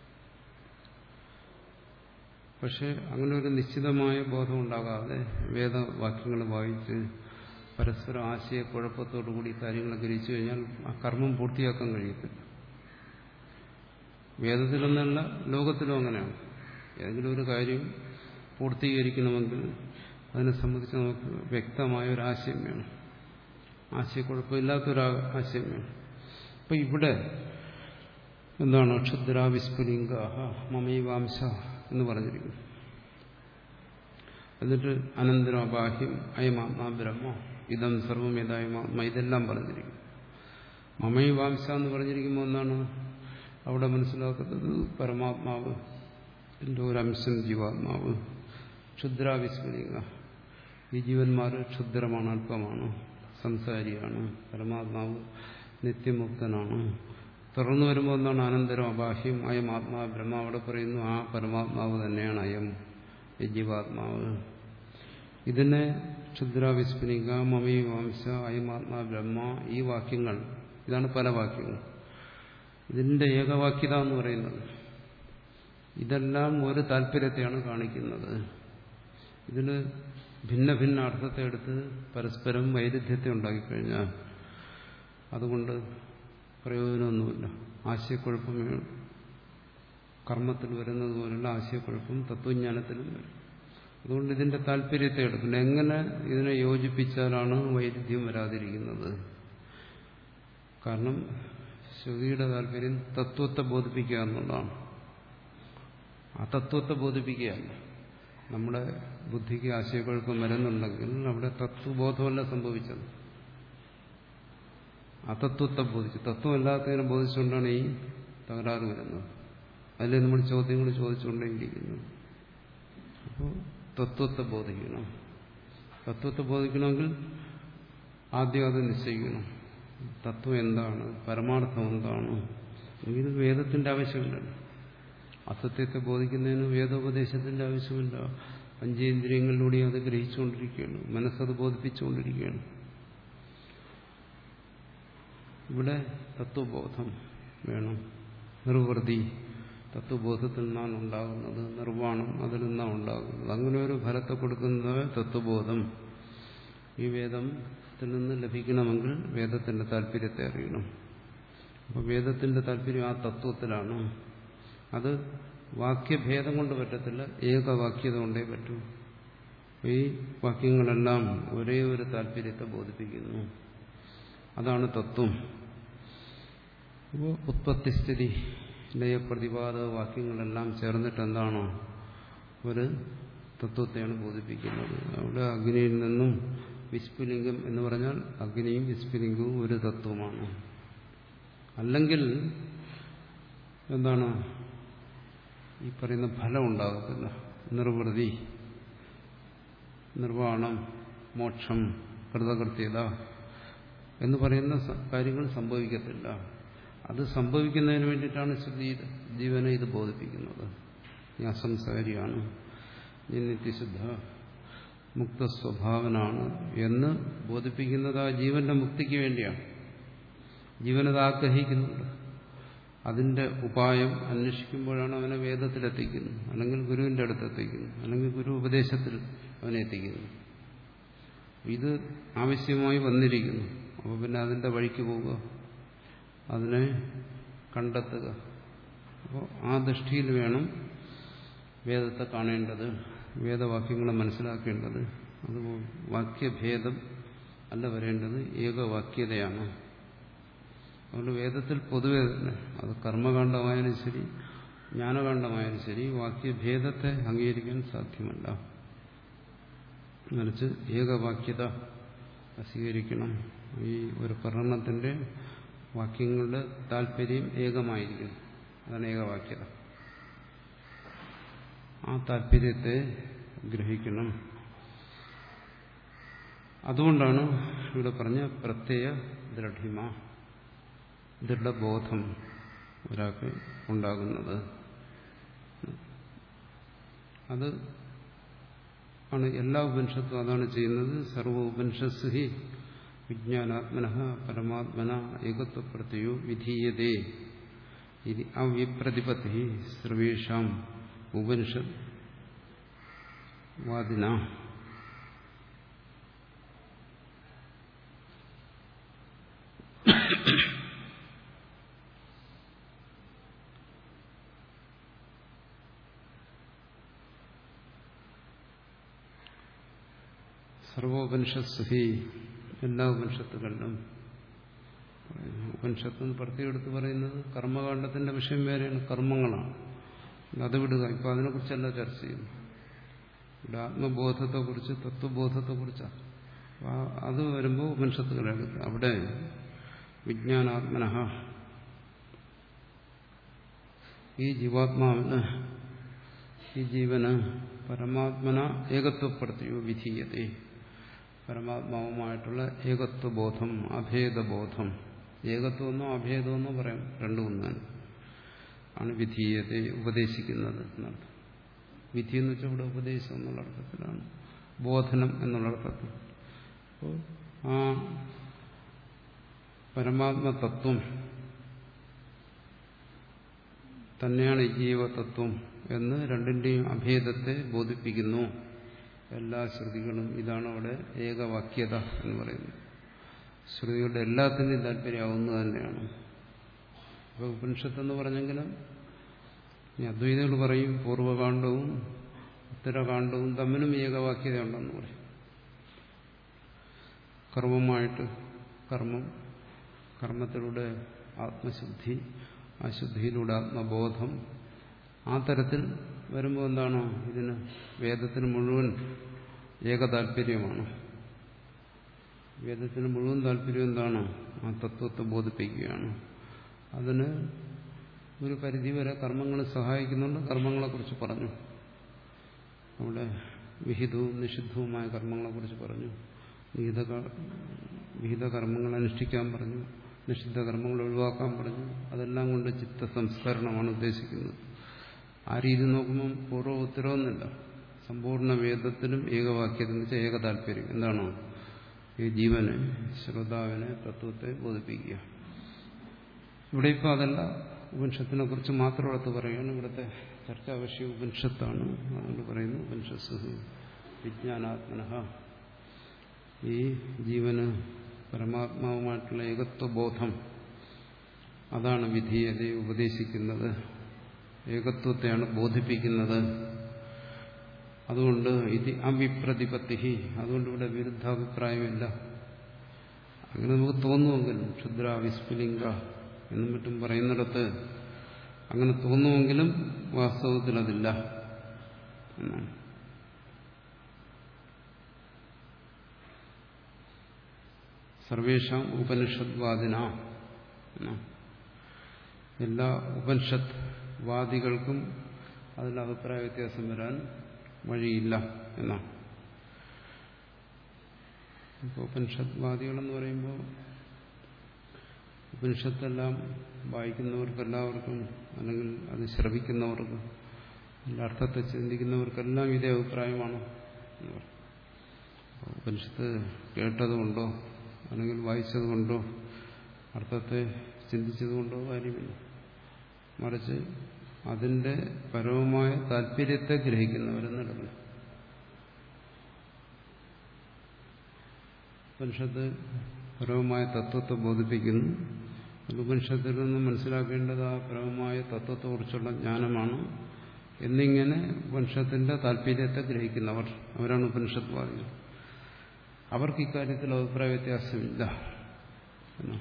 പക്ഷെ അങ്ങനെ ഒരു നിശ്ചിതമായ ബോധം ഉണ്ടാകാതെ വേദവാക്യങ്ങൾ വായിച്ച് പരസ്പരം ആശയക്കുഴപ്പത്തോടുകൂടി കാര്യങ്ങൾ ഗ്രഹിച്ചു കഴിഞ്ഞാൽ ആ കർമ്മം പൂർത്തിയാക്കാൻ കഴിയത്തില്ല വേദത്തിലൊന്നല്ല ലോകത്തിലും അങ്ങനെയാണ് ഏതെങ്കിലും ഒരു കാര്യം പൂർത്തീകരിക്കണമെങ്കിൽ അതിനെ സംബന്ധിച്ച് നമുക്ക് വ്യക്തമായ ഒരു ആശയം വേണം ആശയക്കുഴപ്പമില്ലാത്തൊരു ആശയം വേണം അപ്പൊ ഇവിടെ എന്താണ് ക്ഷുദ്ര വിസ്ഫുലിംഗ മമൈവാംശ എന്ന് പറഞ്ഞിരിക്കുന്നു എന്നിട്ട് അനന്തരം അബാഹ്യം അയമാത്മാ ബ്രഹ്മ ഇതം സർവമേതായ്മാത്മ ഇതെല്ലാം പറഞ്ഞിരിക്കുന്നു മമൈവാംശ എന്ന് പറഞ്ഞിരിക്കുമ്പോൾ എന്താണ് അവിടെ മനസ്സിലാക്കുന്നത് പരമാത്മാവ് എൻ്റെ ഒരംശം ജീവാത്മാവ് ക്ഷുദ്രാവിസ്മരിക ഈ ജീവന്മാർ ക്ഷുദ്രമാണ് അല്പമാണ് സംസാരിയാണ് പരമാത്മാവ് നിത്യമുക്തനാണ് തുടർന്നു വരുമ്പോൾ എന്താണ് അനന്തരം അബാഹ്യം അയം ആത്മാ ബ്രഹ്മ അവിടെ പറയുന്നു ആ പരമാത്മാവ് തന്നെയാണ് അയം ഈ ജീവാത്മാവ് ഇതിനെ ക്ഷുദ്രാവിസ്മരിക മമി വംശ അയമാത്മാ ബ്രഹ്മ ഈ വാക്യങ്ങൾ ഇതാണ് പല വാക്യങ്ങൾ ഇതിന്റെ ഏകവാക്യത എന്ന് പറയുന്നത് ഇതെല്ലാം ഒരു താല്പര്യത്തെയാണ് കാണിക്കുന്നത് ഇതിന് ഭിന്ന ഭിന്ന അർത്ഥത്തെ എടുത്ത് പരസ്പരം വൈരുദ്ധ്യത്തെ ഉണ്ടാക്കിക്കഴിഞ്ഞാൽ അതുകൊണ്ട് പ്രയോജനമൊന്നുമില്ല ആശയക്കുഴപ്പം കർമ്മത്തിൽ വരുന്നത് പോലുള്ള ആശയക്കുഴപ്പം തത്വജ്ഞാനത്തിലും വരും അതുകൊണ്ട് ഇതിന്റെ താല്പര്യത്തെ എടുക്കണം എങ്ങനെ ഇതിനെ യോജിപ്പിച്ചാലാണ് വൈരുദ്ധ്യം വരാതിരിക്കുന്നത് കാരണം ശ്രുതിയുടെ താല്പര്യം തത്വത്തെ ബോധിപ്പിക്കുക എന്നുള്ളതാണ് ആ തത്വത്തെ ബോധിപ്പിക്കുകയല്ല നമ്മുടെ ബുദ്ധിക്ക് ആശയക്കുഴപ്പം വരുന്നുണ്ടെങ്കിൽ അവിടെ തത്വബോധമല്ല സംഭവിച്ചത് അതത്വത്തെ ബോധിച്ചു തത്വമല്ലാത്തതിനെ ബോധിച്ചുകൊണ്ടാണ് ഈ തകരാറ് വരുന്നത് അതിൽ നമ്മൾ ചോദ്യങ്ങൾ ചോദിച്ചുകൊണ്ടേയിരിക്കുന്നത് അപ്പോൾ തത്വത്തെ ബോധിക്കണം തത്വത്തെ ബോധിക്കണമെങ്കിൽ ആദ്യം അത് നിശ്ചയിക്കണം തത്വം എന്താണ് പരമാർത്ഥം എന്താണ് ഇത് വേദത്തിന്റെ ആവശ്യമില്ലല്ലോ അസത്യത്തെ ബോധിക്കുന്നതിന് വേദോപദേശത്തിന്റെ ആവശ്യമില്ല പഞ്ചേന്ദ്രിയങ്ങളിലൂടെ അത് ഗ്രഹിച്ചുകൊണ്ടിരിക്കുകയാണ് മനസ്സത് ബോധിപ്പിച്ചുകൊണ്ടിരിക്കുകയാണ് ഇവിടെ തത്വബോധം വേണം നിർവൃതി തത്വബോധത്തിൽ നിന്നാണ് ഉണ്ടാകുന്നത് നിർവ്വാണം അതിൽ നിന്നാണ് ഉണ്ടാകുന്നത് അങ്ങനെ ഒരു ഫലത്തെ കൊടുക്കുന്നത് തത്വബോധം ഈ വേദത്തിൽ നിന്ന് ലഭിക്കണമെങ്കിൽ വേദത്തിന്റെ താല്പര്യത്തെ അറിയണം അപ്പോൾ വേദത്തിന്റെ താല്പര്യം ആ തത്വത്തിലാണ് അത് വാക്യഭേദം കൊണ്ട് പറ്റത്തില്ല ഏകവാക്യത കൊണ്ടേ പറ്റൂ ഈ വാക്യങ്ങളെല്ലാം ഒരേ ഒരു താല്പര്യത്തെ ബോധിപ്പിക്കുന്നു അതാണ് തത്വം അപ്പോൾ ഉത്പത്തിസ്ഥിതി ലയപ്രതിപാദ വാക്യങ്ങളെല്ലാം ചേർന്നിട്ട് എന്താണോ ഒരു തത്വത്തെയാണ് ബോധിപ്പിക്കുന്നത് അവിടെ അഗ്നിയിൽ നിന്നും വിസ്ഫുലിംഗം എന്ന് പറഞ്ഞാൽ അഗ്നിയും വിസ്ഫുലിംഗവും ഒരു തത്വമാണ് അല്ലെങ്കിൽ എന്താണ് ഈ പറയുന്ന ഫലം ഉണ്ടാകത്തില്ല നിർവൃതി നിർവ്വാണം മോക്ഷം കൃതകൃത്യത എന്ന് പറയുന്ന കാര്യങ്ങൾ സംഭവിക്കത്തില്ല അത് സംഭവിക്കുന്നതിന് വേണ്ടിയിട്ടാണ് ശ്രുതി ജീവനെ ഇത് ബോധിപ്പിക്കുന്നത് ഞാൻ സംസാരിയാണ് ഞാൻ നിത്യശുദ്ധ മുക്തസ്വഭാവനാണ് എന്ന് ബോധിപ്പിക്കുന്നത് ആ ജീവന്റെ മുക്തിക്ക് വേണ്ടിയാണ് ജീവനത് ആഗ്രഹിക്കുന്നുണ്ട് അതിന്റെ ഉപായം അന്വേഷിക്കുമ്പോഴാണ് അവനെ വേദത്തിലെത്തിക്കുന്നത് അല്ലെങ്കിൽ ഗുരുവിന്റെ അടുത്തെത്തിക്കുന്നു അല്ലെങ്കിൽ ഗുരു ഉപദേശത്തിൽ അവനെ എത്തിക്കുന്നു ഇത് ആവശ്യമായി വന്നിരിക്കുന്നു അപ്പോൾ പിന്നെ അതിന്റെ വഴിക്ക് പോവുക അതിനെ കണ്ടെത്തുക അപ്പോൾ ആ ദൃഷ്ടിയിൽ വേണം വേദത്തെ കാണേണ്ടത് വേദവാക്യങ്ങളെ മനസ്സിലാക്കേണ്ടത് അത് വാക്യഭേദം അല്ല വരേണ്ടത് ഏകവാക്യതയാണ് അതുകൊണ്ട് വേദത്തിൽ പൊതുവെ തന്നെ അത് കർമ്മകാണ്ഡമായാലും ശരി ജ്ഞാനകാണ്ഡമായാലും ശരി വാക്യഭേദത്തെ അംഗീകരിക്കാൻ സാധ്യമല്ല മറിച്ച് ഏകവാക്യത സ്വീകരിക്കണം ഈ ഒരു പ്രകടനത്തിന്റെ വാക്യങ്ങളുടെ താല്പര്യം ഏകമായിരിക്കും അതാണ് ഏകവാക്യത ആ താല്പര്യത്തെ ഗ്രഹിക്കണം അതുകൊണ്ടാണ് ഇവിടെ പറഞ്ഞ പ്രത്യയ ദൃഢിമ ദൃഢബോധം ഒരാൾക്ക് ഉണ്ടാകുന്നത് അത് ആണ് എല്ലാ ഉപനിഷത്തും അതാണ് ചെയ്യുന്നത് സർവ ഉപനിഷസ് ഹി വിജ്ഞാനാത്മന പരമാത്മന ഏകത്വപ്രത്യോ വിധീയതേ ഇത് അവിപ്രതിപത്തി സർവേഷാം ഉപനിഷത് വാദിന സർവോപനിഷത്ത് ഹി എല്ലാ ഉപനിഷത്തുകളിലും ഉപനിഷത്ത് എന്ന് പ്രത്യേകെടുത്ത് പറയുന്നത് കർമ്മകാണ്ഡത്തിന്റെ വിഷയം വേറെയാണ് കർമ്മങ്ങളാണ് അത് വിടുക ഇപ്പൊ അതിനെക്കുറിച്ചല്ല ചർച്ച ചെയ്യുന്നു ഇവിടെ ആത്മബോധത്തെക്കുറിച്ച് തത്വബോധത്തെക്കുറിച്ചാണ് അത് വരുമ്പോൾ ഉപനിഷത്തുകളാണ് അവിടെ വിജ്ഞാനാത്മന ഈ ജീവാത്മാവിന് ഈ ജീവന് പരമാത്മന ഏകത്വപ്പെടുത്തിയോ വിധീയതേ പരമാത്മാവുമായിട്ടുള്ള ഏകത്വബോധം അഭേദബോധം ഏകത്വമെന്നോ അഭേദമെന്നോ പറയാം രണ്ടും ഒന്നാണ് ആണ് വിധീയത്തെ ഉപദേശിക്കുന്നത് എന്നർത്ഥം വിധി എന്ന് വെച്ചാൽ ഇവിടെ ഉപദേശം എന്നുള്ള അർത്ഥത്തിലാണ് ബോധനം എന്നുള്ള അർത്ഥത്തിൽ അപ്പോൾ ആ പരമാത്മതത്വം തന്നെയാണ് ജീവതത്വം എന്ന് രണ്ടിന്റെയും അഭേദത്തെ ബോധിപ്പിക്കുന്നു എല്ലാ ശ്രുതികളും ഇതാണ് അവിടെ ഏകവാക്യത എന്ന് പറയുന്നത് ശ്രുതികളുടെ എല്ലാത്തിൻ്റെയും താല്പര്യമാവുന്നത് തന്നെയാണ് അപ്പോൾ ഉപനിഷത്തെന്ന് പറഞ്ഞെങ്കിലും അദ്വൈതകൾ പറയും പൂർവ്വകാണ്ഡവും ഉത്തരകാണ്ഡവും തമ്മിലും ഏകവാക്യത ഉണ്ടെന്ന് പറയും കർമ്മമായിട്ട് കർമ്മം കർമ്മത്തിലൂടെ ആത്മശുദ്ധി ആ ശുദ്ധിയിലൂടെ ആത്മബോധം ആ തരത്തിൽ വരുമ്പോൾ എന്താണോ ഇതിന് വേദത്തിന് മുഴുവൻ ഏകതാല്പര്യമാണ് വേദത്തിന് മുഴുവൻ താല്പര്യം എന്താണോ ആ തത്വത്തെ ബോധിപ്പിക്കുകയാണ് അതിന് ഒരു പരിധിവരെ കർമ്മങ്ങൾ സഹായിക്കുന്നുണ്ട് കർമ്മങ്ങളെക്കുറിച്ച് പറഞ്ഞു അവിടെ വിഹിതവും നിഷിദ്ധവുമായ കർമ്മങ്ങളെക്കുറിച്ച് പറഞ്ഞു വിഹിത വിഹിത കർമ്മങ്ങൾ അനുഷ്ഠിക്കാൻ പറഞ്ഞു നിഷിദ്ധ കർമ്മങ്ങൾ ഒഴിവാക്കാൻ പറഞ്ഞു അതെല്ലാം കൊണ്ട് ചിത്ത സംസ്കരണമാണ് ഉദ്ദേശിക്കുന്നത് ആ രീതി നോക്കുമ്പോൾ പൂർവ്വ ഉത്തരവൊന്നുമില്ല സമ്പൂർണ്ണ വേദത്തിലും ഏകവാക്യത്തിന് വെച്ചാൽ ഏക താല്പര്യം എന്താണോ ഈ ജീവന് ശ്രോതാവിനെ തത്വത്തെ ബോധിപ്പിക്കുക ഇവിടെ ഇപ്പോൾ അതല്ല ഉപനിഷത്തിനെ കുറിച്ച് മാത്രം എടുത്ത് പറയുകയാണ് ഇവിടുത്തെ ചർച്ചാ വിഷയം ഉപനിഷത്താണ് അതുകൊണ്ട് പറയുന്നു ഉപനിഷസ് വിജ്ഞാനാത്മന ഈ ജീവന് പരമാത്മാവുമായിട്ടുള്ള ഏകത്വബോധം അതാണ് വിധീയത ഉപദേശിക്കുന്നത് ഏകത്വത്തെയാണ് ബോധിപ്പിക്കുന്നത് അതുകൊണ്ട് ഇത് അവിപ്രതിപത്തി അതുകൊണ്ട് ഇവിടെ വിരുദ്ധാഭിപ്രായമില്ല അങ്ങനെ നമുക്ക് തോന്നുമെങ്കിലും ക്ഷുദ്ര വിസ്ഫുലിംഗ എന്നും മറ്റും പറയുന്നിടത്ത് അങ്ങനെ തോന്നുമെങ്കിലും വാസ്തവത്തിൽ അതില്ല എന്നാണ് സർവേഷാം ഉപനിഷദ്വാദിന എല്ലാ ഉപനിഷത്ത് വാദികൾക്കും അതിൽ അഭിപ്രായ വ്യത്യാസം വരാൻ വഴിയില്ല എന്നാണ് ഇപ്പോൾ ഉപനിഷത്വാദികളെന്ന് പറയുമ്പോൾ ഉപനിഷത്തെല്ലാം വായിക്കുന്നവർക്കെല്ലാവർക്കും അല്ലെങ്കിൽ അത് ശ്രവിക്കുന്നവർക്കും അതിൻ്റെ അർത്ഥത്തെ ചിന്തിക്കുന്നവർക്കെല്ലാം ഇതേ അഭിപ്രായമാണ് എന്ന് പറയും ഉപനിഷത്ത് കേട്ടതുകൊണ്ടോ അല്ലെങ്കിൽ വായിച്ചതുകൊണ്ടോ അർത്ഥത്തെ ചിന്തിച്ചതുകൊണ്ടോ കാര്യമില്ല മറിച്ച് അതിന്റെ പരമമായ താല്പര്യത്തെ ഗ്രഹിക്കുന്നവരെന്നിടണം ഉപനിഷത്ത് പരമമായ തത്വത്തെ ബോധിപ്പിക്കുന്നു ഉപനിഷത്തിൽ നിന്ന് മനസ്സിലാക്കേണ്ടത് ആ പരമമായ തത്വത്തെക്കുറിച്ചുള്ള ജ്ഞാനമാണ് എന്നിങ്ങനെ ഉപനിഷത്തിന്റെ താല്പര്യത്തെ ഗ്രഹിക്കുന്നവർ അവരാണ് ഉപനിഷത്വാദികൾ അവർക്ക് ഇക്കാര്യത്തിൽ അഭിപ്രായ വ്യത്യാസമില്ല എന്നാണ്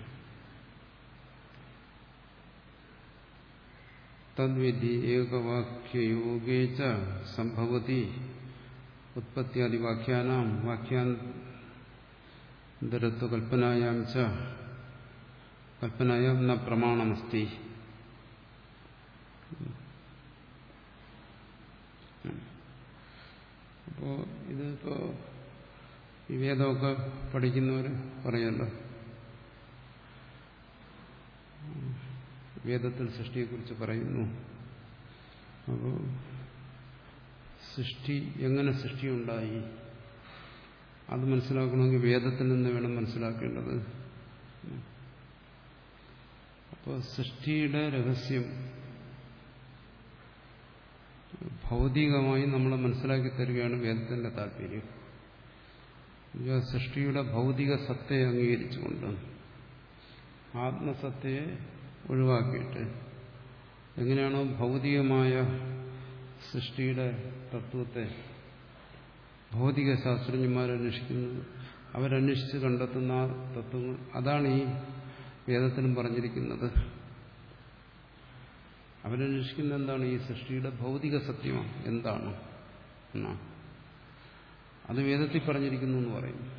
തദ്വിധി ഏകവാക്യയോഗേ ച സംഭവതി ഉത്പത്തിയാദി വാക്യാനാം വാക്യാന്തരത്വ കൽപ്പനായാം ച കൽപ്പനായാം ന പ്രമാണമസ്തി അപ്പോ ഇതിപ്പോ ഈ വേദമൊക്കെ പഠിക്കുന്നവർ പറയല്ലോ വേദത്തിൽ സൃഷ്ടിയെക്കുറിച്ച് പറയുന്നു അപ്പോൾ സൃഷ്ടി എങ്ങനെ സൃഷ്ടിയുണ്ടായി അത് മനസ്സിലാക്കണമെങ്കിൽ വേദത്തിൽ നിന്ന് വേണം മനസ്സിലാക്കേണ്ടത് അപ്പോൾ സൃഷ്ടിയുടെ രഹസ്യം ഭൗതികമായി നമ്മൾ മനസ്സിലാക്കി തരികയാണ് വേദത്തിന്റെ താല്പര്യം സൃഷ്ടിയുടെ ഭൗതിക സത്തയെ അംഗീകരിച്ചുകൊണ്ട് ആത്മസത്തയെ ഒഴിവാക്കിയിട്ട് എങ്ങനെയാണോ ഭൗതികമായ സൃഷ്ടിയുടെ തത്വത്തെ ഭൗതിക ശാസ്ത്രജ്ഞന്മാർ അന്വേഷിക്കുന്നത് അവരന്വേഷിച്ച് കണ്ടെത്തുന്ന ആ തത്വങ്ങൾ അതാണ് ഈ വേദത്തിലും പറഞ്ഞിരിക്കുന്നത് അവരന്വേഷിക്കുന്ന എന്താണ് ഈ സൃഷ്ടിയുടെ ഭൗതിക സത്യമാണ് എന്താണ് എന്നാണ് അത് വേദത്തിൽ പറഞ്ഞിരിക്കുന്നു എന്ന് പറയുന്നു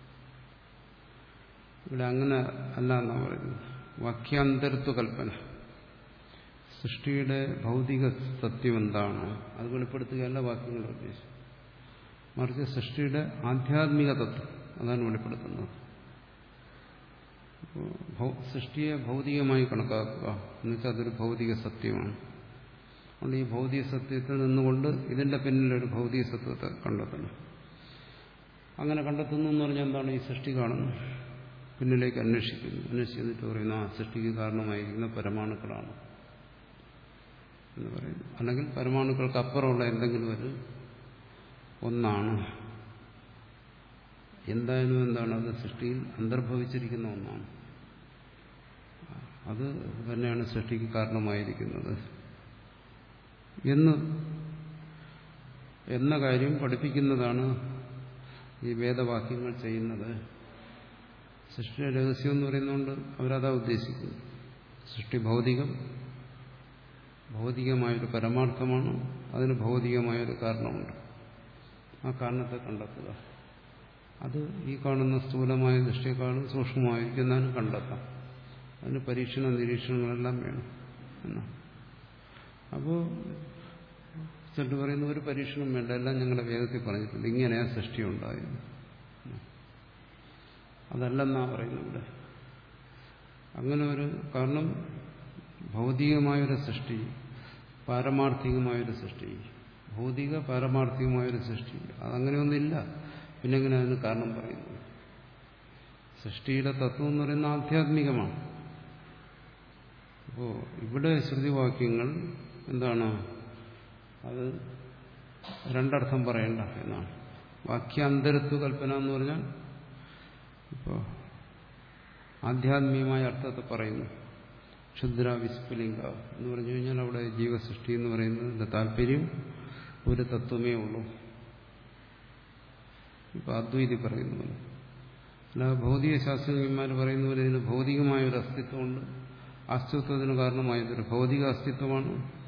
ഇവിടെ അങ്ങനെ അല്ല എന്നാ പറയുന്നത് വാക്യാന്തരത്വ കൽപ്പന സൃഷ്ടിയുടെ ഭൗതിക സത്യം എന്താണ് അത് വെളിപ്പെടുത്തുകയല്ല വാക്യങ്ങളുടെ ഉദ്ദേശം മറിച്ച് സൃഷ്ടിയുടെ ആധ്യാത്മിക തത്വം അതാണ് വെളിപ്പെടുത്തുന്നത് സൃഷ്ടിയെ ഭൗതികമായി കണക്കാക്കുക എന്നുവെച്ചാൽ അതൊരു ഭൗതിക സത്യമാണ് അതുകൊണ്ട് ഈ ഭൗതിക സത്യത്തിൽ നിന്നുകൊണ്ട് ഇതിന്റെ പിന്നിലൊരു ഭൗതിക സത്വത്തെ കണ്ടെത്തണം അങ്ങനെ കണ്ടെത്തുന്നു എന്ന് പറഞ്ഞാൽ എന്താണ് ഈ സൃഷ്ടി കാണുന്നു പിന്നിലേക്ക് അന്വേഷിക്കുന്നു അന്വേഷിച്ചിട്ട് പറയുന്നു ആ സൃഷ്ടിക്ക് കാരണമായിരിക്കുന്ന പരമാണുക്കളാണ് എന്ന് പറയുന്നു അല്ലെങ്കിൽ പരമാണുക്കൾക്ക് അപ്പുറമുള്ള എന്തെങ്കിലും ഒരു ഒന്നാണ് എന്തായാലും എന്താണ് അത് സൃഷ്ടിയിൽ അന്തർഭവിച്ചിരിക്കുന്ന ഒന്നാണ് അത് തന്നെയാണ് സൃഷ്ടിക്ക് കാരണമായിരിക്കുന്നത് എന്ന് എന്ന കാര്യം പഠിപ്പിക്കുന്നതാണ് ഈ വേദവാക്യങ്ങൾ ചെയ്യുന്നത് സൃഷ്ടിയുടെ രഹസ്യം എന്ന് പറയുന്നതുകൊണ്ട് അവരതാ ഉദ്ദേശിക്കുന്നു സൃഷ്ടി ഭൗതികം ഭൗതികമായൊരു പരമാർത്ഥമാണ് അതിന് ഭൗതികമായൊരു കാരണമുണ്ട് ആ കാരണത്തെ കണ്ടെത്തുക അത് ഈ കാണുന്ന സ്ഥൂലമായ ദൃഷ്ടിയെക്കാളും സൂക്ഷ്മമായിരിക്കുന്നാലും കണ്ടെത്താം അതിന് പരീക്ഷണ നിരീക്ഷണങ്ങളെല്ലാം വേണം എന്നാണ് അപ്പോൾ ചിലർ പറയുന്ന ഒരു പരീക്ഷണം വേണ്ട എല്ലാം ഞങ്ങളുടെ വേദത്തിൽ പറഞ്ഞിട്ടുണ്ട് ഇങ്ങനെയാ സൃഷ്ടി ഉണ്ടായത് അതല്ലെന്നാ പറയുന്നത് ഇവിടെ അങ്ങനെ ഒരു കാരണം ഭൗതികമായൊരു സൃഷ്ടി പാരമാർത്ഥികമായൊരു സൃഷ്ടി ഭൗതിക പാരമാർത്ഥികമായൊരു സൃഷ്ടി അതങ്ങനെയൊന്നുമില്ല പിന്നെ എങ്ങനെ അതിന് കാരണം പറയുന്നു സൃഷ്ടിയുടെ തത്വം എന്ന് പറയുന്നത് ആധ്യാത്മികമാണ് അപ്പോൾ ഇവിടെ ശ്രുതിവാക്യങ്ങൾ എന്താണ് അത് രണ്ടർത്ഥം പറയണ്ട എന്നാണ് വാക്യാന്തരത്വ കൽപ്പന എന്ന് പറഞ്ഞാൽ ഇപ്പോൾ ആധ്യാത്മികമായ അർത്ഥത്തെ പറയുന്നു ക്ഷുദ്ര വിസ്ഫുലിംഗ എന്ന് പറഞ്ഞു കഴിഞ്ഞാൽ അവിടെ ജീവസൃഷ്ടി എന്ന് പറയുന്നതിന്റെ താല്പര്യം ഒരു തത്വമേ ഉള്ളൂ ഇപ്പൊ അദ്വൈതി പറയുന്ന പോലെ അല്ല ഭൗതിക ശാസ്ത്രജ്ഞന്മാർ പറയുന്ന പോലെ ഇതിന് ഭൗതികമായ ഒരു അസ്തിത്വമുണ്ട് അസ്തിത്വത്തിന് കാരണമായതൊരു ഭൗതിക അസ്തിത്വമാണ്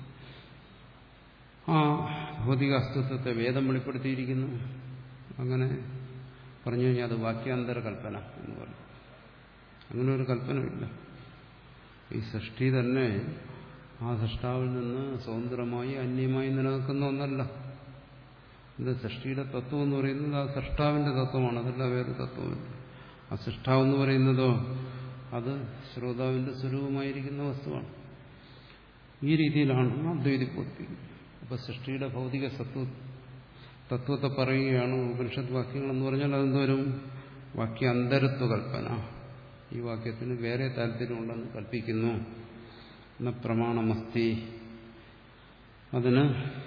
ആ ഭൗതിക അസ്തിത്വത്തെ വേദം വെളിപ്പെടുത്തിയിരിക്കുന്നു അങ്ങനെ പറഞ്ഞു കഴിഞ്ഞാൽ അത് വാക്യാന്തര കൽപ്പന എന്ന് പറയും അങ്ങനെ ഒരു കൽപ്പനയില്ല ഈ സൃഷ്ടി തന്നെ ആ സൃഷ്ടാവിൽ നിന്ന് സ്വതന്ത്രമായി അന്യമായി നിലനിൽക്കുന്ന ഒന്നല്ല ഇത് സൃഷ്ടിയുടെ തത്വം എന്ന് പറയുന്നത് ആ സൃഷ്ടാവിന്റെ തത്വമാണ് അതല്ല വേറെ തത്വമല്ല ആ സൃഷ്ടാവ് എന്ന് പറയുന്നതോ അത് ശ്രോതാവിന്റെ സ്വരൂപമായിരിക്കുന്ന വസ്തുവാണ് ഈ രീതിയിലാണ് അദ്വൈതി ബോധിപ്പിക്കുന്നത് അപ്പൊ സൃഷ്ടിയുടെ ഭൗതിക സത്വ തത്വത്തെ പറയുകയാണ് ഉപനിഷത്ത് വാക്യങ്ങൾ എന്ന് പറഞ്ഞാൽ അതെന്തോരും വാക്യ അന്തരത്വ കൽപ്പന ഈ വാക്യത്തിന് വേറെ താല്പര്യമുണ്ടെന്ന് കൽപ്പിക്കുന്നു എന്ന പ്രമാണമസ്തി അതിന്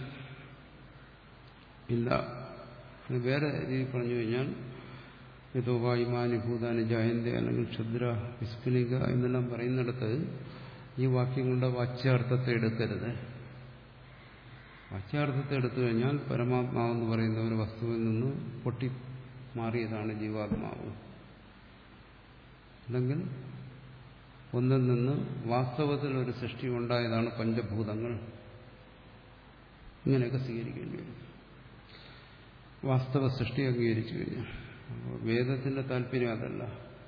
ഇല്ല വേറെ രീതി പറഞ്ഞു കഴിഞ്ഞാൽ യഥോവായുമാനി ഭൂതാനി ജായന്തി അല്ലെങ്കിൽ ക്ഷുദ്ര വിസ്ഫുലിക എന്നെല്ലാം പറയുന്നിടത്ത് ഈ വാക്യങ്ങളുടെ വാച്യാർത്ഥത്തെ എടുക്കരുത് വാച്യാർത്ഥത്തെ എടുത്തു കഴിഞ്ഞാൽ പരമാത്മാവെന്ന് പറയുന്ന ഒരു വസ്തുവിൽ നിന്ന് പൊട്ടി മാറിയതാണ് ജീവാത്മാവ് അല്ലെങ്കിൽ ഒന്നിൽ നിന്ന് വാസ്തവത്തിൽ ഒരു സൃഷ്ടി ഉണ്ടായതാണ് പഞ്ചഭൂതങ്ങൾ ഇങ്ങനെയൊക്കെ സ്വീകരിക്കേണ്ടി വരും വാസ്തവ സൃഷ്ടി അംഗീകരിച്ചു കഴിഞ്ഞാൽ അപ്പോൾ വേദത്തിന്റെ താല്പര്യം അതല്ല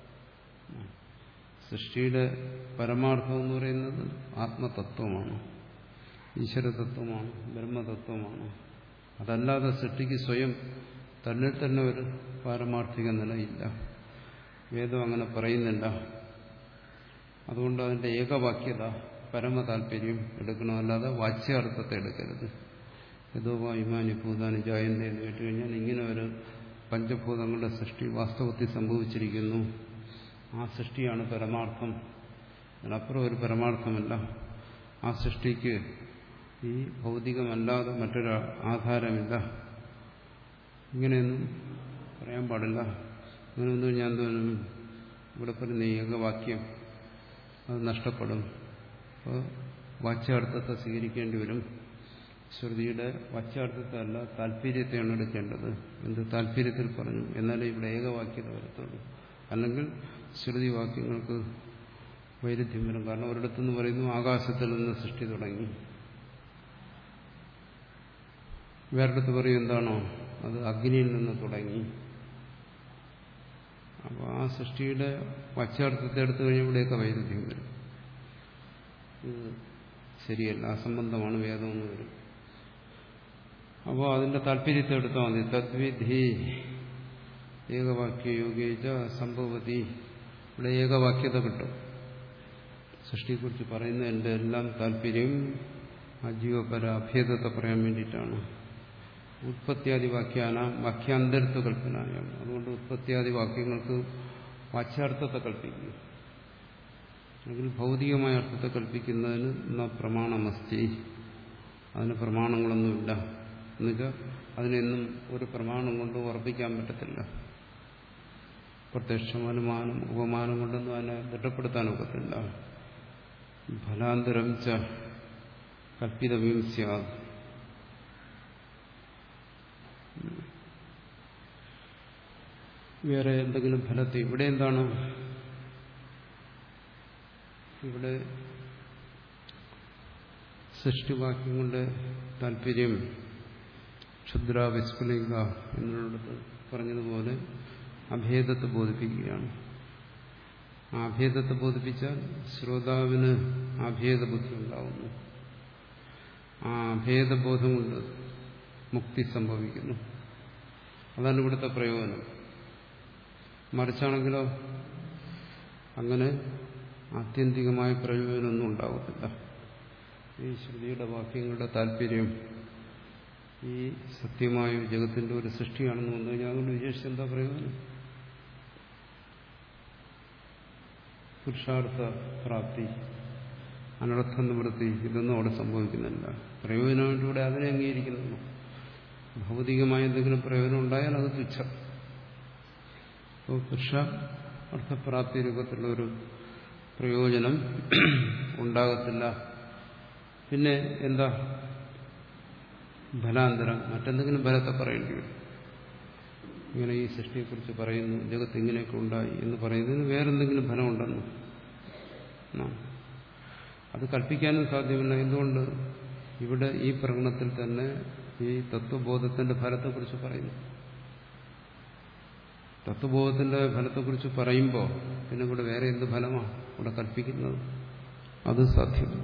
സൃഷ്ടിയുടെ പരമാർത്ഥം എന്ന് പറയുന്നത് ആത്മതത്വമാണ് ഈശ്വരതത്വമാണ് ബ്രഹ്മതത്വമാണ് അതല്ലാതെ സൃഷ്ടിക്ക് സ്വയം തന്നിൽ തന്നെ ഒരു പാരമാർത്ഥിക നിലയില്ല വേദം അങ്ങനെ പറയുന്നില്ല അതുകൊണ്ട് അതിന്റെ ഏകവാക്യത പരമ താല്പര്യം എടുക്കണം അല്ലാതെ വാച്യാർത്ഥത്തെ എടുക്കരുത് ഏതോ ഇമാനി ഭൂതാനി ജായന്തി എന്ന് കേട്ടുകഴിഞ്ഞാൽ ഇങ്ങനെ ഒരു പഞ്ചഭൂതങ്ങളുടെ സൃഷ്ടി വാസ്തവത്തിൽ സംഭവിച്ചിരിക്കുന്നു ആ സൃഷ്ടിയാണ് പരമാർത്ഥം അതിനപ്പുറം ഒരു പരമാർത്ഥമല്ല ആ സൃഷ്ടിക്ക് ഈ ഭൗതികമല്ലാതെ മറ്റൊരു ആധാരമില്ല ഇങ്ങനെയൊന്നും പറയാൻ പാടില്ല അങ്ങനെയൊന്നും ഞാൻ തോന്നുന്നു ഇവിടെ പറയുന്ന ഏകവാക്യം അത് നഷ്ടപ്പെടും അപ്പോൾ വാച്യാർത്ഥത്തെ സ്വീകരിക്കേണ്ടി വരും ശ്രുതിയുടെ വാച്യാർത്ഥത്തെ അല്ല താല്പര്യത്തെയാണ് എടുക്കേണ്ടത് എന്ത് താല്പര്യത്തിൽ പറഞ്ഞു എന്നാലേ ഇവിടെ ഏകവാക്യത വരത്തുള്ളൂ അല്ലെങ്കിൽ ശ്രുതി വാക്യങ്ങൾക്ക് വൈരുദ്ധ്യം വരും കാരണം ഒരിടത്തുനിന്ന് പറയുന്നു ആകാശത്തിൽ നിന്ന് സൃഷ്ടി തുടങ്ങി വേറെടുത്ത് പറയും എന്താണോ അത് അഗ്നിയിൽ നിന്ന് തുടങ്ങി അപ്പോൾ ആ സൃഷ്ടിയുടെ പശ്ചാത്തലത്തെ എടുത്തു കഴിഞ്ഞാൽ ഇവിടെയൊക്കെ വൈരുദ്ധ്യം വരും ഇത് ശരിയല്ല അസംബന്ധമാണ് വേദമെന്ന് വരും അപ്പോൾ അതിന്റെ താല്പര്യത്തെ എടുത്താൽ മതി തദ്വിധി ഏകവാക്യ യോഗേജ സംഭവതി ഇവിടെ ഏകവാക്യത കിട്ടും സൃഷ്ടിയെക്കുറിച്ച് പറയുന്ന എൻ്റെ എല്ലാം താല്പര്യം അജീവപര അഭേദത്തെ പറയാൻ വേണ്ടിയിട്ടാണ് ഉത്പത്യാദി വാക്യാന വാക്യാന്തരത്വ കൽപ്പനായം അതുകൊണ്ട് ഉത്പത്യാദി വാക്യങ്ങൾക്ക് വാച്യാർത്ഥത്തെ കൽപ്പിക്കുന്നു അല്ലെങ്കിൽ ഭൗതികമായ അർത്ഥത്തെ കൽപ്പിക്കുന്നതിന് എന്നാ പ്രമാണമസ്തി അതിന് പ്രമാണങ്ങളൊന്നുമില്ല എന്നുവെച്ചാൽ അതിനെന്നും ഒരു പ്രമാണം കൊണ്ട് ഉറപ്പിക്കാൻ പറ്റത്തില്ല പ്രത്യക്ഷം അനുമാനം ഉപമാനം കൊണ്ടൊന്നും അതിനെ ദൃഢപ്പെടുത്താൻ ഒക്കത്തില്ല ഫലാന്തരം ച കൽപ്പിതവ്യം സ്യാദ് വേറെ എന്തെങ്കിലും ഫലത്തെ ഇവിടെ എന്താണ് ഇവിടെ സൃഷ്ടിവാക്യങ്ങളുടെ താല്പര്യം ക്ഷുദ്ര വിസ്ഫുലിംഗ എന്നുള്ളത് പറഞ്ഞതുപോലെ അഭേദത്തെ ബോധിപ്പിക്കുകയാണ് ആ അഭേദത്തെ ബോധിപ്പിച്ചാൽ ശ്രോതാവിന് അഭേദ ബുദ്ധി ഉണ്ടാവുന്നു ആ അഭേദബോധം കൊണ്ട് മുക്തി സംഭവിക്കുന്നു അതാണ് ഇവിടുത്തെ പ്രയോജനം മറിച്ചാണെങ്കിലോ അങ്ങനെ ആത്യന്തികമായ പ്രയോജനമൊന്നും ഉണ്ടാകത്തില്ല ഈ ശ്രുതിയുടെ വാക്യങ്ങളുടെ താല്പര്യം ഈ സത്യമായ ജഗത്തിന്റെ ഒരു സൃഷ്ടിയാണെന്ന് വന്നു കഴിഞ്ഞാൽ അതുകൊണ്ട് വിശേഷിച്ച് എന്താ പ്രയോജനം പുരുഷാർത്ഥ പ്രാപ്തി അനർത്ഥ നിവൃത്തി ഇതൊന്നും അവിടെ സംഭവിക്കുന്നില്ല പ്രയോജനമായിട്ട് ഇവിടെ അതിനെ അംഗീകരിക്കുന്നുള്ളൂ ഭൗതികമായ എന്തെങ്കിലും പ്രയോജനം ഉണ്ടായാൽ അത് തുച്ഛം അപ്പോൾ പുരുഷ അർത്ഥപ്രാപ്തി രൂപത്തിലുള്ള ഒരു പ്രയോജനം ഉണ്ടാകത്തില്ല പിന്നെ എന്താ ഫലാന്തരം മറ്റെന്തെങ്കിലും ഫലത്തെ പറയേണ്ടി വരും ഇങ്ങനെ ഈ സൃഷ്ടിയെക്കുറിച്ച് പറയുന്നു ജഗത്ത് ഇങ്ങനെയൊക്കെ ഉണ്ടായി എന്ന് പറയുന്നതിന് വേറെന്തെങ്കിലും ഫലമുണ്ടെന്ന് അത് കൽപ്പിക്കാനും സാധ്യമല്ല എന്തുകൊണ്ട് ഇവിടെ ഈ പ്രകടനത്തിൽ തന്നെ ഈ തത്വബോധത്തിന്റെ ഫലത്തെക്കുറിച്ച് പറയുന്നു തത്വബോധത്തിന്റെ ഫലത്തെക്കുറിച്ച് പറയുമ്പോൾ പിന്നെ ഇവിടെ വേറെ എന്ത് ഫലമാണ് ഇവിടെ കൽപ്പിക്കുന്നത് അത് സാധ്യമല്ല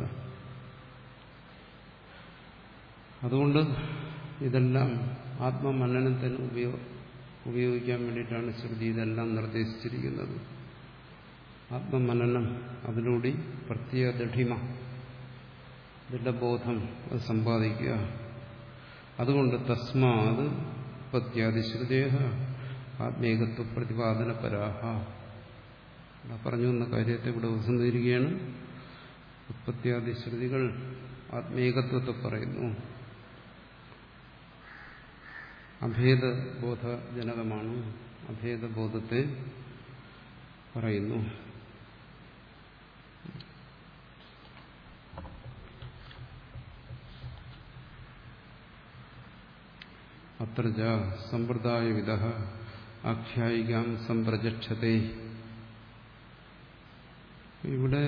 അതുകൊണ്ട് ഇതെല്ലാം ആത്മമനനത്തിന് ഉപയോഗ ഉപയോഗിക്കാൻ വേണ്ടിയിട്ടാണ് ശ്രുതി ഇതെല്ലാം നിർദ്ദേശിച്ചിരിക്കുന്നത് ആത്മമനനം അതിലൂടെ പ്രത്യേക ദൃഢിമ ദൃഢബോധം അത് സമ്പാദിക്കുക അതുകൊണ്ട് തസ്മാത് ഉത്പത്യാദിശ്രുതേഹ ആത്മീകത്വ പ്രതിപാദന പരാഹ പറഞ്ഞു എന്ന കാര്യത്തെ ഇവിടെ ഉപസംഹരിക്കുകയാണ് ഉത്പത്യാദി ശ്രുതികൾ ആത്മീകത്വത്തെ പറയുന്നു അഭേദബോധജനകമാണ് അഭേദബോധത്തെ പറയുന്നു അത്ര സമ്പ്രദായവിധ ആഖ്യായികാം സംപ്രജക്ഷത്തെ ഇവിടെ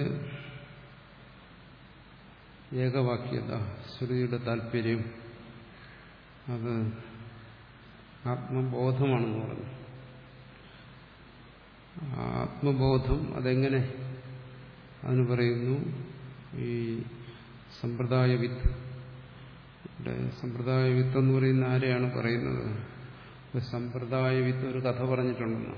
ഏകവാക്യത ശ്രുതിയുടെ താല്പര്യം അത് ആത്മബോധമാണെന്ന് പറഞ്ഞു ആത്മബോധം അതെങ്ങനെ അതിന് പറയുന്നു ഈ സമ്പ്രദായ വിത്ത് ഇവിടെ സമ്പ്രദായ വിത്ത് എന്ന് പറയുന്ന ആരെയാണ് പറയുന്നത് സമ്പ്രദായ വിത്ത് ഒരു കഥ പറഞ്ഞിട്ടുണ്ടെന്ന്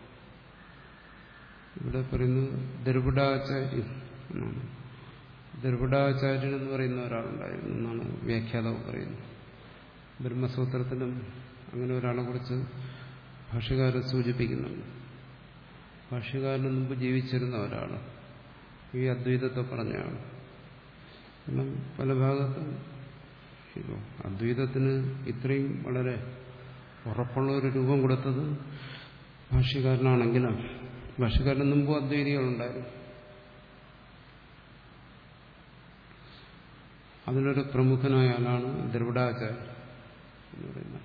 ഇവിടെ പറയുന്നു ദർഭിടാചാര്യൻ എന്നാണ് ദർഭിടാചാര്യൻ എന്ന് പറയുന്ന ഒരാളുണ്ടായിരുന്നു എന്നാണ് വ്യാഖ്യാതാവ് പറയുന്നത് ബ്രഹ്മസൂത്രത്തിലും അങ്ങനെ ഒരാളെ കുറിച്ച് ഭാഷ്യകാരൻ സൂചിപ്പിക്കുന്നുണ്ട് ഭാഷ്യകാരന് മുമ്പ് ജീവിച്ചിരുന്ന ഒരാൾ ഈ അദ്വൈതത്തെ പറഞ്ഞാണ് കാരണം പല ഭാഗത്തും ഇപ്പോൾ അദ്വൈതത്തിന് ഇത്രയും വളരെ ഉറപ്പുള്ള ഒരു രൂപം കൊടുത്തത് ഭാഷ്യകാരനാണെങ്കിലും ഭാഷ്യകാരന് മുമ്പ് അദ്വൈതികളുണ്ടായിരുന്നു അതിലൊരു പ്രമുഖനായ ആളാണ് ദ്രവിഡാചാര്യൻ എന്ന് പറയുന്നത്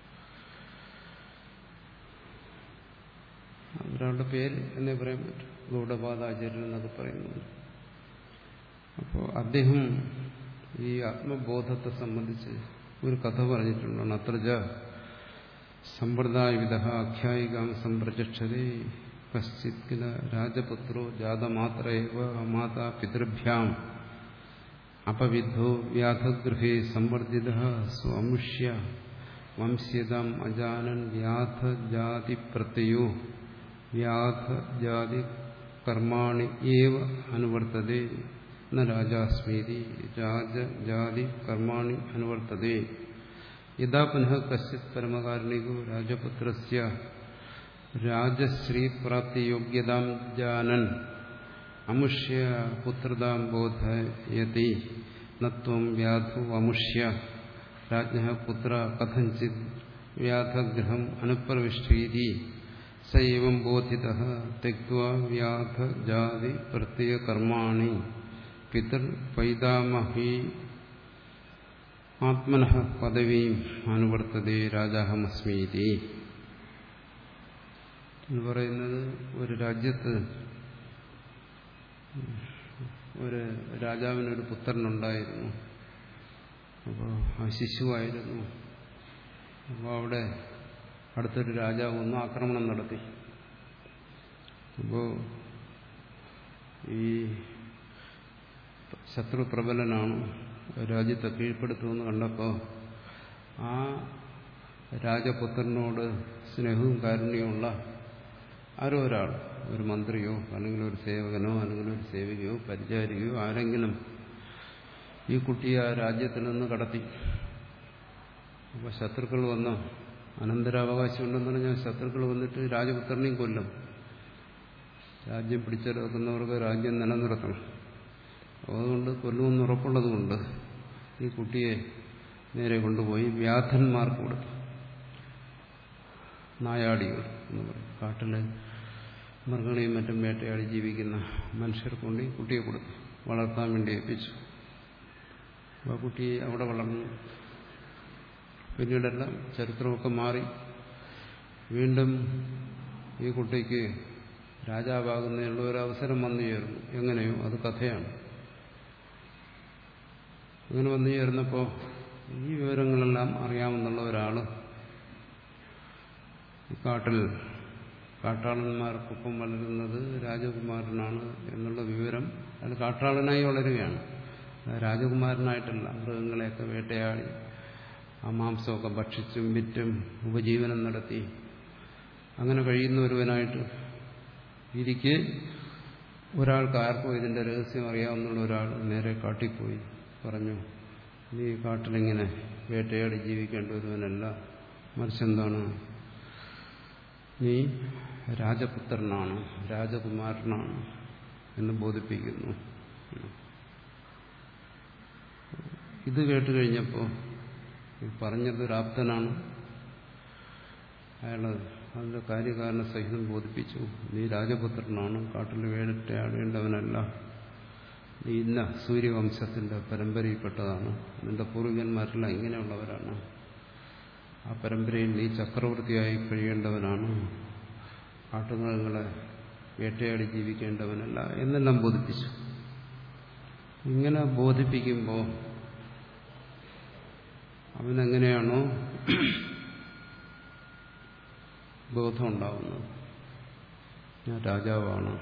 ഒരാളുടെ പേര് എന്നേ പറയാൻ പറ്റും ഗൗഡപാദാചാര്യൻ എന്നൊക്കെ പറയുന്നത് അപ്പോൾ അദ്ദേഹം ഈ ആത്മബോധത്തെ സംബന്ധിച്ച് ഒരു കഥ പറഞ്ഞിട്ടുണ്ടാണ് അത്രജ സമ്പ്രദായവിധ ആഖ്യായികാം സംപ്രചക്ഷതേ കശ്ചിത് കില രാജപുത്രോ ജാതമാത്രയവ മാതാ പിതൃഭ്യാം അപവിദ്ധോ വ്യാധഗൃഹേ സംവർദ്ധിത സ്വമുഷ്യ വംശ്യതാം അജാനൻ വ്യാധജാതി പ്രത്യയോ വ്യാധജാതി കർമാണി ഏവ അനുവർത്തതേ ന രാജാസ്മീതി രാജജാതി കർമാണി അനുവർത്തതേ യഥാ പുനഃ കശ്ചിത് പരമകാരണികോ രാജപുത്രസ്യ രാജശ്രീ പ്രാപ്തിയോഗ്യതാം ജാനൻ അമുഷ്യ പുത്രതാം ബോധയതി നത്വം വ്യാധു അമുഷ്യ രാജ്ഞ പുത്ര കഥഞ്ചിത് വ്യാധഗ്രഹം അനുപ്രവിഷ്ടീതി സൈവം ബോധിത തെക്വ വ്യാധജാതി പ്രത്യയകർമാണി പിതൃ പൈതാമഹി ആത്മന പദവീം അനുവർത്തതേ രാജാഹമസ്മീതി എന്ന് പറയുന്നത് ഒരു രാജ്യത്ത് ഒരു രാജാവിനൊരു പുത്രനുണ്ടായിരുന്നു അപ്പോൾ ആ ശിശുവായിരുന്നു അപ്പോൾ അവിടെ അടുത്തൊരു രാജാവ് ഒന്ന് ആക്രമണം നടത്തി അപ്പോൾ ഈ ശത്രു പ്രബലനാണ് രാജ്യത്തെ കീഴ്പ്പെടുത്തുമെന്ന് കണ്ടപ്പോൾ ആ രാജപുത്രനോട് സ്നേഹവും കാരുണ്യമുള്ള ആരോ ഒരാൾ ഒരു മന്ത്രിയോ അല്ലെങ്കിൽ ഒരു സേവകനോ അല്ലെങ്കിൽ ഒരു സേവികയോ പരിചാരികയോ ആരെങ്കിലും ഈ കുട്ടിയെ ആ രാജ്യത്തിൽ നിന്ന് കടത്തി അപ്പോൾ ശത്രുക്കൾ വന്ന് അനന്തരാവകാശം ഉണ്ടെന്ന് പറഞ്ഞാൽ ശത്രുക്കൾ വന്നിട്ട് രാജപുത്രനെയും കൊല്ലും രാജ്യം പിടിച്ചെടുക്കുന്നവർക്ക് രാജ്യം നിലനിർത്തണം അതുകൊണ്ട് കൊല്ലുമെന്ന് ഉറപ്പുള്ളതുകൊണ്ട് ഈ കുട്ടിയെ നേരെ കൊണ്ടുപോയി വ്യാധന്മാർക്ക് കൊടുത്തു നായാടികൾ എന്ന് പറയും കാട്ടിൽ മൃഗങ്ങളെയും മറ്റും വേട്ടയാടി ജീവിക്കുന്ന മനുഷ്യർക്ക് കൊണ്ട് കുട്ടിയെ കൊടുത്തു വളർത്താൻ വേണ്ടി ഏൽപ്പിച്ചു അപ്പോൾ കുട്ടി അവിടെ വളർന്നു പിന്നീടെല്ലാം ചരിത്രമൊക്കെ മാറി വീണ്ടും ഈ കുട്ടിക്ക് രാജാവാകുന്നതിനുള്ള ഒരു അവസരം വന്നു ചേർന്നു എങ്ങനെയോ അത് കഥയാണ് അങ്ങനെ വന്നു ചേർന്നപ്പോൾ ഈ വിവരങ്ങളെല്ലാം അറിയാമെന്നുള്ള ഒരാൾ ഈ കാട്ടിൽ കാട്ടാളന്മാർക്കൊപ്പം വളരുന്നത് രാജകുമാരനാണ് എന്നുള്ള വിവരം അയാൾ കാട്ടാളനായി വളരുകയാണ് രാജകുമാരനായിട്ടല്ല മൃഗങ്ങളെയൊക്കെ വേട്ടയാടി ആ മാംസമൊക്കെ ഭക്ഷിച്ചും വിറ്റും ഉപജീവനം നടത്തി അങ്ങനെ കഴിയുന്ന ഒരുവനായിട്ട് ഇരിക്കെ ഒരാൾക്ക് ആർക്കും ഇതിന്റെ രഹസ്യം അറിയാവുന്നുള്ള ഒരാൾ നേരെ കാട്ടിപ്പോയി പറഞ്ഞു നീ കാട്ടിലിങ്ങനെ വേട്ടയാടി ജീവിക്കേണ്ട ഒരുവനല്ല മറിച്ചെന്താണ് നീ രാജപുത്രനാണ് രാജകുമാരനാണ് എന്ന് ബോധിപ്പിക്കുന്നു ഇത് കേട്ട് കഴിഞ്ഞപ്പോൾ പറഞ്ഞത് ഒരാപ്തനാണ് അയാൾ അതിന്റെ കാര്യകാരണ സഹിതം ബോധിപ്പിച്ചു നീ രാജപുത്രനാണ് കാട്ടിൽ വേട്ടയാടേണ്ടവനല്ല നീ ഇന്ന സൂര്യവംശത്തിന്റെ പരമ്പരയിൽപ്പെട്ടതാണ് നിന്റെ പൂർവികന്മാരെല്ലാം ഇങ്ങനെയുള്ളവരാണ് ആ പരമ്പരയിൽ നീ ചക്രവർത്തിയായി കഴിയേണ്ടവനാണ് കാട്ടുമൃഗങ്ങളെ വേട്ടയാടി ജീവിക്കേണ്ടവനല്ല എന്നെല്ലാം ബോധിപ്പിച്ചു ഇങ്ങനെ ബോധിപ്പിക്കുമ്പോൾ അവനെങ്ങനെയാണോ ബോധമുണ്ടാവുന്നത് ഞാൻ രാജാവാണ്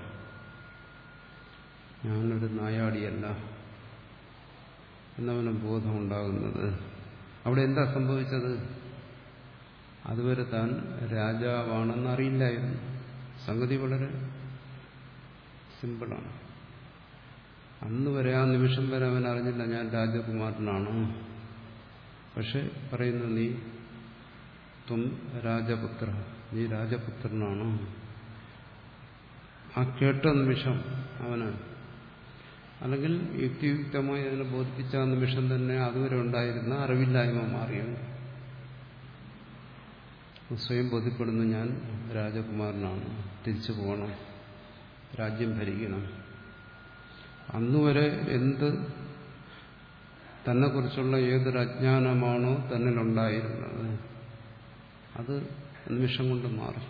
ഞാനൊരു നായാടിയല്ല എന്നവന് ബോധമുണ്ടാകുന്നത് അവിടെ എന്താ സംഭവിച്ചത് അതുവരെ താൻ രാജാവാണെന്ന് അറിയില്ലായിരുന്നു സംഗതി വളരെ സിമ്പിളാണ് അന്ന് വരെ ആ നിമിഷം വരെ അവൻ അറിഞ്ഞില്ല ഞാൻ രാജകുമാരനാണ് പക്ഷെ പറയുന്നു നീ ത്വം രാജപുത്ര നീ രാജപുത്രനാണ് ആ കേട്ട നിമിഷം അവന് അല്ലെങ്കിൽ യുക്തിയുക്തമായി അതിനെ ബോധിപ്പിച്ച ആ നിമിഷം തന്നെ അതുവരെ ഉണ്ടായിരുന്ന അറിവില്ലായ്മ മാറിയത് സ്വയം ബോധ്യപ്പെടുന്നു ഞാൻ രാജകുമാരനാണ് തിരിച്ചു പോകണം രാജ്യം ഭരിക്കണം അന്നുവരെ എന്ത് തന്നെക്കുറിച്ചുള്ള ഏതൊരു അജ്ഞാനമാണോ തന്നിലുണ്ടായിരുന്നത് അത് നിമിഷം കൊണ്ട് മാറി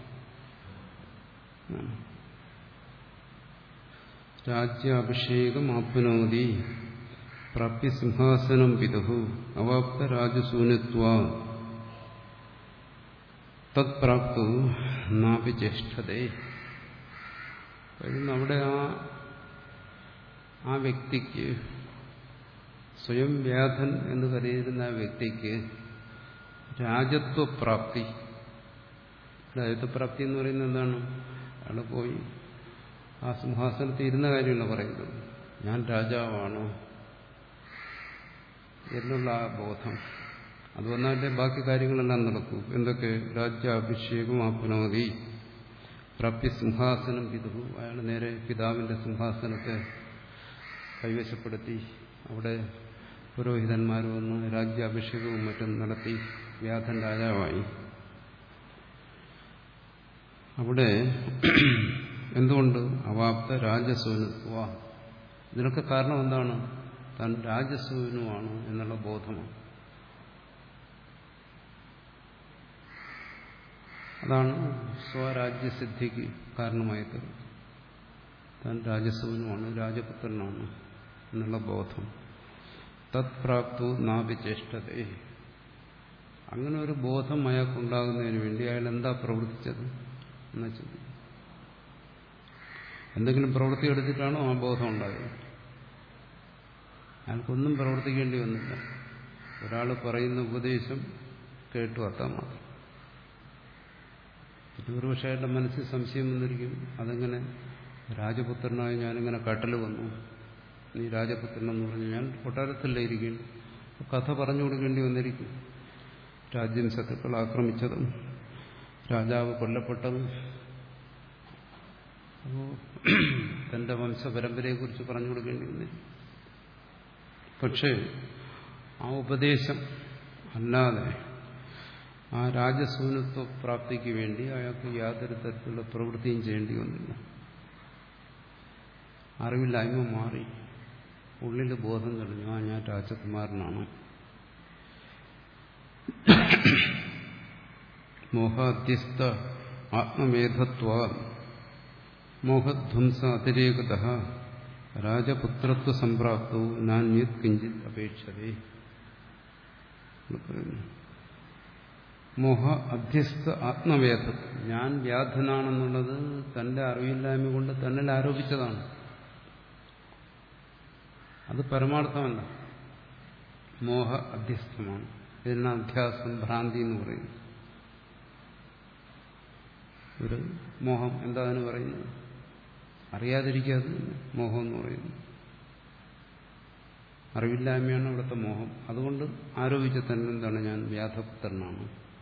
രാജ്യാഭിഷേകം ആപ്നോതി പ്രാപ്യ സിംഹാസനം പിതുഹു അവാപ്ത രാജസൂനത്വ തത്പ്രാപ്തു നാപി ജ്യേഷ്ഠതേ അവിടെ ആ ആ വ്യക്തിക്ക് സ്വയം വ്യാധൻ എന്ന് കരുതിയിരുന്ന ആ വ്യക്തിക്ക് രാജത്വപ്രാപ്തി രാജത്വപ്രാപ്തി എന്ന് പറയുന്നത് എന്താണ് അയാൾ പോയി ആ സിംഹാസനത്തിൽ ഇരുന്ന കാര്യമല്ല പറയുന്നത് ഞാൻ രാജാവാണ് എന്നുള്ള ആ ബോധം അത് വന്നാലേ ബാക്കി കാര്യങ്ങളെല്ലാം നടക്കൂ എന്തൊക്കെ രാജ്യാഭിഷേകം ആപ്നോതി പ്രാപ്യ സിംഹാസനം പിതുഹു അയാൾ നേരെ പിതാവിന്റെ സിംഹാസനത്തെ കൈവശപ്പെടുത്തി അവിടെ പുരോഹിതന്മാർ വന്ന് രാജ്യാഭിഷേകവും മറ്റും നടത്തി വ്യാധൻ രാജാവായി അവിടെ എന്തുകൊണ്ട് അവാപ്ത രാജസൂനുവ ഇതിനൊക്കെ കാരണം എന്താണ് താൻ രാജസൂനുവാണ് എന്നുള്ള ബോധമാണ് അതാണ് സ്വരാജ്യസിദ്ധിക്ക് കാരണമായത് താൻ രാജസൂനുമാണ് രാജപുത്രനാണ് എന്നുള്ള ബോധം തത്പ്രാപ്തു നാഭിചേഷ്ടതേ അങ്ങനെ ഒരു ബോധം അയാൾക്കുണ്ടാകുന്നതിന് വേണ്ടി അയാൾ എന്താ പ്രവർത്തിച്ചത് എന്ന് ചോദിക്കും എന്തെങ്കിലും പ്രവൃത്തി എടുത്തിട്ടാണോ ആ ബോധം ഉണ്ടായത് അയാൾക്കൊന്നും പ്രവർത്തിക്കേണ്ടി വന്നില്ല ഒരാൾ പറയുന്ന ഉപദേശം കേട്ടു അത്താൻ മാത്രം ഒരുപക്ഷെ അയാളുടെ മനസ്സിൽ സംശയം വന്നിരിക്കും അതെങ്ങനെ രാജപുത്രനായി ഞാനിങ്ങനെ കട്ടൽ വന്നു നീ രാജപുത്രനെന്ന് പറഞ്ഞു ഞാൻ കൊട്ടാരത്തിലേ ഇരിക്കുന്നു കഥ പറഞ്ഞു കൊടുക്കേണ്ടി വന്നിരിക്കും രാജ്യം ശത്രുക്കൾ ആക്രമിച്ചതും രാജാവ് കൊല്ലപ്പെട്ടതും അപ്പോൾ തന്റെ വംശപരമ്പരയെക്കുറിച്ച് പറഞ്ഞു കൊടുക്കേണ്ടി വന്നിരിക്കും പക്ഷേ ആ ഉപദേശം അല്ലാതെ ആ രാജസൂനത്വ പ്രാപ്തിക്ക് വേണ്ടി അയാൾക്ക് യാതൊരു തരത്തിലുള്ള പ്രവൃത്തിയും ചെയ്യേണ്ടി വന്നില്ല അറിവില്ലായ്മ മാറി ഉള്ളിൽ ബോധം തെളിഞ്ഞു ആ ഞാൻ രാജകുമാരനാണ് മോഹാധ്യസ്ഥ ആത്മവേദത്വ മോഹധ്വംസ അതിരേകത രാജപുത്രത്വ സംപ്രാപ്തവും നാന്യത് കിഞ്ചിത് അപേക്ഷതേ മോഹ അധ്യസ്ഥ ആത്മവേദത്വം ഞാൻ വ്യാധനാണെന്നുള്ളത് തന്റെ അറിവില്ലായ്മ കൊണ്ട് തന്നിൽ ആരോപിച്ചതാണ് അത് പരമാർത്ഥമല്ല മോഹ അധ്യസ്ഥമാണ് ഇതിനാണ് അധ്യാസം ഭ്രാന്തി എന്ന് പറയുന്നത് ഒരു മോഹം എന്താ അതിന് പറയുന്നത് അറിയാതിരിക്കാതെ മോഹം എന്ന് പറയുന്നു അറിവില്ലായ്മയാണ് ഇവിടുത്തെ മോഹം അതുകൊണ്ട് ആരോപിച്ച തന്നെ എന്താണ് ഞാൻ വ്യാധപുത്രനാണ്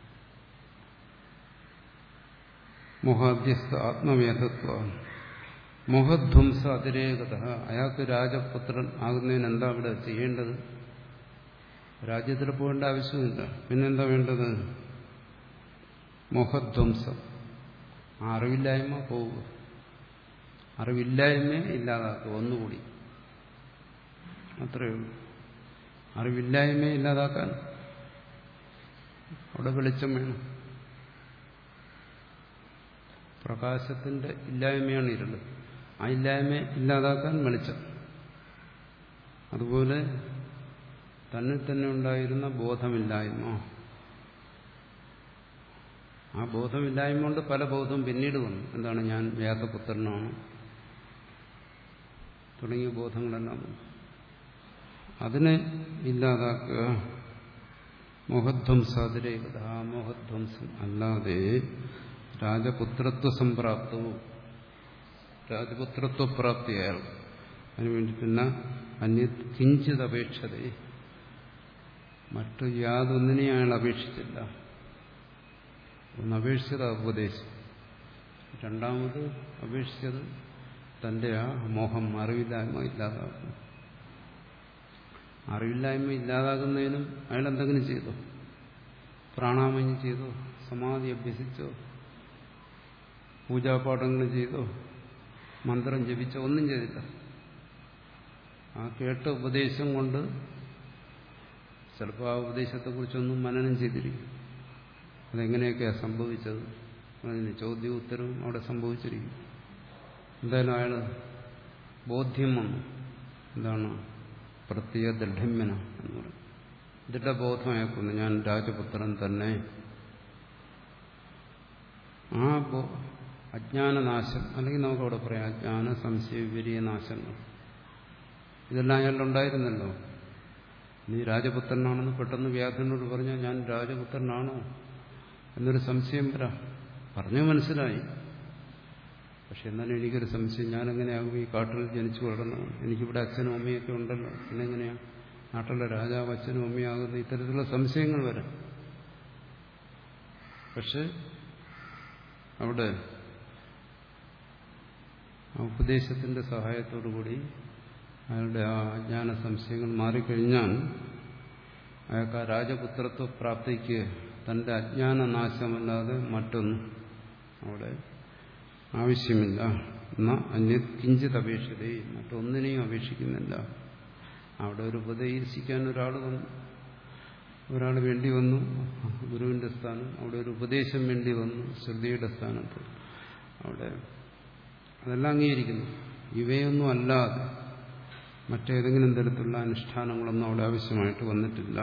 മോഹാധ്യസ്ഥ ആത്മവേദത്വ മോഹധ്വംസ അതിരേകത അയാൾക്ക് രാജപുത്രൻ ആകുന്നതിന് എന്താ ഇവിടെ ചെയ്യേണ്ടത് രാജ്യത്തിൽ പോകേണ്ട ആവശ്യമില്ല പിന്നെന്താ വേണ്ടത് മോഹധ്വംസം ആ അറിവില്ലായ്മ പോവുക അറിവില്ലായ്മ ഇല്ലാതാക്കുക ഒന്നുകൂടി അത്രയേ ഉള്ളൂ അറിവില്ലായ്മയെ ഇല്ലാതാക്കാൻ അവിടെ വെളിച്ചം വേണം പ്രകാശത്തിന്റെ ഇല്ലായ്മയാണ് ഇരുള് ആ ഇല്ലായ്മയെ ഇല്ലാതാക്കാൻ വെളിച്ചം അതുപോലെ തന്നിൽ തന്നെ ഉണ്ടായിരുന്ന ബോധമില്ലായ്മ ആ ബോധമില്ലായ്മ കൊണ്ട് പല ബോധവും പിന്നീട് വന്നു എന്താണ് ഞാൻ വ്യാതപുത്രനാണ് തുടങ്ങിയ ബോധങ്ങളെല്ലാം വന്നു അതിനെ ഇല്ലാതാക്കുക മോഹധ്വംസാതിരേകത ആ മോഹധ്വംസം അല്ലാതെ രാജപുത്രത്വ സംപ്രാപ്തവും രാജപുത്രത്വപ്രാപ്തിയായാൽ അതിനുവേണ്ടി പിന്നെ അന്യ കിഞ്ചിത് അപേക്ഷത മറ്റു യാതൊന്നിനെയും അയാൾ അപേക്ഷിച്ചില്ല ഒന്ന് അപേക്ഷിച്ചത് ഉപദേശം രണ്ടാമത് അപേക്ഷിച്ചത് തന്റെ ആ മോഹം അറിവില്ലായ്മ ഇല്ലാതാക്കും അറിവില്ലായ്മ ഇല്ലാതാകുന്നതിനും അയാൾ എന്തെങ്കിലും ചെയ്തോ പ്രാണാമയം ചെയ്തോ സമാധി അഭ്യസിച്ചോ പൂജാപാഠങ്ങൾ ചെയ്തോ മന്ത്രം ജപിച്ചോ ഒന്നും ചെയ്തില്ല ആ കേട്ട ഉപദേശം കൊണ്ട് ചിലപ്പോൾ ആ ഉപദേശത്തെക്കുറിച്ചൊന്നും മനനം ചെയ്തിരിക്കും അതെങ്ങനെയൊക്കെയാണ് സംഭവിച്ചത് അതിന് ചോദ്യവും ഉത്തരവും അവിടെ സംഭവിച്ചിരിക്കും എന്തായാലും അയാൾ ബോധ്യം വന്നു എന്താണ് പ്രത്യേക ദൃഢമ്യന എന്ന് പറയും ദൃഢബോധം അയാൾക്കുന്നു ഞാൻ രാജപുത്രൻ തന്നെ ആ അജ്ഞാനനാശം അല്ലെങ്കിൽ നമുക്കവിടെ പറയാം അജ്ഞാന സംശയ വിപരീയ നാശങ്ങൾ ഇതെല്ലാം അയാളുണ്ടായിരുന്നല്ലോ നീ രാജപുത്രനാണെന്ന് പെട്ടെന്ന് വ്യാധനോട് പറഞ്ഞാൽ ഞാൻ രാജപുത്രനാണോ എന്നൊരു സംശയം വരാം പറഞ്ഞു മനസ്സിലായി പക്ഷെ എന്നാലും എനിക്കൊരു സംശയം ഞാനെങ്ങനെയാകും ഈ കാട്ടിൽ ജനിച്ചു വളർന്നവൻ എനിക്കിവിടെ അച്ഛനും അമ്മയൊക്കെ ഉണ്ടല്ലോ പിന്നെങ്ങനെയാ നാട്ടിലെ രാജാവ് അച്ഛനും അമ്മയാകുന്ന ഇത്തരത്തിലുള്ള സംശയങ്ങൾ വരാം പക്ഷെ അവിടെ ആ ഉപദേശത്തിന്റെ സഹായത്തോടുകൂടി അയാളുടെ ആ അജ്ഞാന സംശയങ്ങൾ മാറിക്കഴിഞ്ഞാൽ അയാൾക്ക് ആ രാജപുത്രത്വ പ്രാപ്തിക്ക് തന്റെ അജ്ഞാന നാശമല്ലാതെ മറ്റൊന്നും അവിടെ ആവശ്യമില്ല എന്ന അന്യ കിഞ്ചിത് അപേക്ഷിതേ മറ്റൊന്നിനെയും അപേക്ഷിക്കുന്നില്ല അവിടെ ഒരു ഉപദേശിക്കാൻ ഒരാൾ വന്നു ഒരാൾ വേണ്ടി വന്നു ഗുരുവിന്റെ സ്ഥാനം അവിടെ ഒരു ഉപദേശം വേണ്ടി വന്നു ശ്രുതിയുടെ സ്ഥാനത്ത് അവിടെ അതെല്ലാം അംഗീകരിക്കുന്നു ഇവയൊന്നും അല്ലാതെ മറ്റേതെങ്കിലും തരത്തിലുള്ള അനുഷ്ഠാനങ്ങളൊന്നും അവിടെ ആവശ്യമായിട്ട് വന്നിട്ടില്ല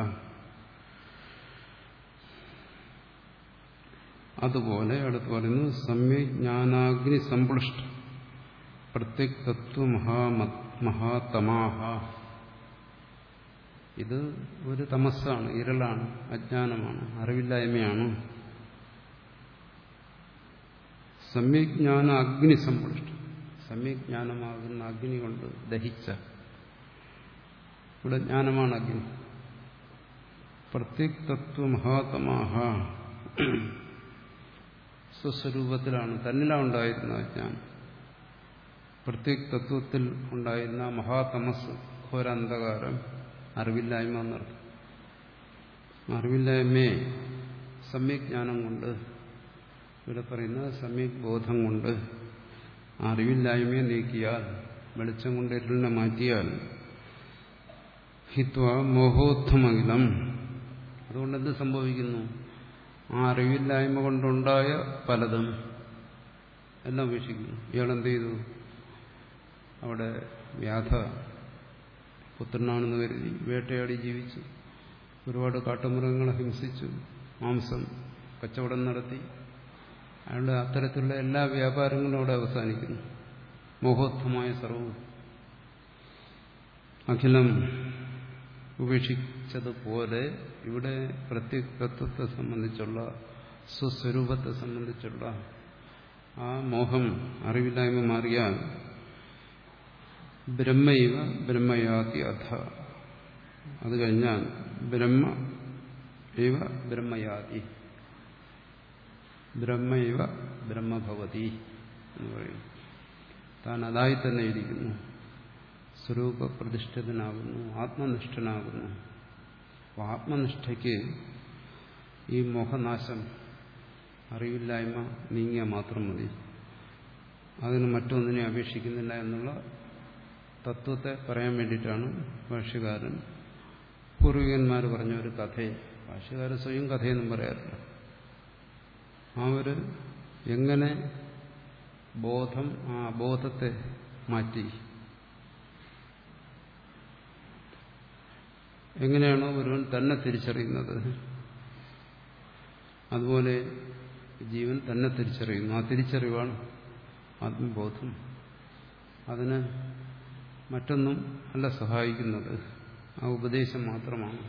അതുപോലെ അടുത്ത് പറയുന്നു സമ്യജ്ഞാനാഗ്നി സമ്പുഷ്ട പ്രത്യക് തത്വ മഹാതമാഹ ഇത് ഒരു തമസ്സാണ് ഇരളാണ് അജ്ഞാനമാണ് അറിവില്ലായ്മയാണ് സമ്യജ്ഞാന അഗ്നി സമ്പുഷ്ട സമ്യജ്ഞാനമാകുന്ന അഗ്നി കൊണ്ട് ദഹിച്ച ഇവിടെ ജ്ഞാനമാണ് അഗ്നി പ്രത്യക് തത്വ മഹാതമാഹ സ്വസ്വരൂപത്തിലാണ് തന്നിലാണ് ഉണ്ടായിരുന്ന അജ്ഞാനം പ്രത്യേക തത്വത്തിൽ ഉണ്ടായിരുന്ന മഹാതമസ് ഘോരാന്ധകാരം അറിവില്ലായ്മ എന്നർത്ഥം അറിവില്ലായ്മയെ സമ്യക് ജ്ഞാനം കൊണ്ട് ഇവിടെ പറയുന്ന സമ്യക് ബോധം കൊണ്ട് ആ അറിവില്ലായ്മയെ നീക്കിയാൽ വെളിച്ചം കൊണ്ട് ഇരുളിനെ മാറ്റിയാൽ ഹിത്വ മോഹോത്ഥമകിലം അതുകൊണ്ട് എന്ത് സംഭവിക്കുന്നു ആ അറിവില്ലായ്മ കൊണ്ടുണ്ടായ പലതും എല്ലാം ഉപേക്ഷിക്കുന്നു ഇയാൾ എന്ത് ചെയ്തു അവിടെ വ്യാധ പുത്രനാണെന്ന് കരുതി വേട്ടയാടി ജീവിച്ചു ഒരുപാട് കാട്ടുമൃഗങ്ങളെ ഹിംസിച്ചു മാംസം കച്ചവടം നടത്തി അയാളുടെ അത്തരത്തിലുള്ള എല്ലാ വ്യാപാരങ്ങളും അവിടെ അവസാനിക്കുന്നു മോഹോത്ഥമായ സർവവും അഖിലം ഉപേക്ഷിച്ചതുപോലെ ഇവിടെ പ്രത്യക്തത്വത്തെ സംബന്ധിച്ചുള്ള സ്വസ്വരൂപത്തെ സംബന്ധിച്ചുള്ള ആ മോഹം അറിവില്ലായ്മ മാറിയാൽ ബ്രഹ്മൈവ ബ്രഹ്മയാതി അധ അത് കഴിഞ്ഞാൽ ബ്രഹ്മ ഇവ ബ്രഹ്മയാതി ബ്രഹ്മൈവ ബ്രഹ്മഭവതി എന്ന് പറയും താൻ അതായി തന്നെ ഇരിക്കുന്നു സ്വരൂപ പ്രതിഷ്ഠിതനാകുന്നു ആത്മനിഷ്ഠനാകുന്നു അപ്പോൾ ആത്മനിഷ്ഠയ്ക്ക് ഈ മോഹനാശം അറിവില്ലായ്മ നീങ്ങിയാൽ മാത്രം മതി അതിന് മറ്റൊന്നിനെ അപേക്ഷിക്കുന്നില്ല എന്നുള്ള തത്വത്തെ പറയാൻ വേണ്ടിയിട്ടാണ് ഭാഷ്യകാരൻ പൂർവികന്മാർ പറഞ്ഞ ഒരു കഥയെ ഭാഷ്യകാരൻ സ്വയം കഥയൊന്നും പറയാറില്ല ആ ഒരു എങ്ങനെ ബോധം ആ അബോധത്തെ മാറ്റി എങ്ങനെയാണോ ഒരുവൻ തന്നെ തിരിച്ചറിയുന്നത് അതുപോലെ ജീവൻ തന്നെ തിരിച്ചറിയുന്നു ആ തിരിച്ചറിവാണ് ആത്മബോധം അതിന് മറ്റൊന്നും അല്ല സഹായിക്കുന്നത് ആ ഉപദേശം മാത്രമാണ്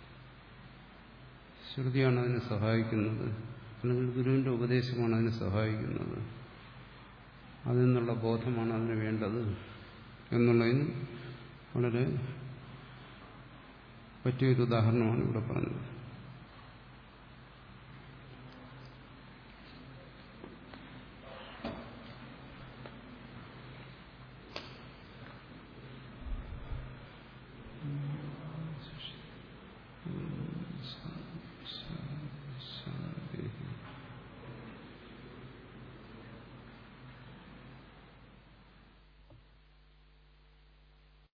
ശ്രുതിയാണ് അതിനെ സഹായിക്കുന്നത് അല്ലെങ്കിൽ ഗുരുവിന്റെ ഉപദേശമാണ് അതിനെ സഹായിക്കുന്നത് അതിൽ നിന്നുള്ള ബോധമാണ് അതിന് വേണ്ടത് എന്നുള്ളതിന് വളരെ പറ്റിയൊരു ഉദാഹരണമാണ് ഇവിടെ പറഞ്ഞത്